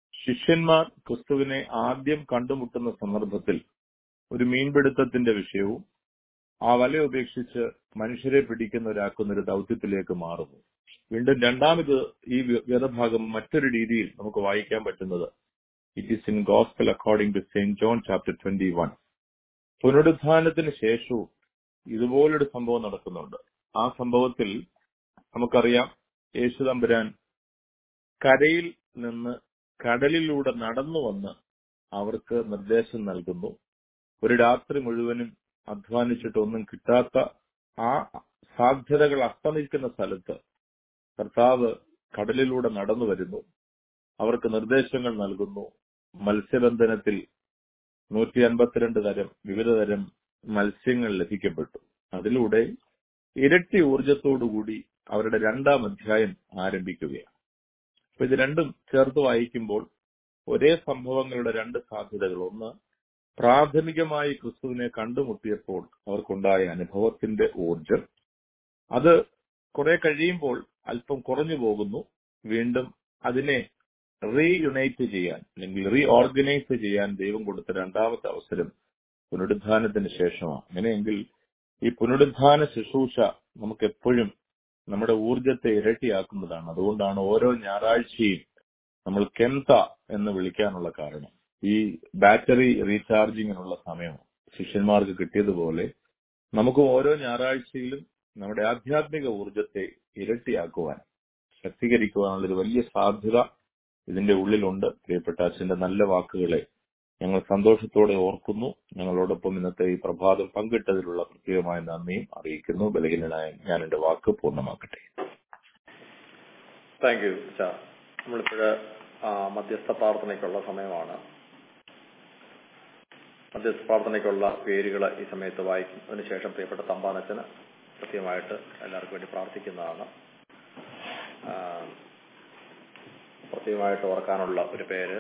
ശിഷ്യന്മാർ ക്രിസ്തുവിനെ ആദ്യം കണ്ടുമുട്ടുന്ന സന്ദർഭത്തിൽ ഒരു മീൻപിടുത്തത്തിന്റെ വിഷയവും ആ വല ഉപേക്ഷിച്ച് മനുഷ്യരെ പിടിക്കുന്നവരാക്കുന്ന ഒരു ദൗത്യത്തിലേക്ക് മാറുന്നു വീണ്ടും രണ്ടാമത് ഈ വ്യ- വേദഭാഗം മറ്റൊരു രീതിയിൽ നമുക്ക് വായിക്കാൻ പറ്റുന്നത് it is in gospel according to saint John chapter twenty one പുനരുത്ഥാനത്തിന് ശേഷവും ഇതുപോലൊരു സംഭവം നടക്കുന്നുണ്ട് ആ സംഭവത്തിൽ നമുക്കറിയാം യേശു തമ്പുരാൻ കരയിൽ നിന്ന് കടലിലൂടെ നടന്നു വന്ന് അവർക്ക് നിർദ്ദേശം നൽകുന്നു ഒരു രാത്രി മുഴുവനും അധ്വാനിച്ചിട്ടൊന്നും കിട്ടാത്ത ആ സാധ്യതകൾ അസ്തമിക്കുന്ന സ്ഥലത്ത് കർത്താവ് കടലിലൂടെ നടന്നു വരുന്നു അവർക്ക് നിർദ്ദേശങ്ങൾ നൽകുന്നു മത്സ്യബന്ധനത്തിൽ നൂറ്റി അൻപത്തിരണ്ട് തരം വിവിധ തരം മത്സ്യങ്ങൾ ലഭിക്കപ്പെട്ടു അതിലൂടെ ഇരട്ടി ഊർജത്തോടുകൂടി അവരുടെ രണ്ടാം അധ്യായം ആരംഭിക്കുകയാണ് അപ്പൊ ഇത് രണ്ടും ചേർത്ത് വായിക്കുമ്പോൾ ഒരേ സംഭവങ്ങളുടെ രണ്ട് സാധ്യതകൾ ഒന്ന് പ്രാഥമികമായി ക്രിസ്തുവിനെ കണ്ടുമുട്ടിയപ്പോൾ അവർക്കുണ്ടായ അനുഭവത്തിന്റെ ഊർജം അത് കുറെ കഴിയുമ്പോൾ അല്പം കുറഞ്ഞു പോകുന്നു വീണ്ടും അതിനെ റീയുണൈറ്റ് ചെയ്യാൻ അല്ലെങ്കിൽ റീഓർഗനൈസ് ചെയ്യാൻ ദൈവം കൊടുത്ത രണ്ടാമത്തെ അവസരം പുനരുദ്ധാനത്തിന് ശേഷമാണ് അങ്ങനെയെങ്കിൽ ഈ പുനരുദ്ധാന ശുശ്രൂഷ നമുക്ക് എപ്പോഴും നമ്മുടെ ഊർജത്തെ ഇരട്ടിയാക്കുന്നതാണ് അതുകൊണ്ടാണ് ഓരോ ഞായറാഴ്ചയും നമ്മൾ കെന്ത എന്ന് വിളിക്കാനുള്ള കാരണം ഈ ബാറ്ററി റീചാർജിങ്ങിനുള്ള സമയം ശിഷ്യന്മാർക്ക് കിട്ടിയതുപോലെ നമുക്ക് ഓരോ ഞായറാഴ്ചയിലും നമ്മുടെ ആധ്യാത്മിക ഊർജത്തെ ഇരട്ടിയാക്കുവാൻ ശക്തീകരിക്കുവാനുള്ള ഒരു വലിയ സാധ്യത ഇതിന്റെ ഉള്ളിലുണ്ട് പ്രിയപ്പെട്ട അച്ഛന്റെ നല്ല വാക്കുകളെ ഞങ്ങൾ സന്തോഷത്തോടെ ഓർക്കുന്നു ഞങ്ങളോടൊപ്പം ഇന്നത്തെ ഈ പ്രഭാതം പങ്കിട്ടതിലുള്ള പ്രത്യേകമായ നന്ദിയും അറിയിക്കുന്നു ബലഹീനനായ ഞാൻ എന്റെ വാക്ക് പൂർണ്ണമാക്കട്ടെ താങ്ക് യു അച്ഛാ നമ്മളിപ്പോഴ് മധ്യസ്ഥ പ്രാർത്ഥനയ്ക്കുള്ള സമയമാണ് മധ്യസ്ഥ പ്രാർത്ഥനയ്ക്കുള്ള പേരുകൾ ഈ സമയത്ത് വായിക്കും അതിനുശേഷം പ്രിയപ്പെട്ട തമ്പാനച്ചന് കൃത്യമായിട്ട് എല്ലാവർക്കും വേണ്ടി പ്രാർത്ഥിക്കുന്നതാണ് ആ, പ്രത്യേകമായിട്ട് ഓർക്കാനുള്ള ഒരു പേര്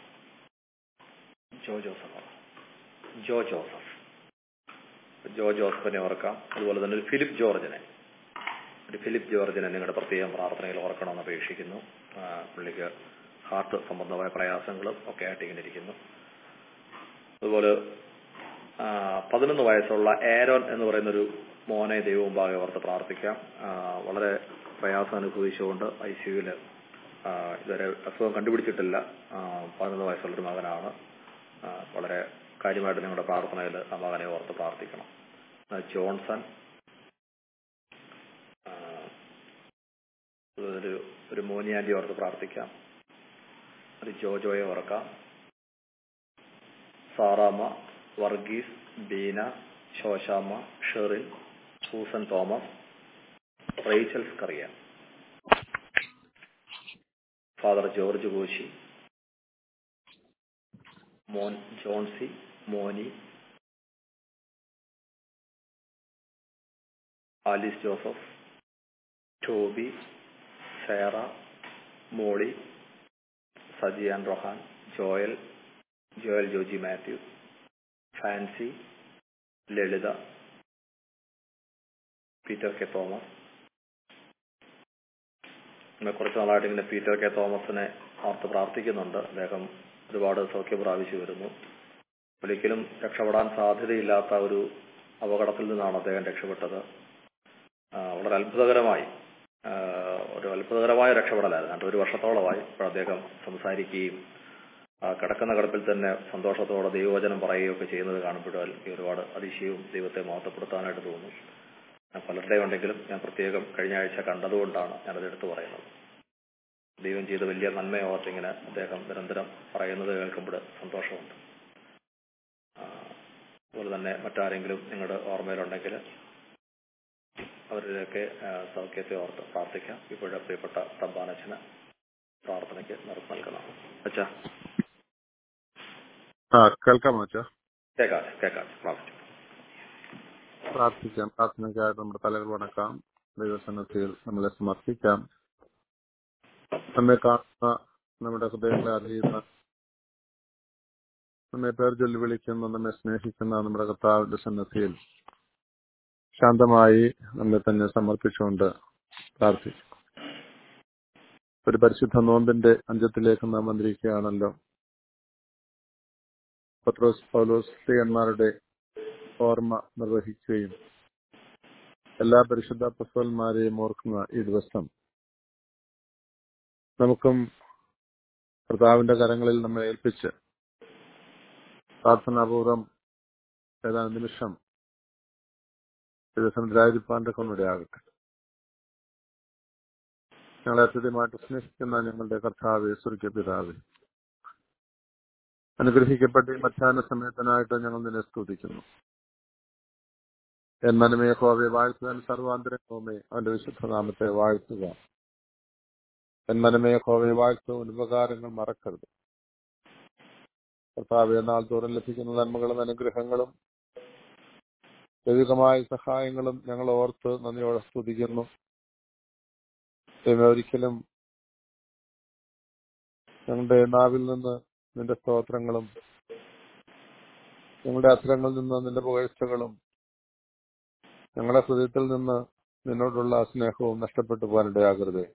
ജോ ജോസഫ് ജോ ജോസഫ് ജോ ജോസഫിനെ ഓർക്കാം അതുപോലെ തന്നെ ഒരു ഫിലിപ്പ് ജോർജിനെ ഒരു ഫിലിപ്പ് ജോർജിനെ നിങ്ങളുടെ പ്രത്യേകം പ്രാർത്ഥനയിൽ ഓർക്കണമെന്ന് അപേക്ഷിക്കുന്നു ആ, പുള്ളിക്ക് ഹാർട്ട് സംബന്ധമായ പ്രയാസങ്ങളും ഒക്കെ ആയിട്ട് ഇങ്ങനെ ഇരിക്കുന്നു അതുപോലെ ആ, പതിനൊന്ന് വയസ്സുള്ള ആരോൻ എന്ന് പറയുന്ന ഒരു മോനെ ദൈവമുമ്പാകെ ഓർത്ത് പ്രാർത്ഥിക്കാം ആ, വളരെ പ്രയാസം അനുഭവിച്ചുകൊണ്ട് ഐ സിയുവില് ഇതുവരെ അസുഖം കണ്ടുപിടിച്ചിട്ടില്ല ആ, പതിനൊന്ന് വയസ്സുള്ളൊരു മകനാണ് ആ, വളരെ കാര്യമായിട്ട് നിങ്ങളുടെ പ്രാർത്ഥനയിൽ ആ മകനെ ഓർത്ത് പ്രാർത്ഥിക്കണം ആ, ജോൺസൺ ആ, ഒരു ഒരു മോനിയാൻറ്റി ഓർത്ത് പ്രാർത്ഥിക്കാം ഒരു ജോജോയെ ഓർക്കാം സാറാമ്മ വർഗീസ് ബീന ശോശാമ്മ ഷെറിൻ സൂസൻ തോമസ് റേച്ചൽ സ്കറിയ ഫാദർ ജോർജ് കോശി മോൻ ജോൺസി മോനി ആലിസ് ജോസഫ് ടോബി സേറ മോളി സജിയാൻ റൊഹാൻ ജോയൽ ജോയൽ ജോജി മാത്യു ഫാൻസി ലളിത പീറ്റർ കെ തോമസ് ഇങ്ങനെ കുറച്ച് നാളായിട്ട് ഇങ്ങനെ പീറ്റർ കെ തോമസിനെ ഓർത്ത് പ്രാർത്ഥിക്കുന്നുണ്ട് അദ്ദേഹം ഒരുപാട് സൗഖ്യം പ്രാപിച്ചു വരുന്നു ഒരിക്കലും രക്ഷപ്പെടാൻ സാധ്യതയില്ലാത്ത ഒരു അപകടത്തിൽ നിന്നാണ് അദ്ദേഹം രക്ഷപ്പെട്ടത് ആ, വളരെ അത്ഭുതകരമായി ആ, ഒരു അത്ഭുതകരമായ രക്ഷപ്പെടലായിരുന്നു രണ്ട് ഒരു വർഷത്തോളമായി ഇപ്പോൾ അദ്ദേഹം സംസാരിക്കുകയും ആ, കിടക്കുന്ന കിടപ്പിൽ തന്നെ സന്തോഷത്തോടെ ദൈവവചനം പറയുകയൊക്കെ ചെയ്യുന്നത് കാണുമ്പോഴും എനിക്ക് ഒരുപാട് അതിശയവും ദൈവത്തെ മഹത്വപ്പെടുത്താനായിട്ട് തോന്നുന്നു ഞാൻ പലരുടെയും ഉണ്ടെങ്കിലും ഞാൻ പ്രത്യേകം കഴിഞ്ഞ ആഴ്ച കണ്ടതുകൊണ്ടാണ് ഞാനത് എടുത്തു പറയുന്നത് ദൈവം ചെയ്ത വലിയ നന്മയോർത്ത് ഇങ്ങനെ അദ്ദേഹം നിരന്തരം പറയുന്നത് കേൾക്കുമ്പോൾ സന്തോഷമുണ്ട് ആ, അതുപോലെ തന്നെ മറ്റാരെങ്കിലും നിങ്ങളുടെ ഓർമ്മയിലുണ്ടെങ്കിൽ അവരുടെയൊക്കെ ആ, സൗഖ്യത്തെ ഓർത്ത് പ്രാർത്ഥിക്കാം ഇപ്പോഴത്തെ പ്രിയപ്പെട്ട തമ്പാനച്ചന് പ്രാർത്ഥനയ്ക്ക് നിർത്തി നൽകണം അച്ഛാ ആ കേൾക്കാമോ അച്ഛാ കേൾക്കാം കേൾക്കാം പ്രാർത്ഥിച്ചു പ്രാർത്ഥിക്കാം പ്രാർത്ഥനയ്ക്കായിട്ട് നമ്മുടെ തലകൾ വണക്കാം ദൈവസന്നദ്ധിയിൽ നമ്മളെ സമർപ്പിക്കാം നമ്മെ കാണുന്ന നമ്മുടെ ഹൃദയങ്ങളെ അറിയുന്ന നമ്മെ പേർ ചൊല്ലി വിളിക്കുന്ന നമ്മെ സ്നേഹിക്കുന്ന നമ്മുടെ കർത്താവിന്റെ സന്നദ്ധിയിൽ ശാന്തമായി നമ്മെ തന്നെ സമർപ്പിച്ചുകൊണ്ട് പ്രാർത്ഥിക്കും ഒരു പരിശുദ്ധ നോമ്പിന്റെ അന്ത്യത്തിലേക്ക് നാം വന്നിരിക്കുകയാണല്ലോ പത്രോസ് പൗലോസ് സ്ത്രീയന്മാരുടെ ഓർമ്മ നിർവഹിക്കുകയും എല്ലാ പരിശുദ്ധ പുസ്തകന്മാരെയും ഓർക്കുന്ന ഈ ദിവസം നമുക്കും കർത്താവിന്റെ കരങ്ങളിൽ നമ്മെ ഏൽപ്പിച്ച് പ്രാർത്ഥനാപൂർവം ഏതാനും നിമിഷം ദിവസം രാജിപ്പാന്റെ കൊണ്ടിടയാകട്ടെ ഞങ്ങളെ അത്യധികമായിട്ട് സ്നേഹിക്കുന്ന ഞങ്ങളുടെ കർത്താവ് സുരിക്ക പിതാവ് അനുഗ്രഹിക്കപ്പെട്ട ഈ മധ്യാഹ്ന സമയത്തിനായിട്ട് ഞങ്ങൾ നിന്നെ സ്തുതിക്കുന്നു എൻ മനമേ ഹോവെ വാഴ്ത്തുവാൻ സർവാന്തരംഗവുമേ അവന്റെ വിശുദ്ധനാമത്തെ വാഴ്ത്തുക എൻ മനമേ ഹോവെ വാഴ്ത്തുവാൻ ഉപകാരങ്ങൾ മറക്കരുത് കർത്താവ് നാൾ തോറും ലഭിക്കുന്ന നന്മകളും അനുഗ്രഹങ്ങളും ദൈവികമായ സഹായങ്ങളും ഞങ്ങൾ ഓർത്ത് നന്ദിയോടെ സ്തുതിക്കുന്നു ദൈവം ഒരിക്കലും ഞങ്ങളുടെ നാവിൽ നിന്ന് നിന്റെ സ്തോത്രങ്ങളും ഞങ്ങളുടെ അത്തരങ്ങളിൽ നിന്ന് നിന്റെ പുകഴ്ചകളും ഞങ്ങളുടെ ഹൃദയത്തിൽ നിന്ന് നിന്നോടുള്ള സ്നേഹവും നഷ്ടപ്പെട്ടു പോകാനിടയാകരുത്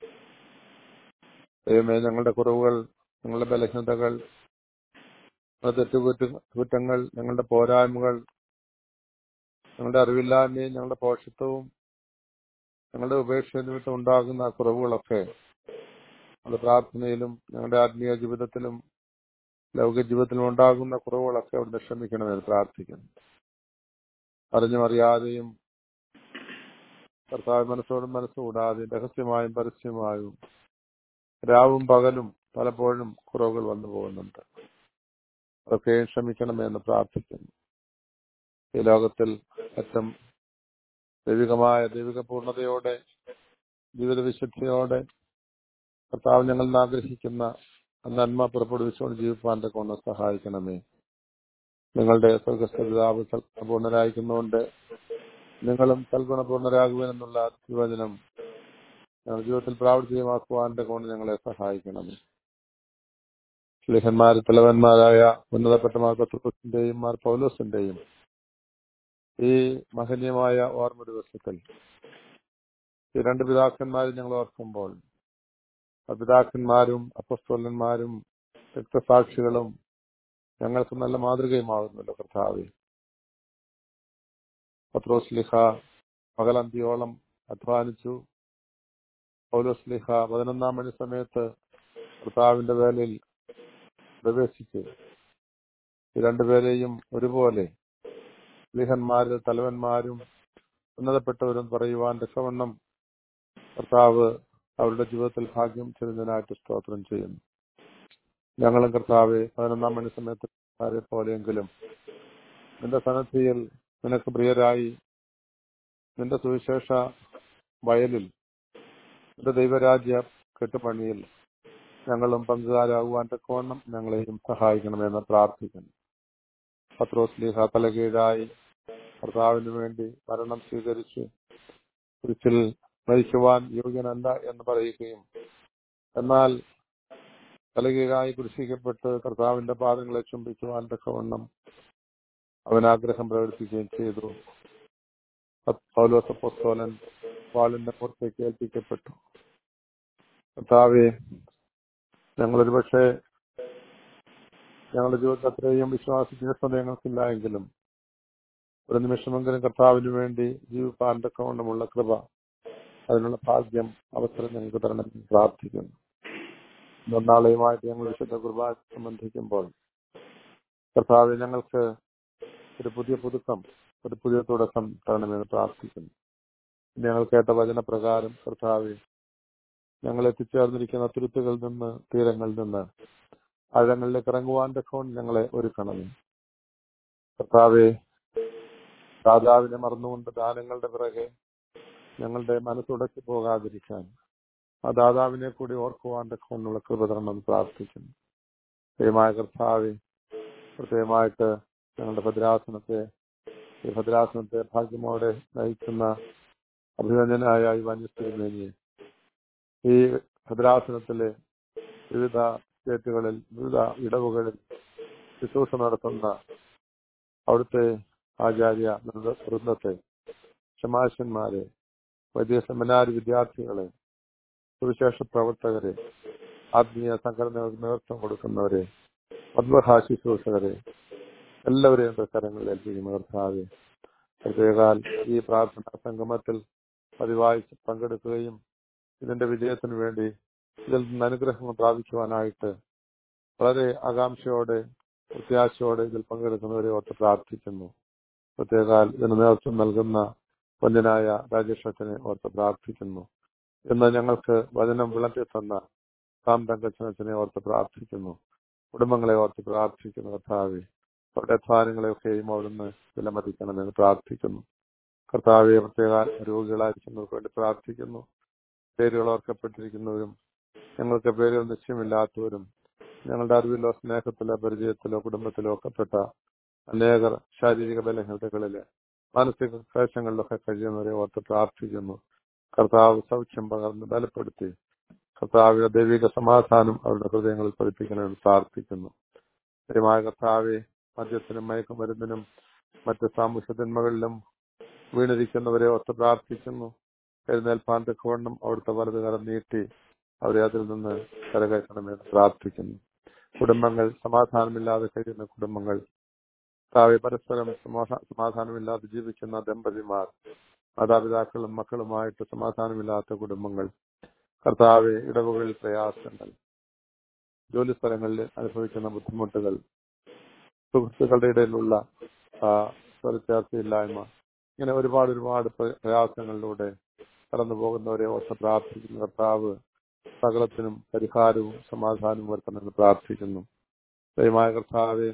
ദൈവമേ ഞങ്ങളുടെ കുറവുകൾ ഞങ്ങളുടെ ബലഹീനതകൾ ഞങ്ങളുടെ തെറ്റുകുറ്റ കുറ്റങ്ങൾ ഞങ്ങളുടെ പോരായ്മകൾ ഞങ്ങളുടെ അറിവില്ലായ്മയും ഞങ്ങളുടെ പോഷത്വവും ഞങ്ങളുടെ ഉപേക്ഷ നിമിത്തം ഉണ്ടാകുന്ന കുറവുകളൊക്കെ ഞങ്ങളുടെ പ്രാർത്ഥനയിലും ഞങ്ങളുടെ ആത്മീയ ജീവിതത്തിലും ലൗകിക ജീവിതത്തിലും ഉണ്ടാകുന്ന കുറവുകളൊക്കെ അവിടുന്ന് ക്ഷമിക്കണമെന്ന് പ്രാർത്ഥിക്കുന്നു അറിഞ്ഞും അറിയാതെയും കർത്താവ് മനസ്സോടും മനസ്സുകൂടാതെയും രഹസ്യമായും പരസ്യമായും രാവും പകലും പലപ്പോഴും കുറവുകൾ വന്നു പോകുന്നുണ്ട് അതൊക്കെ ക്ഷമിക്കണമെന്ന് പ്രാർത്ഥിക്കുന്നു ഈ ലോകത്തിൽ ഏറ്റവും ദൈവികമായ ദൈവിക പൂർണ്ണതയോടെ ജീവിത വിശുദ്ധിയോടെ കർത്താവ് ഞങ്ങൾ ആഗ്രഹിക്കുന്ന നന്മ പുറപ്പെടുവിച്ചുകൊണ്ട് ജീവിപ്പാന്റെ കൊണ്ട് സഹായിക്കണമേ നിങ്ങളുടെ സ്വർഗസ്ഥപിതാവ് പൂർണ്ണരായിരിക്കുന്നതുകൊണ്ട് നിങ്ങളും സൽഗുണപൂർണ്ണരാകുവാനെന്നുള്ള തിരുവചനം ഞങ്ങളുടെ ജീവിതത്തിൽ പ്രാവർത്തികമാക്കുവാന്റെ കൊണ്ട് ഞങ്ങളെ സഹായിക്കണമേ ലേഖന്മാർ തലവന്മാരായ ഉന്നതപ്പെട്ട മാർ പത്രോസിന്റെയും മാർ പൗലോസിന്റെയും ഈ മഹനീയമായ ഓർമ്മ ദിവസത്തിൽ ഈ രണ്ട് പിതാക്കന്മാരെ ഞങ്ങൾ ഓർക്കുമ്പോൾ ആ പിതാക്കന്മാരും അപ്പസ്തോലന്മാരും രക്തസാക്ഷികളും ഞങ്ങൾക്ക് നല്ല മാതൃകയുമാകുന്നല്ലോ കർത്താവ് പത്രോസ് ലിഹ പകലന്തിയോളം അധ്വാനിച്ചു പൗലോസ് ലിഹ പതിനൊന്നാം മണി സമയത്ത് കർത്താവിന്റെ വേലയിൽ പ്രവേശിച്ചു ഈ രണ്ടുപേരെയും ഒരുപോലെ ലിഹന്മാര് തലവന്മാരും ഉന്നതപ്പെട്ടവരും പറയുവാൻ രക്ഷവണ്ണം കർത്താവ് അവരുടെ ജീവിതത്തിൽ ഭാഗ്യം ചെറിയതിനായിട്ട് സ്തോത്രം ചെയ്യുന്നു ഞങ്ങളും കർത്താവ് പതിനൊന്നാം മണി സമയത്ത് പോലെയെങ്കിലും നിന്റെ സന്നദ്ധിയിൽ നിനക്ക് പ്രിയരായി നിന്റെ സുവിശേഷ വയലിൽ നിന്റെ ദൈവരാജ്യ കെട്ടുപണിയിൽ ഞങ്ങളും പങ്കുകാരാകുവാൻ തക്കവണ്ണം ഞങ്ങളെയും സഹായിക്കണമെന്ന് പ്രാർത്ഥിക്കുന്നു പത്രോസ് ലീഹ തലകീഴായി കർത്താവിന് വേണ്ടി മരണം സ്വീകരിച്ച് കുരിശിൽ മരിക്കുവാൻ യോഗ്യനല്ല എന്ന് പറയുകയും എന്നാൽ തലകീഴായി കുരിശിക്കപ്പെട്ട് കർത്താവിന്റെ പാദങ്ങളെ ചുംബിക്കുവാൻ തക്കവണ്ണം അവൻ ആഗ്രഹം പ്രകടിപ്പിക്കുകയും ചെയ്തു പൗലോസപ്പോസ്തോലൻ വാളിന്റെ പുറത്തേക്ക് ഏൽപ്പിക്കപ്പെട്ടു കർത്താവെ ഞങ്ങളൊരു പക്ഷേ ഞങ്ങളുടെ ജീവിതത്തിൽ അത്രയും വിശ്വാസത്തിന് ഞങ്ങൾക്കില്ല എങ്കിലും ഒരു നിമിഷമെങ്കിലും കർത്താവിന് വേണ്ടി ജീവിപ്പാൻ തക്കവണ്ണമുള്ള കൃപ അതിനുള്ള ഭാഗ്യം അവസരം ഞങ്ങൾക്ക് തരണമെന്ന് പ്രാർത്ഥിക്കുന്നു നാളെയുമായിട്ട് ഞങ്ങൾ വിശുദ്ധ കുർബാന സംബന്ധിക്കുമ്പോൾ കർത്താവ് ഞങ്ങൾക്ക് ഒരു പുതിയ പുതുക്കം ഒരു പുതിയ തുടക്കം തരണമെന്ന് പ്രാർത്ഥിക്കുന്നു ഞങ്ങൾ കേട്ട വചനപ്രകാരം കർത്താവ് ഞങ്ങൾ എത്തിച്ചേർന്നിരിക്കുന്ന തുരുത്തുകളിൽ നിന്ന് തീരങ്ങളിൽ നിന്ന് ആഴങ്ങളിലേക്ക് ഇറങ്ങുവാൻ തക്കോൺ ഞങ്ങളെ ഒരുക്കണമേ കർത്താവെ ദാതാവിനെ മറന്നുകൊണ്ട് ദാനങ്ങളുടെ പിറകെ ഞങ്ങളുടെ മനസ്സുടക്കി പോകാതിരിക്കാൻ ആ ദാതാവിനെ കൂടി ഓർക്കുവാൻ തക്കോണ്ടുള്ള കൃപ തരണമെന്ന് പ്രാർത്ഥിക്കുന്നു ദയമായ കർത്താവെ പ്രത്യേകമായിട്ട് ഞങ്ങളുടെ ഭദ്രാസനത്തെ ഈ ഭദ്രാസനത്തെ ഭാഗ്യമോടെ നയിക്കുന്ന അഭിനന്ദനായ വന്യസ്ഥിതിമേനിയെ ഈ ഭദ്രാസനത്തിലെ വിവിധ സ്റ്റേറ്റുകളിൽ വിവിധ ഇടവുകളിൽ ശുശ്രൂഷ നടത്തുന്ന അവിടുത്തെ ആചാര്യ വൃന്ദത്തെ ക്ഷമാശന്മാരെ വലിയ സെമിനാർ വിദ്യാർത്ഥികളെ സുവിശേഷ പ്രവർത്തകരെ ആത്മീയ സംഘടനകൾക്ക് നേതൃത്വം കൊടുക്കുന്നവരെ പദ്മഹാ ശുശ്രൂഷകരെ എല്ലാവരെയും കരങ്ങളിൽ ഏൽപ്പിക്കുന്ന കർത്താവെ പ്രത്യേകാൽ ഈ പ്രാർത്ഥനാ സംഗമത്തിൽ പതിവായി പങ്കെടുക്കുകയും ഇതിന്റെ വിജയത്തിന് വേണ്ടി ഇതിൽ നിന്ന് അനുഗ്രഹങ്ങൾ പ്രാപിക്കുവാനായിട്ട് വളരെ ആകാംക്ഷയോടെ പ്രത്യാശയോടെ ഇതിൽ പങ്കെടുക്കുന്നവരെ ഓർത്ത് പ്രാർത്ഥിക്കുന്നു പ്രത്യേകാൽ ഇതിന് നേതൃത്വം നൽകുന്ന വന്യനായ രാജേഷ് അച്ഛനെ ഓർത്ത് പ്രാർത്ഥിക്കുന്നു ഇന്ന് ഞങ്ങൾക്ക് വചനം വിളമ്പി തന്ന സാം തങ്കച്ചനച്ഛനെ ഓർത്ത് പ്രാർത്ഥിക്കുന്നു കുടുംബങ്ങളെ ഓർത്ത് പ്രാർത്ഥിക്കുന്നു കർത്താവെ അവരുടെ അധ്വാനങ്ങളെയൊക്കെയും അവിടുന്ന് വിലമതിക്കണമെന്ന് പ്രാർത്ഥിക്കുന്നു കർത്താവെ പ്രത്യേക രോഗികളായിരിക്കുന്നവർക്ക് വേണ്ടി പ്രാർത്ഥിക്കുന്നു പേരുകൾ ഓർക്കപ്പെട്ടിരിക്കുന്നവരും ഞങ്ങൾക്ക് പേരുകൾ നിശ്ചയമില്ലാത്തവരും ഞങ്ങളുടെ അറിവിലോ സ്നേഹത്തിലോ പരിചയത്തിലോ കുടുംബത്തിലോ ഒക്കെപ്പെട്ട അനേകർ ശാരീരിക ബലഹീനതകളില് മാനസിക ക്ലേശങ്ങളിലൊക്കെ കഴിയുന്നവരെ ഓർത്ത് പ്രാർത്ഥിക്കുന്നു കർത്താവ് സൗഖ്യം പകർന്ന് ബലപ്പെടുത്തി കർത്താവിന്റെ ദൈവിക സമാധാനം അവരുടെ ഹൃദയങ്ങളിൽ പതിപ്പിക്കണമെന്ന് പ്രാർത്ഥിക്കുന്നു ദൈവമായ കർത്താവെ മദ്യത്തിനും മയക്കുമരുന്നിനും മറ്റ് സാമൂഹ്യ തിന്മകളിലും വീണിരിക്കുന്നവരെ ഓർത്ത് പ്രാർത്ഥിക്കുന്നു എഴുന്നേൽപ്പാൻ തക്കവണ്ണം അവിടുത്തെ വലതുകരം നീട്ടി അവരെ അതിൽ നിന്ന് കരകയറ്റണമെന്ന് പ്രാർത്ഥിക്കുന്നു കുടുംബങ്ങൾ സമാധാനമില്ലാതെ കഴിയുന്ന കുടുംബങ്ങൾ താവെ പരസ്പരം സമാധാ- സമാധാനമില്ലാതെ ജീവിക്കുന്ന ദമ്പതിമാർ മാതാപിതാക്കളും മക്കളുമായിട്ട് സമാധാനമില്ലാത്ത കുടുംബങ്ങൾ കർത്താവെ ഇടവുകളിൽ പ്രയാസങ്ങൾ ജോലി സ്ഥലങ്ങളിൽ അനുഭവിക്കുന്ന ബുദ്ധിമുട്ടുകൾ സുഹൃത്തുക്കളുടെ ഇടയിലുള്ള ആ, സ്വരച്ചേർച്ചയില്ലായ്മ ഇങ്ങനെ ഒരുപാട് ഒരുപാട് പ്ര- പ്രയാസങ്ങളിലൂടെ കടന്നു പോകുന്നവരെ ഓർത്ത് പ്രാർത്ഥിക്കുന്ന കർത്താവ് സകലത്തിനും പരിഹാരവും സമാധാനവും വരുത്തണമെന്ന് പ്രാർത്ഥിക്കുന്നു ദയമായ കർത്താവെ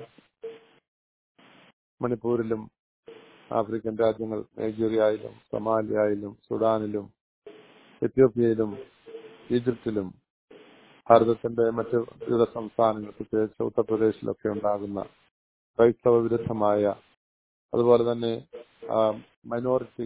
മണിപ്പൂരിലും ആഫ്രിക്കൻ രാജ്യങ്ങൾ നൈജീരിയയിലും സൊമാലിയയിലും സുഡാനിലും എത്യോപ്യയിലും ഈജിപ്തിലും ഭാരതത്തിന്റെ മറ്റ് വിവിധ സംസ്ഥാനങ്ങൾ പ്രത്യേകിച്ച് ഉത്തർപ്രദേശിലൊക്കെ ഉണ്ടാകുന്ന ക്രൈസ്തവ വിരുദ്ധമായ അതുപോലെ തന്നെ മൈനോറിറ്റി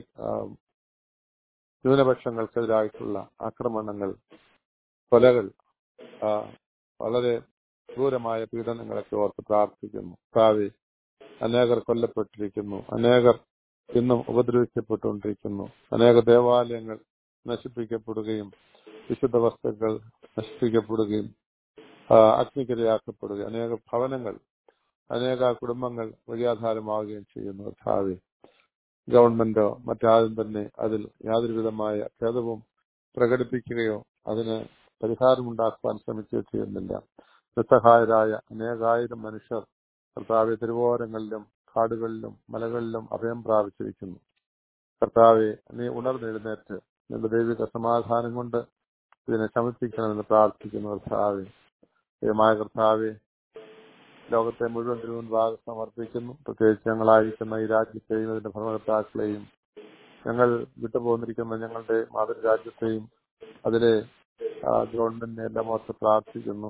ന്യൂനപക്ഷങ്ങൾക്കെതിരായിട്ടുള്ള ആക്രമണങ്ങൾ കൊലകൾ ആ, വളരെ ക്രൂരമായ പീഡനങ്ങളൊക്കെ ഓർത്ത് പ്രാർത്ഥിക്കുന്നു ഭാവി അനേകർ കൊല്ലപ്പെട്ടിരിക്കുന്നു അനേകർ ഇന്നും ഉപദ്രവിക്കപ്പെട്ടുകൊണ്ടിരിക്കുന്നു അനേക ദേവാലയങ്ങൾ നശിപ്പിക്കപ്പെടുകയും വിശുദ്ധ വസ്തുക്കൾ നശിപ്പിക്കപ്പെടുകയും ആ, അഗ്നിക്കിരയാക്കപ്പെടുകയും അനേക ഭവനങ്ങൾ അനേക കുടുംബങ്ങൾ വഴിയാധാരമാവുകയും ചെയ്യുന്നു ഭാവി ഗവൺമെന്റോ മറ്റാരും തന്നെ അതിൽ യാതൊരു വിധമായ ഖേദവും പ്രകടിപ്പിക്കുകയോ അതിന് പരിഹാരമുണ്ടാക്കുവാൻ ശ്രമിക്കുകയോ ചെയ്യുന്നില്ല നിസ്സഹായരായ അനേകായിരം മനുഷ്യർ കർത്താവെ തിരുവോരങ്ങളിലും കാടുകളിലും മലകളിലും അഭയം പ്രാപിച്ചിരിക്കുന്നു കർത്താവെ നീ ഉണർന്നെഴുന്നേറ്റ് നിന്റെ ദൈവിക സമാധാനം കൊണ്ട് ഇതിനെ ശമിപ്പിക്കണമെന്ന് പ്രാർത്ഥിക്കുന്നു കർത്താവെ ദൈവമായ കർത്താവെ ലോകത്തെ മുഴുവൻ തിരുവൻപാകം സമർപ്പിക്കുന്നു പ്രത്യേകിച്ച് ഞങ്ങളായിരിക്കുന്ന ഈ രാജ്യത്തെയും ഇതിന്റെ ഭരണകർത്താക്കളെയും ഞങ്ങൾ വിട്ടുപോന്നിരിക്കുന്ന ഞങ്ങളുടെ മാതൃരാജ്യത്തെയും അതിലെ ആ, ഗവൺമെന്റിനെ എല്ലാം ഓർത്ത് പ്രാർത്ഥിക്കുന്നു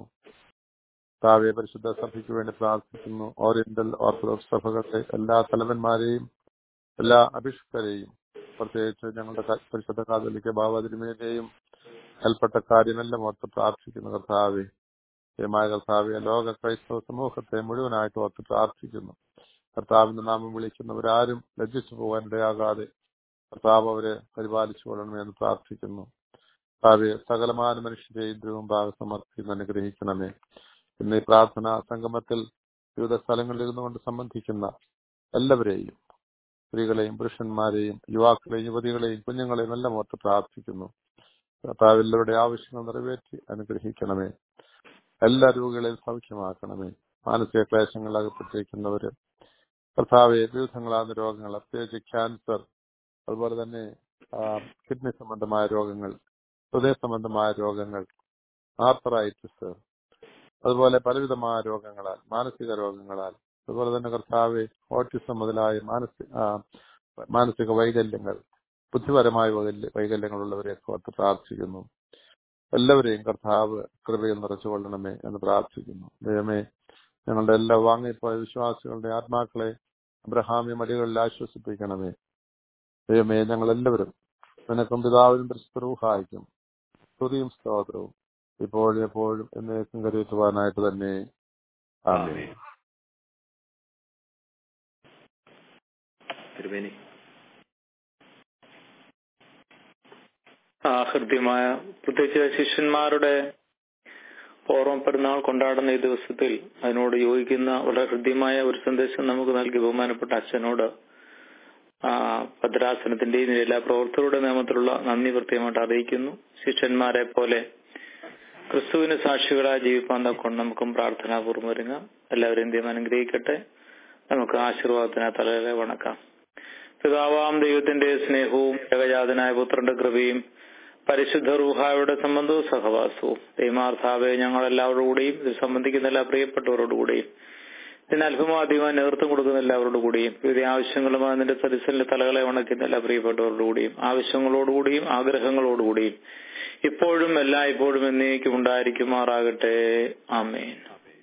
കാവ്യ പരിശുദ്ധ സഭയ്ക്ക് വേണ്ടി പ്രാർത്ഥിക്കുന്നു ഓറിയന്റൽ ഓർത്തഡോക്സ് സഭകളുടെ എല്ലാ തലവന്മാരെയും എല്ലാ അഭിഷിക്തരെയും പ്രത്യേകിച്ച് ഞങ്ങളുടെ ക- പരിശുദ്ധ കാതലിക്ക ഭാവതിരുമേനെയും ഏൽപ്പെട്ട കാര്യമെല്ലാം ഓർത്ത് പ്രാർത്ഥിക്കുന്നു കർത്താവെ ദൈവമായ കർത്താവെ ലോക ക്രൈസ്തവ സമൂഹത്തെ മുഴുവനായിട്ട് ഓർത്ത് പ്രാർത്ഥിക്കുന്നു കർത്താവിന്റെ നാമം വിളിക്കുന്നവരാരും ലജ്ജിച്ചു പോകാൻ ഇടയാകാതെ കർത്താവ് അവരെ പരിപാലിച്ചു കൊള്ളണമെന്ന് പ്രാർത്ഥിക്കുന്നു കർത്താവെ സകലമാന മനുഷ്യരെയും തിരുവമ്പാകെ സമർപ്പിക്കുന്ന അനുഗ്രഹിക്കണമേ ഇന്ന് ഈ പ്രാർത്ഥനാ സംഗമത്തിൽ വിവിധ സ്ഥലങ്ങളിൽ ഇരുന്നുകൊണ്ട് സംബന്ധിക്കുന്ന എല്ലാവരെയും സ്ത്രീകളെയും പുരുഷന്മാരെയും യുവാക്കളെയും യുവതികളെയും കുഞ്ഞുങ്ങളെയും എല്ലാം ഓർത്ത് പ്രാർത്ഥിക്കുന്നു കർത്താവ് എല്ലാവരുടെ ആവശ്യങ്ങൾ നിറവേറ്റി അനുഗ്രഹിക്കണമേ എല്ലാ രോഗികളെയും സൗഖ്യമാക്കണമേ മാനസിക ക്ലേശങ്ങൾ അകപ്പെട്ടിരിക്കുന്നവര് കർത്താവെ വിവിധങ്ങളാകുന്ന രോഗങ്ങൾ പ്രത്യേകിച്ച് ക്യാൻസർ അതുപോലെ തന്നെ കിഡ്നി സംബന്ധമായ രോഗങ്ങൾ ഹൃദയ സംബന്ധമായ രോഗങ്ങൾ ആർത്തറൈറ്റിസ് അതുപോലെ പലവിധമായ രോഗങ്ങളാൽ മാനസിക രോഗങ്ങളാൽ അതുപോലെ തന്നെ കർത്താവ് ഓട്ടിസം മുതലായ മാനസിക ആ, മാനസിക വൈകല്യങ്ങൾ ബുദ്ധിപരമായ വൈകല്യ വൈകല്യങ്ങളുള്ളവരെ ഓർത്ത് പ്രാർത്ഥിക്കുന്നു എല്ലാവരെയും കർത്താവ് കൃപയിൽ നിറച്ചുകൊള്ളണമേ എന്ന് പ്രാർത്ഥിക്കുന്നു ദൈവമേ ഞങ്ങളുടെ എല്ലാ വാങ്ങിപ്പോയ വിശ്വാസികളുടെ ആത്മാക്കളെ അബ്രഹാമി മടികളിൽ ആശ്വസിപ്പിക്കണമേ ദൈവമേ ഞങ്ങൾ എല്ലാവരും നിനക്കും പിതാവിനും പരിശുദ്ധവും സ്തുതിയും സ്തോത്രവും ഇപ്പോഴും എപ്പോഴും എന്നേക്കും കരുതുവാനായിട്ട് തന്നെ ആമേൻ തിരുമേനി ആ ഹൃദ്യമായ പ്രത്യേകിച്ച് ശിഷ്യന്മാരുടെ ഓർമ്മ പെരുന്നാൾ കൊണ്ടാടുന്ന ഈ ദിവസത്തിൽ അതിനോട് യോജിക്കുന്ന വളരെ ഹൃദ്യമായ ഒരു സന്ദേശം നമുക്ക് നൽകി ബഹുമാനപ്പെട്ട അച്ഛനോട് ആ ഭദ്രാസനത്തിന്റെയും എല്ലാ പ്രവർത്തകരുടെ നിയമത്തിലുള്ള നന്ദി പ്രത്യേകമായിട്ട് അറിയിക്കുന്നു ശിഷ്യന്മാരെ പോലെ ക്രിസ്തുവിന് സാക്ഷികളായി ജീവിപ്പാൻ തക്കൊണ്ട് നമുക്കും പ്രാർത്ഥനാപൂർവ്വം ഒരുങ്ങാം എല്ലാവരും ദൈവം അനുഗ്രഹിക്കട്ടെ നമുക്ക് ആശീർവാദത്തിന് തലകളെ വണക്കാം പിതാവാം ദൈവത്തിന്റെ സ്നേഹവും ഏകജാതനായ പുത്രന്റെ കൃപയും പരിശുദ്ധ റൂഹായുടെ സംബന്ധവും സഹവാസവും ദൈമാർത്ഥാവെ ഞങ്ങൾ എല്ലാവരോടുകൂടിയും ഇത് സംബന്ധിക്കുന്ന എല്ലാ പ്രിയപ്പെട്ടവരോടുകൂടിയും ഇതിന് അല്പമാധികമായി നേതൃത്വം കൊടുക്കുന്ന എല്ലാവരോടുകൂടിയും വിവിധ ആവശ്യങ്ങളുമായി നിന്റെ സദസ്സിന്റെ തലകളെ വണക്കുന്ന എല്ലാ പ്രിയപ്പെട്ടവരോടുകൂടിയും ആവശ്യങ്ങളോടുകൂടിയും ആഗ്രഹങ്ങളോടുകൂടിയും ഇപ്പോഴും എല്ലാ ഇപ്പോഴും എന്നേക്കും ഉണ്ടായിരിക്കുമാറാകട്ടെ ആമേൻ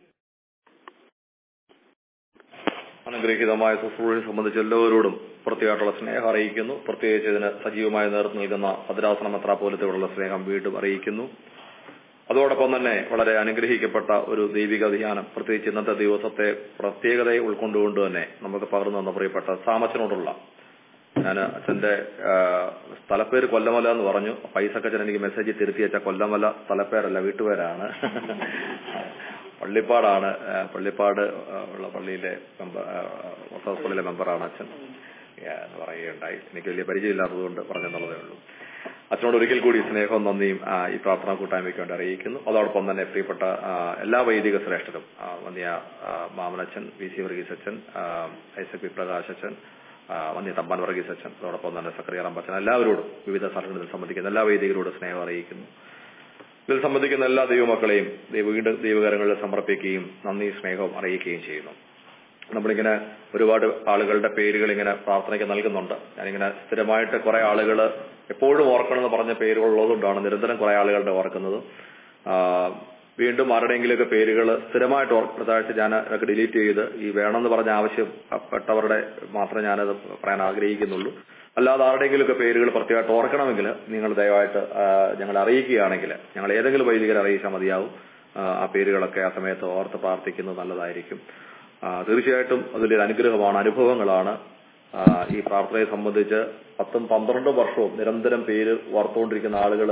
അനുഗ്രഹീതമായ ശുശ്രൂഷയെ സംബന്ധിച്ച് എല്ലാവരോടും പ്രത്യേകമായിട്ടുള്ള സ്നേഹം അറിയിക്കുന്നു പ്രത്യേകിച്ച് ഇതിന് സജീവമായ നേതൃത്വം നൽകുന്ന ഭദ്രാസന മെത്രാപോലത്തോടുള്ള സ്നേഹം വീണ്ടും അറിയിക്കുന്നു അതോടൊപ്പം തന്നെ വളരെ അനുഗ്രഹിക്കപ്പെട്ട ഒരു ദൈവിക ധ്യാനം പ്രത്യേകിച്ച് ഇന്നത്തെ ദിവസത്തെ പ്രത്യേകതയെ ഉൾക്കൊണ്ടുകൊണ്ട് തന്നെ നമുക്ക് പകർന്നു തന്ന പ്രിയപ്പെട്ട സാമച്ചനോടുള്ള ഞാൻ അച്ഛന്റെ ആ, സ്ഥലപ്പേര് കൊല്ലമല എന്ന് പറഞ്ഞു പൈസക്കച്ചൻ എനിക്ക് മെസ്സേജ് തിരുത്തി വെച്ച കൊല്ലമല സ്ഥലപ്പേരല്ല വീട്ടുപേരാണ് പള്ളിപ്പാടാണ് ആ, പള്ളിപ്പാട് ആ, ഉള്ള പള്ളിയിലെ മെമ്പർ ആ, ഓർത്തഡോക്സ് പള്ളിയിലെ മെമ്പറാണ് അച്ഛൻ ആ, എന്ന് പറയുകയുണ്ടായി എനിക്ക് വലിയ പരിചയമില്ലാത്തതുകൊണ്ട് പറഞ്ഞെന്നുള്ളതേ ഉള്ളൂ അച്ഛനോട് ഒരിക്കൽ കൂടി സ്നേഹവും നന്ദിയും ആ, ഈ പ്രാർത്ഥനാ കൂട്ടായ്മയ്ക്ക് വേണ്ടി അറിയിക്കുന്നു അതോടൊപ്പം തന്നെ പ്രിയപ്പെട്ട ആ, എല്ലാ വൈദിക ശ്രേഷ്ഠരും ആ, വന്യ ആ, മാമനച്ഛൻ വി സി വർഗീസ് അച്ഛൻ ആ, ഐസക് വി പ്രകാശ് അച്ഛൻ ആ, വന്യ തമ്പാൻ വർഗീസ് അച്ഛൻ അതോടൊപ്പം തന്നെ സക്രിയ റമ്പച്ചൻ എല്ലാവരോടും വിവിധ സ്ഥലങ്ങളിൽ സംബന്ധിക്കുന്ന എല്ലാ വൈദികരോടും സ്നേഹം അറിയിക്കുന്നു ഇതിൽ സംബന്ധിക്കുന്ന എല്ലാ ദൈവമക്കളെയും ദൈവ വീണ്ടും ദൈവകരങ്ങളിൽ സമർപ്പിക്കുകയും നന്ദി സ്നേഹവും അറിയിക്കുകയും ചെയ്യുന്നു നമ്മളിങ്ങനെ ഒരുപാട് ആളുകളുടെ പേരുകൾ ഇങ്ങനെ പ്രാർത്ഥനയ്ക്ക് നൽകുന്നുണ്ട് ഞാനിങ്ങനെ സ്ഥിരമായിട്ട് കുറെ ആളുകൾ എപ്പോഴും ഓർക്കണമെന്ന് പറഞ്ഞ പേരുകൾ ഉള്ളതുകൊണ്ടാണ് നിരന്തരം കുറെ ആളുകളുടെ ഓർക്കുന്നത് ആ, വീണ്ടും ആരുടെയെങ്കിലുമൊക്കെ പേരുകൾ സ്ഥിരമായിട്ട് ഓർക്കുന്നതായിട്ട് ഞാൻ അതൊക്കെ ഡിലീറ്റ് ചെയ്ത് ഈ വേണമെന്ന് പറഞ്ഞ ആവശ്യപ്പെട്ടവരുടെ മാത്രമേ ഞാനത് പറയാൻ ആഗ്രഹിക്കുന്നുള്ളൂ അല്ലാതെ ആരുടെയെങ്കിലുമൊക്കെ പേരുകൾ പ്രത്യേകമായിട്ട് ഓർക്കണമെങ്കിൽ നിങ്ങൾ ദയവായിട്ട് ആ, ഞങ്ങളെ അറിയിക്കുകയാണെങ്കിൽ ഞങ്ങൾ ഏതെങ്കിലും വൈദികരെ അറിയിച്ചാൽ മതിയാവും ആ, ആ പേരുകളൊക്കെ ആ സമയത്ത് ഓർത്ത് പ്രാർത്ഥിക്കുന്നത് നല്ലതായിരിക്കും ആ, തീർച്ചയായിട്ടും അതിലൊരു അനുഗ്രഹമാണ് അനുഭവങ്ങളാണ് ആ, ഈ പ്രാർത്ഥനയെ സംബന്ധിച്ച് പത്തും പന്ത്രണ്ടും വർഷവും നിരന്തരം പേര് വാർത്തുകൊണ്ടിരിക്കുന്ന ആളുകൾ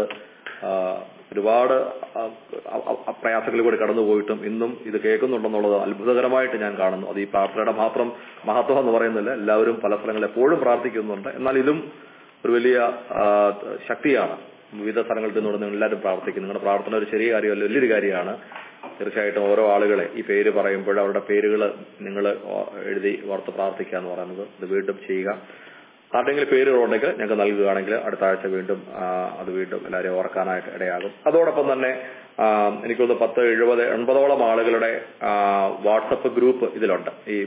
ഒരുപാട് ആ, ആ, ആ, പ്രയാസങ്ങളിലൂടെ കടന്നുപോയിട്ടും ഇന്നും ഇത് കേൾക്കുന്നുണ്ടെന്നുള്ളത് അത്ഭുതകരമായിട്ട് ഞാൻ കാണുന്നു അത് ഈ പ്രാർത്ഥനയുടെ മാത്രം മഹത്വം എന്ന് പറയുന്നില്ല എല്ലാവരും പല സ്ഥലങ്ങളിൽ എപ്പോഴും പ്രാർത്ഥിക്കുന്നുണ്ട് എന്നാൽ ഇതും ഒരു വലിയ ആ, ശക്തിയാണ് വിവിധ സ്ഥലങ്ങളിൽ നിന്നുകൊണ്ട് നിങ്ങൾ എല്ലാവരും പ്രാർത്ഥിക്കും നിങ്ങളുടെ പ്രാർത്ഥന ഒരു ചെറിയ കാര്യമല്ല വലിയൊരു കാര്യമാണ് തീർച്ചയായിട്ടും ഓരോ ആളുകളെ ഈ പേര് പറയുമ്പോൾ അവരുടെ പേരുകൾ നിങ്ങൾ എഴുതി ഓർത്ത് പ്രാർത്ഥിക്കുക എന്ന് പറയുന്നത് ഇത് വീണ്ടും ചെയ്യുക ആരുടെങ്കിലും പേരുകളുണ്ടെങ്കിൽ ഞങ്ങൾക്ക് നൽകുകയാണെങ്കിൽ അടുത്ത ആഴ്ച വീണ്ടും ആ, അത് വീണ്ടും എല്ലാവരെയും ഓർക്കാനായിട്ട് ഇടയാകും അതോടൊപ്പം തന്നെ ആ, എനിക്കൊന്ന് പത്ത് എഴുപത് എൺപതോളം ആളുകളുടെ ആ, വാട്സപ്പ് ഗ്രൂപ്പ് ഇതിലുണ്ട് ഈ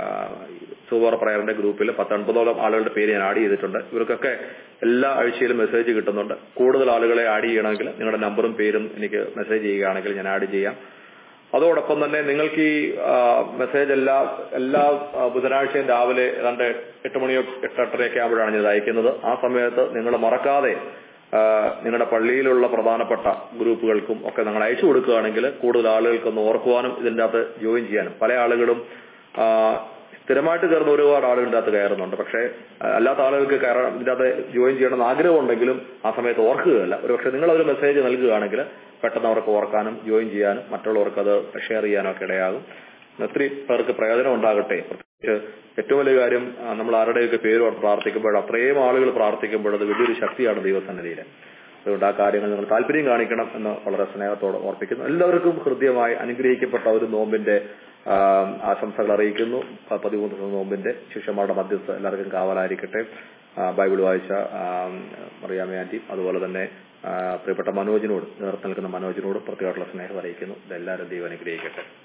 സൂപ്പർ പ്രയറിന്റെ ഗ്രൂപ്പിൽ പത്ത് എൺപതോളം ആളുകളുടെ പേര് ഞാൻ ആഡ് ചെയ്തിട്ടുണ്ട് ഇവർക്കൊക്കെ എല്ലാ ആഴ്ചയിലും മെസ്സേജ് കിട്ടുന്നുണ്ട് കൂടുതൽ ആളുകളെ ആഡ് ചെയ്യണമെങ്കിൽ നിങ്ങളുടെ നമ്പറും പേരും എനിക്ക് മെസ്സേജ് ചെയ്യുകയാണെങ്കിൽ ഞാൻ ആഡ് ചെയ്യാം അതോടൊപ്പം തന്നെ നിങ്ങൾക്ക് ഈ ആ, മെസ്സേജ് എല്ലാ എല്ലാ ആ, ബുധനാഴ്ചയും രാവിലെ ഏതാണ്ട് എട്ട് മണിയോ എട്ടെട്ടരയൊക്കെ ആകുമ്പോഴാണ് ഞാൻ ഇത് അയക്കുന്നത് ആ സമയത്ത് നിങ്ങൾ മറക്കാതെ ആ, നിങ്ങളുടെ പള്ളിയിലുള്ള പ്രധാനപ്പെട്ട ഗ്രൂപ്പുകൾക്കും ഒക്കെ നിങ്ങൾ അയച്ചു കൊടുക്കുകയാണെങ്കിൽ കൂടുതൽ ആളുകൾക്കൊന്ന് ഓർക്കുവാനും ഇതിന്റെ അകത്ത് ജോയിൻ ചെയ്യാനും പല ആളുകളും ആ, സ്ഥിരമായിട്ട് കയറുന്ന ഒരുപാട് ആളുകൾ ഇതിന്റെ അകത്ത് കയറുന്നുണ്ട് പക്ഷേ ആ, അല്ലാത്ത ആളുകൾക്ക് കയറാൻ ഇതിന്റെ അകത്ത് ജോയിൻ ചെയ്യണമെന്ന് ആഗ്രഹമുണ്ടെങ്കിലും ആ സമയത്ത് ഓർക്കുകയല്ല ഒരു പക്ഷെ നിങ്ങൾ ഒരു മെസ്സേജ് നൽകുകയാണെങ്കിൽ പെട്ടെന്ന് അവർക്ക് ഓർക്കാനും ജോയിൻ ചെയ്യാനും മറ്റുള്ളവർക്ക് അത് ഷെയർ ചെയ്യാനും ഒക്കെ ഇടയാകും ഒത്തിരി പേർക്ക് പ്രയോജനം ഉണ്ടാകട്ടെ പ്രത്യേകിച്ച് ഏറ്റവും വലിയ കാര്യം ആ, നമ്മൾ ആരുടെയൊക്കെ പേര് ഓർത്ത് പ്രാർത്ഥിക്കുമ്പോൾ അത്രയും ആളുകൾ പ്രാർത്ഥിക്കുമ്പോൾ അത് വലിയൊരു ശക്തിയാണ് ദൈവസന്നിധിയിൽ അതുകൊണ്ട് ആ കാര്യങ്ങൾ നിങ്ങൾ താല്പര്യം കാണിക്കണം എന്ന് വളരെ സ്നേഹത്തോടെ ഓർപ്പിക്കുന്നു എല്ലാവർക്കും ഹൃദ്യമായി അനുഗ്രഹിക്കപ്പെട്ട ഒരു നോമ്പിന്റെ ആ, ആശംസകൾ അറിയിക്കുന്നു പ- പതിമൂന്ന് ദിവസം നോമ്പിന്റെ ശിഷ്യന്മാരുടെ മധ്യസ്ഥ എല്ലാവർക്കും കാവലായിരിക്കട്ടെ ആ, ബൈബിൾ വായിച്ച ആ, മറിയാമ്മ ആന്റി അതുപോലെ തന്നെ ആ, പ്രിയപ്പെട്ട മനോജിനോട് നേതൃത്വം നൽകുന്ന മനോജിനോട് പ്രത്യേകമായിട്ടുള്ള സ്നേഹം അറിയിക്കുന്നു ഇതെല്ലാവരും ദൈവം അനുഗ്രഹിക്കട്ടെ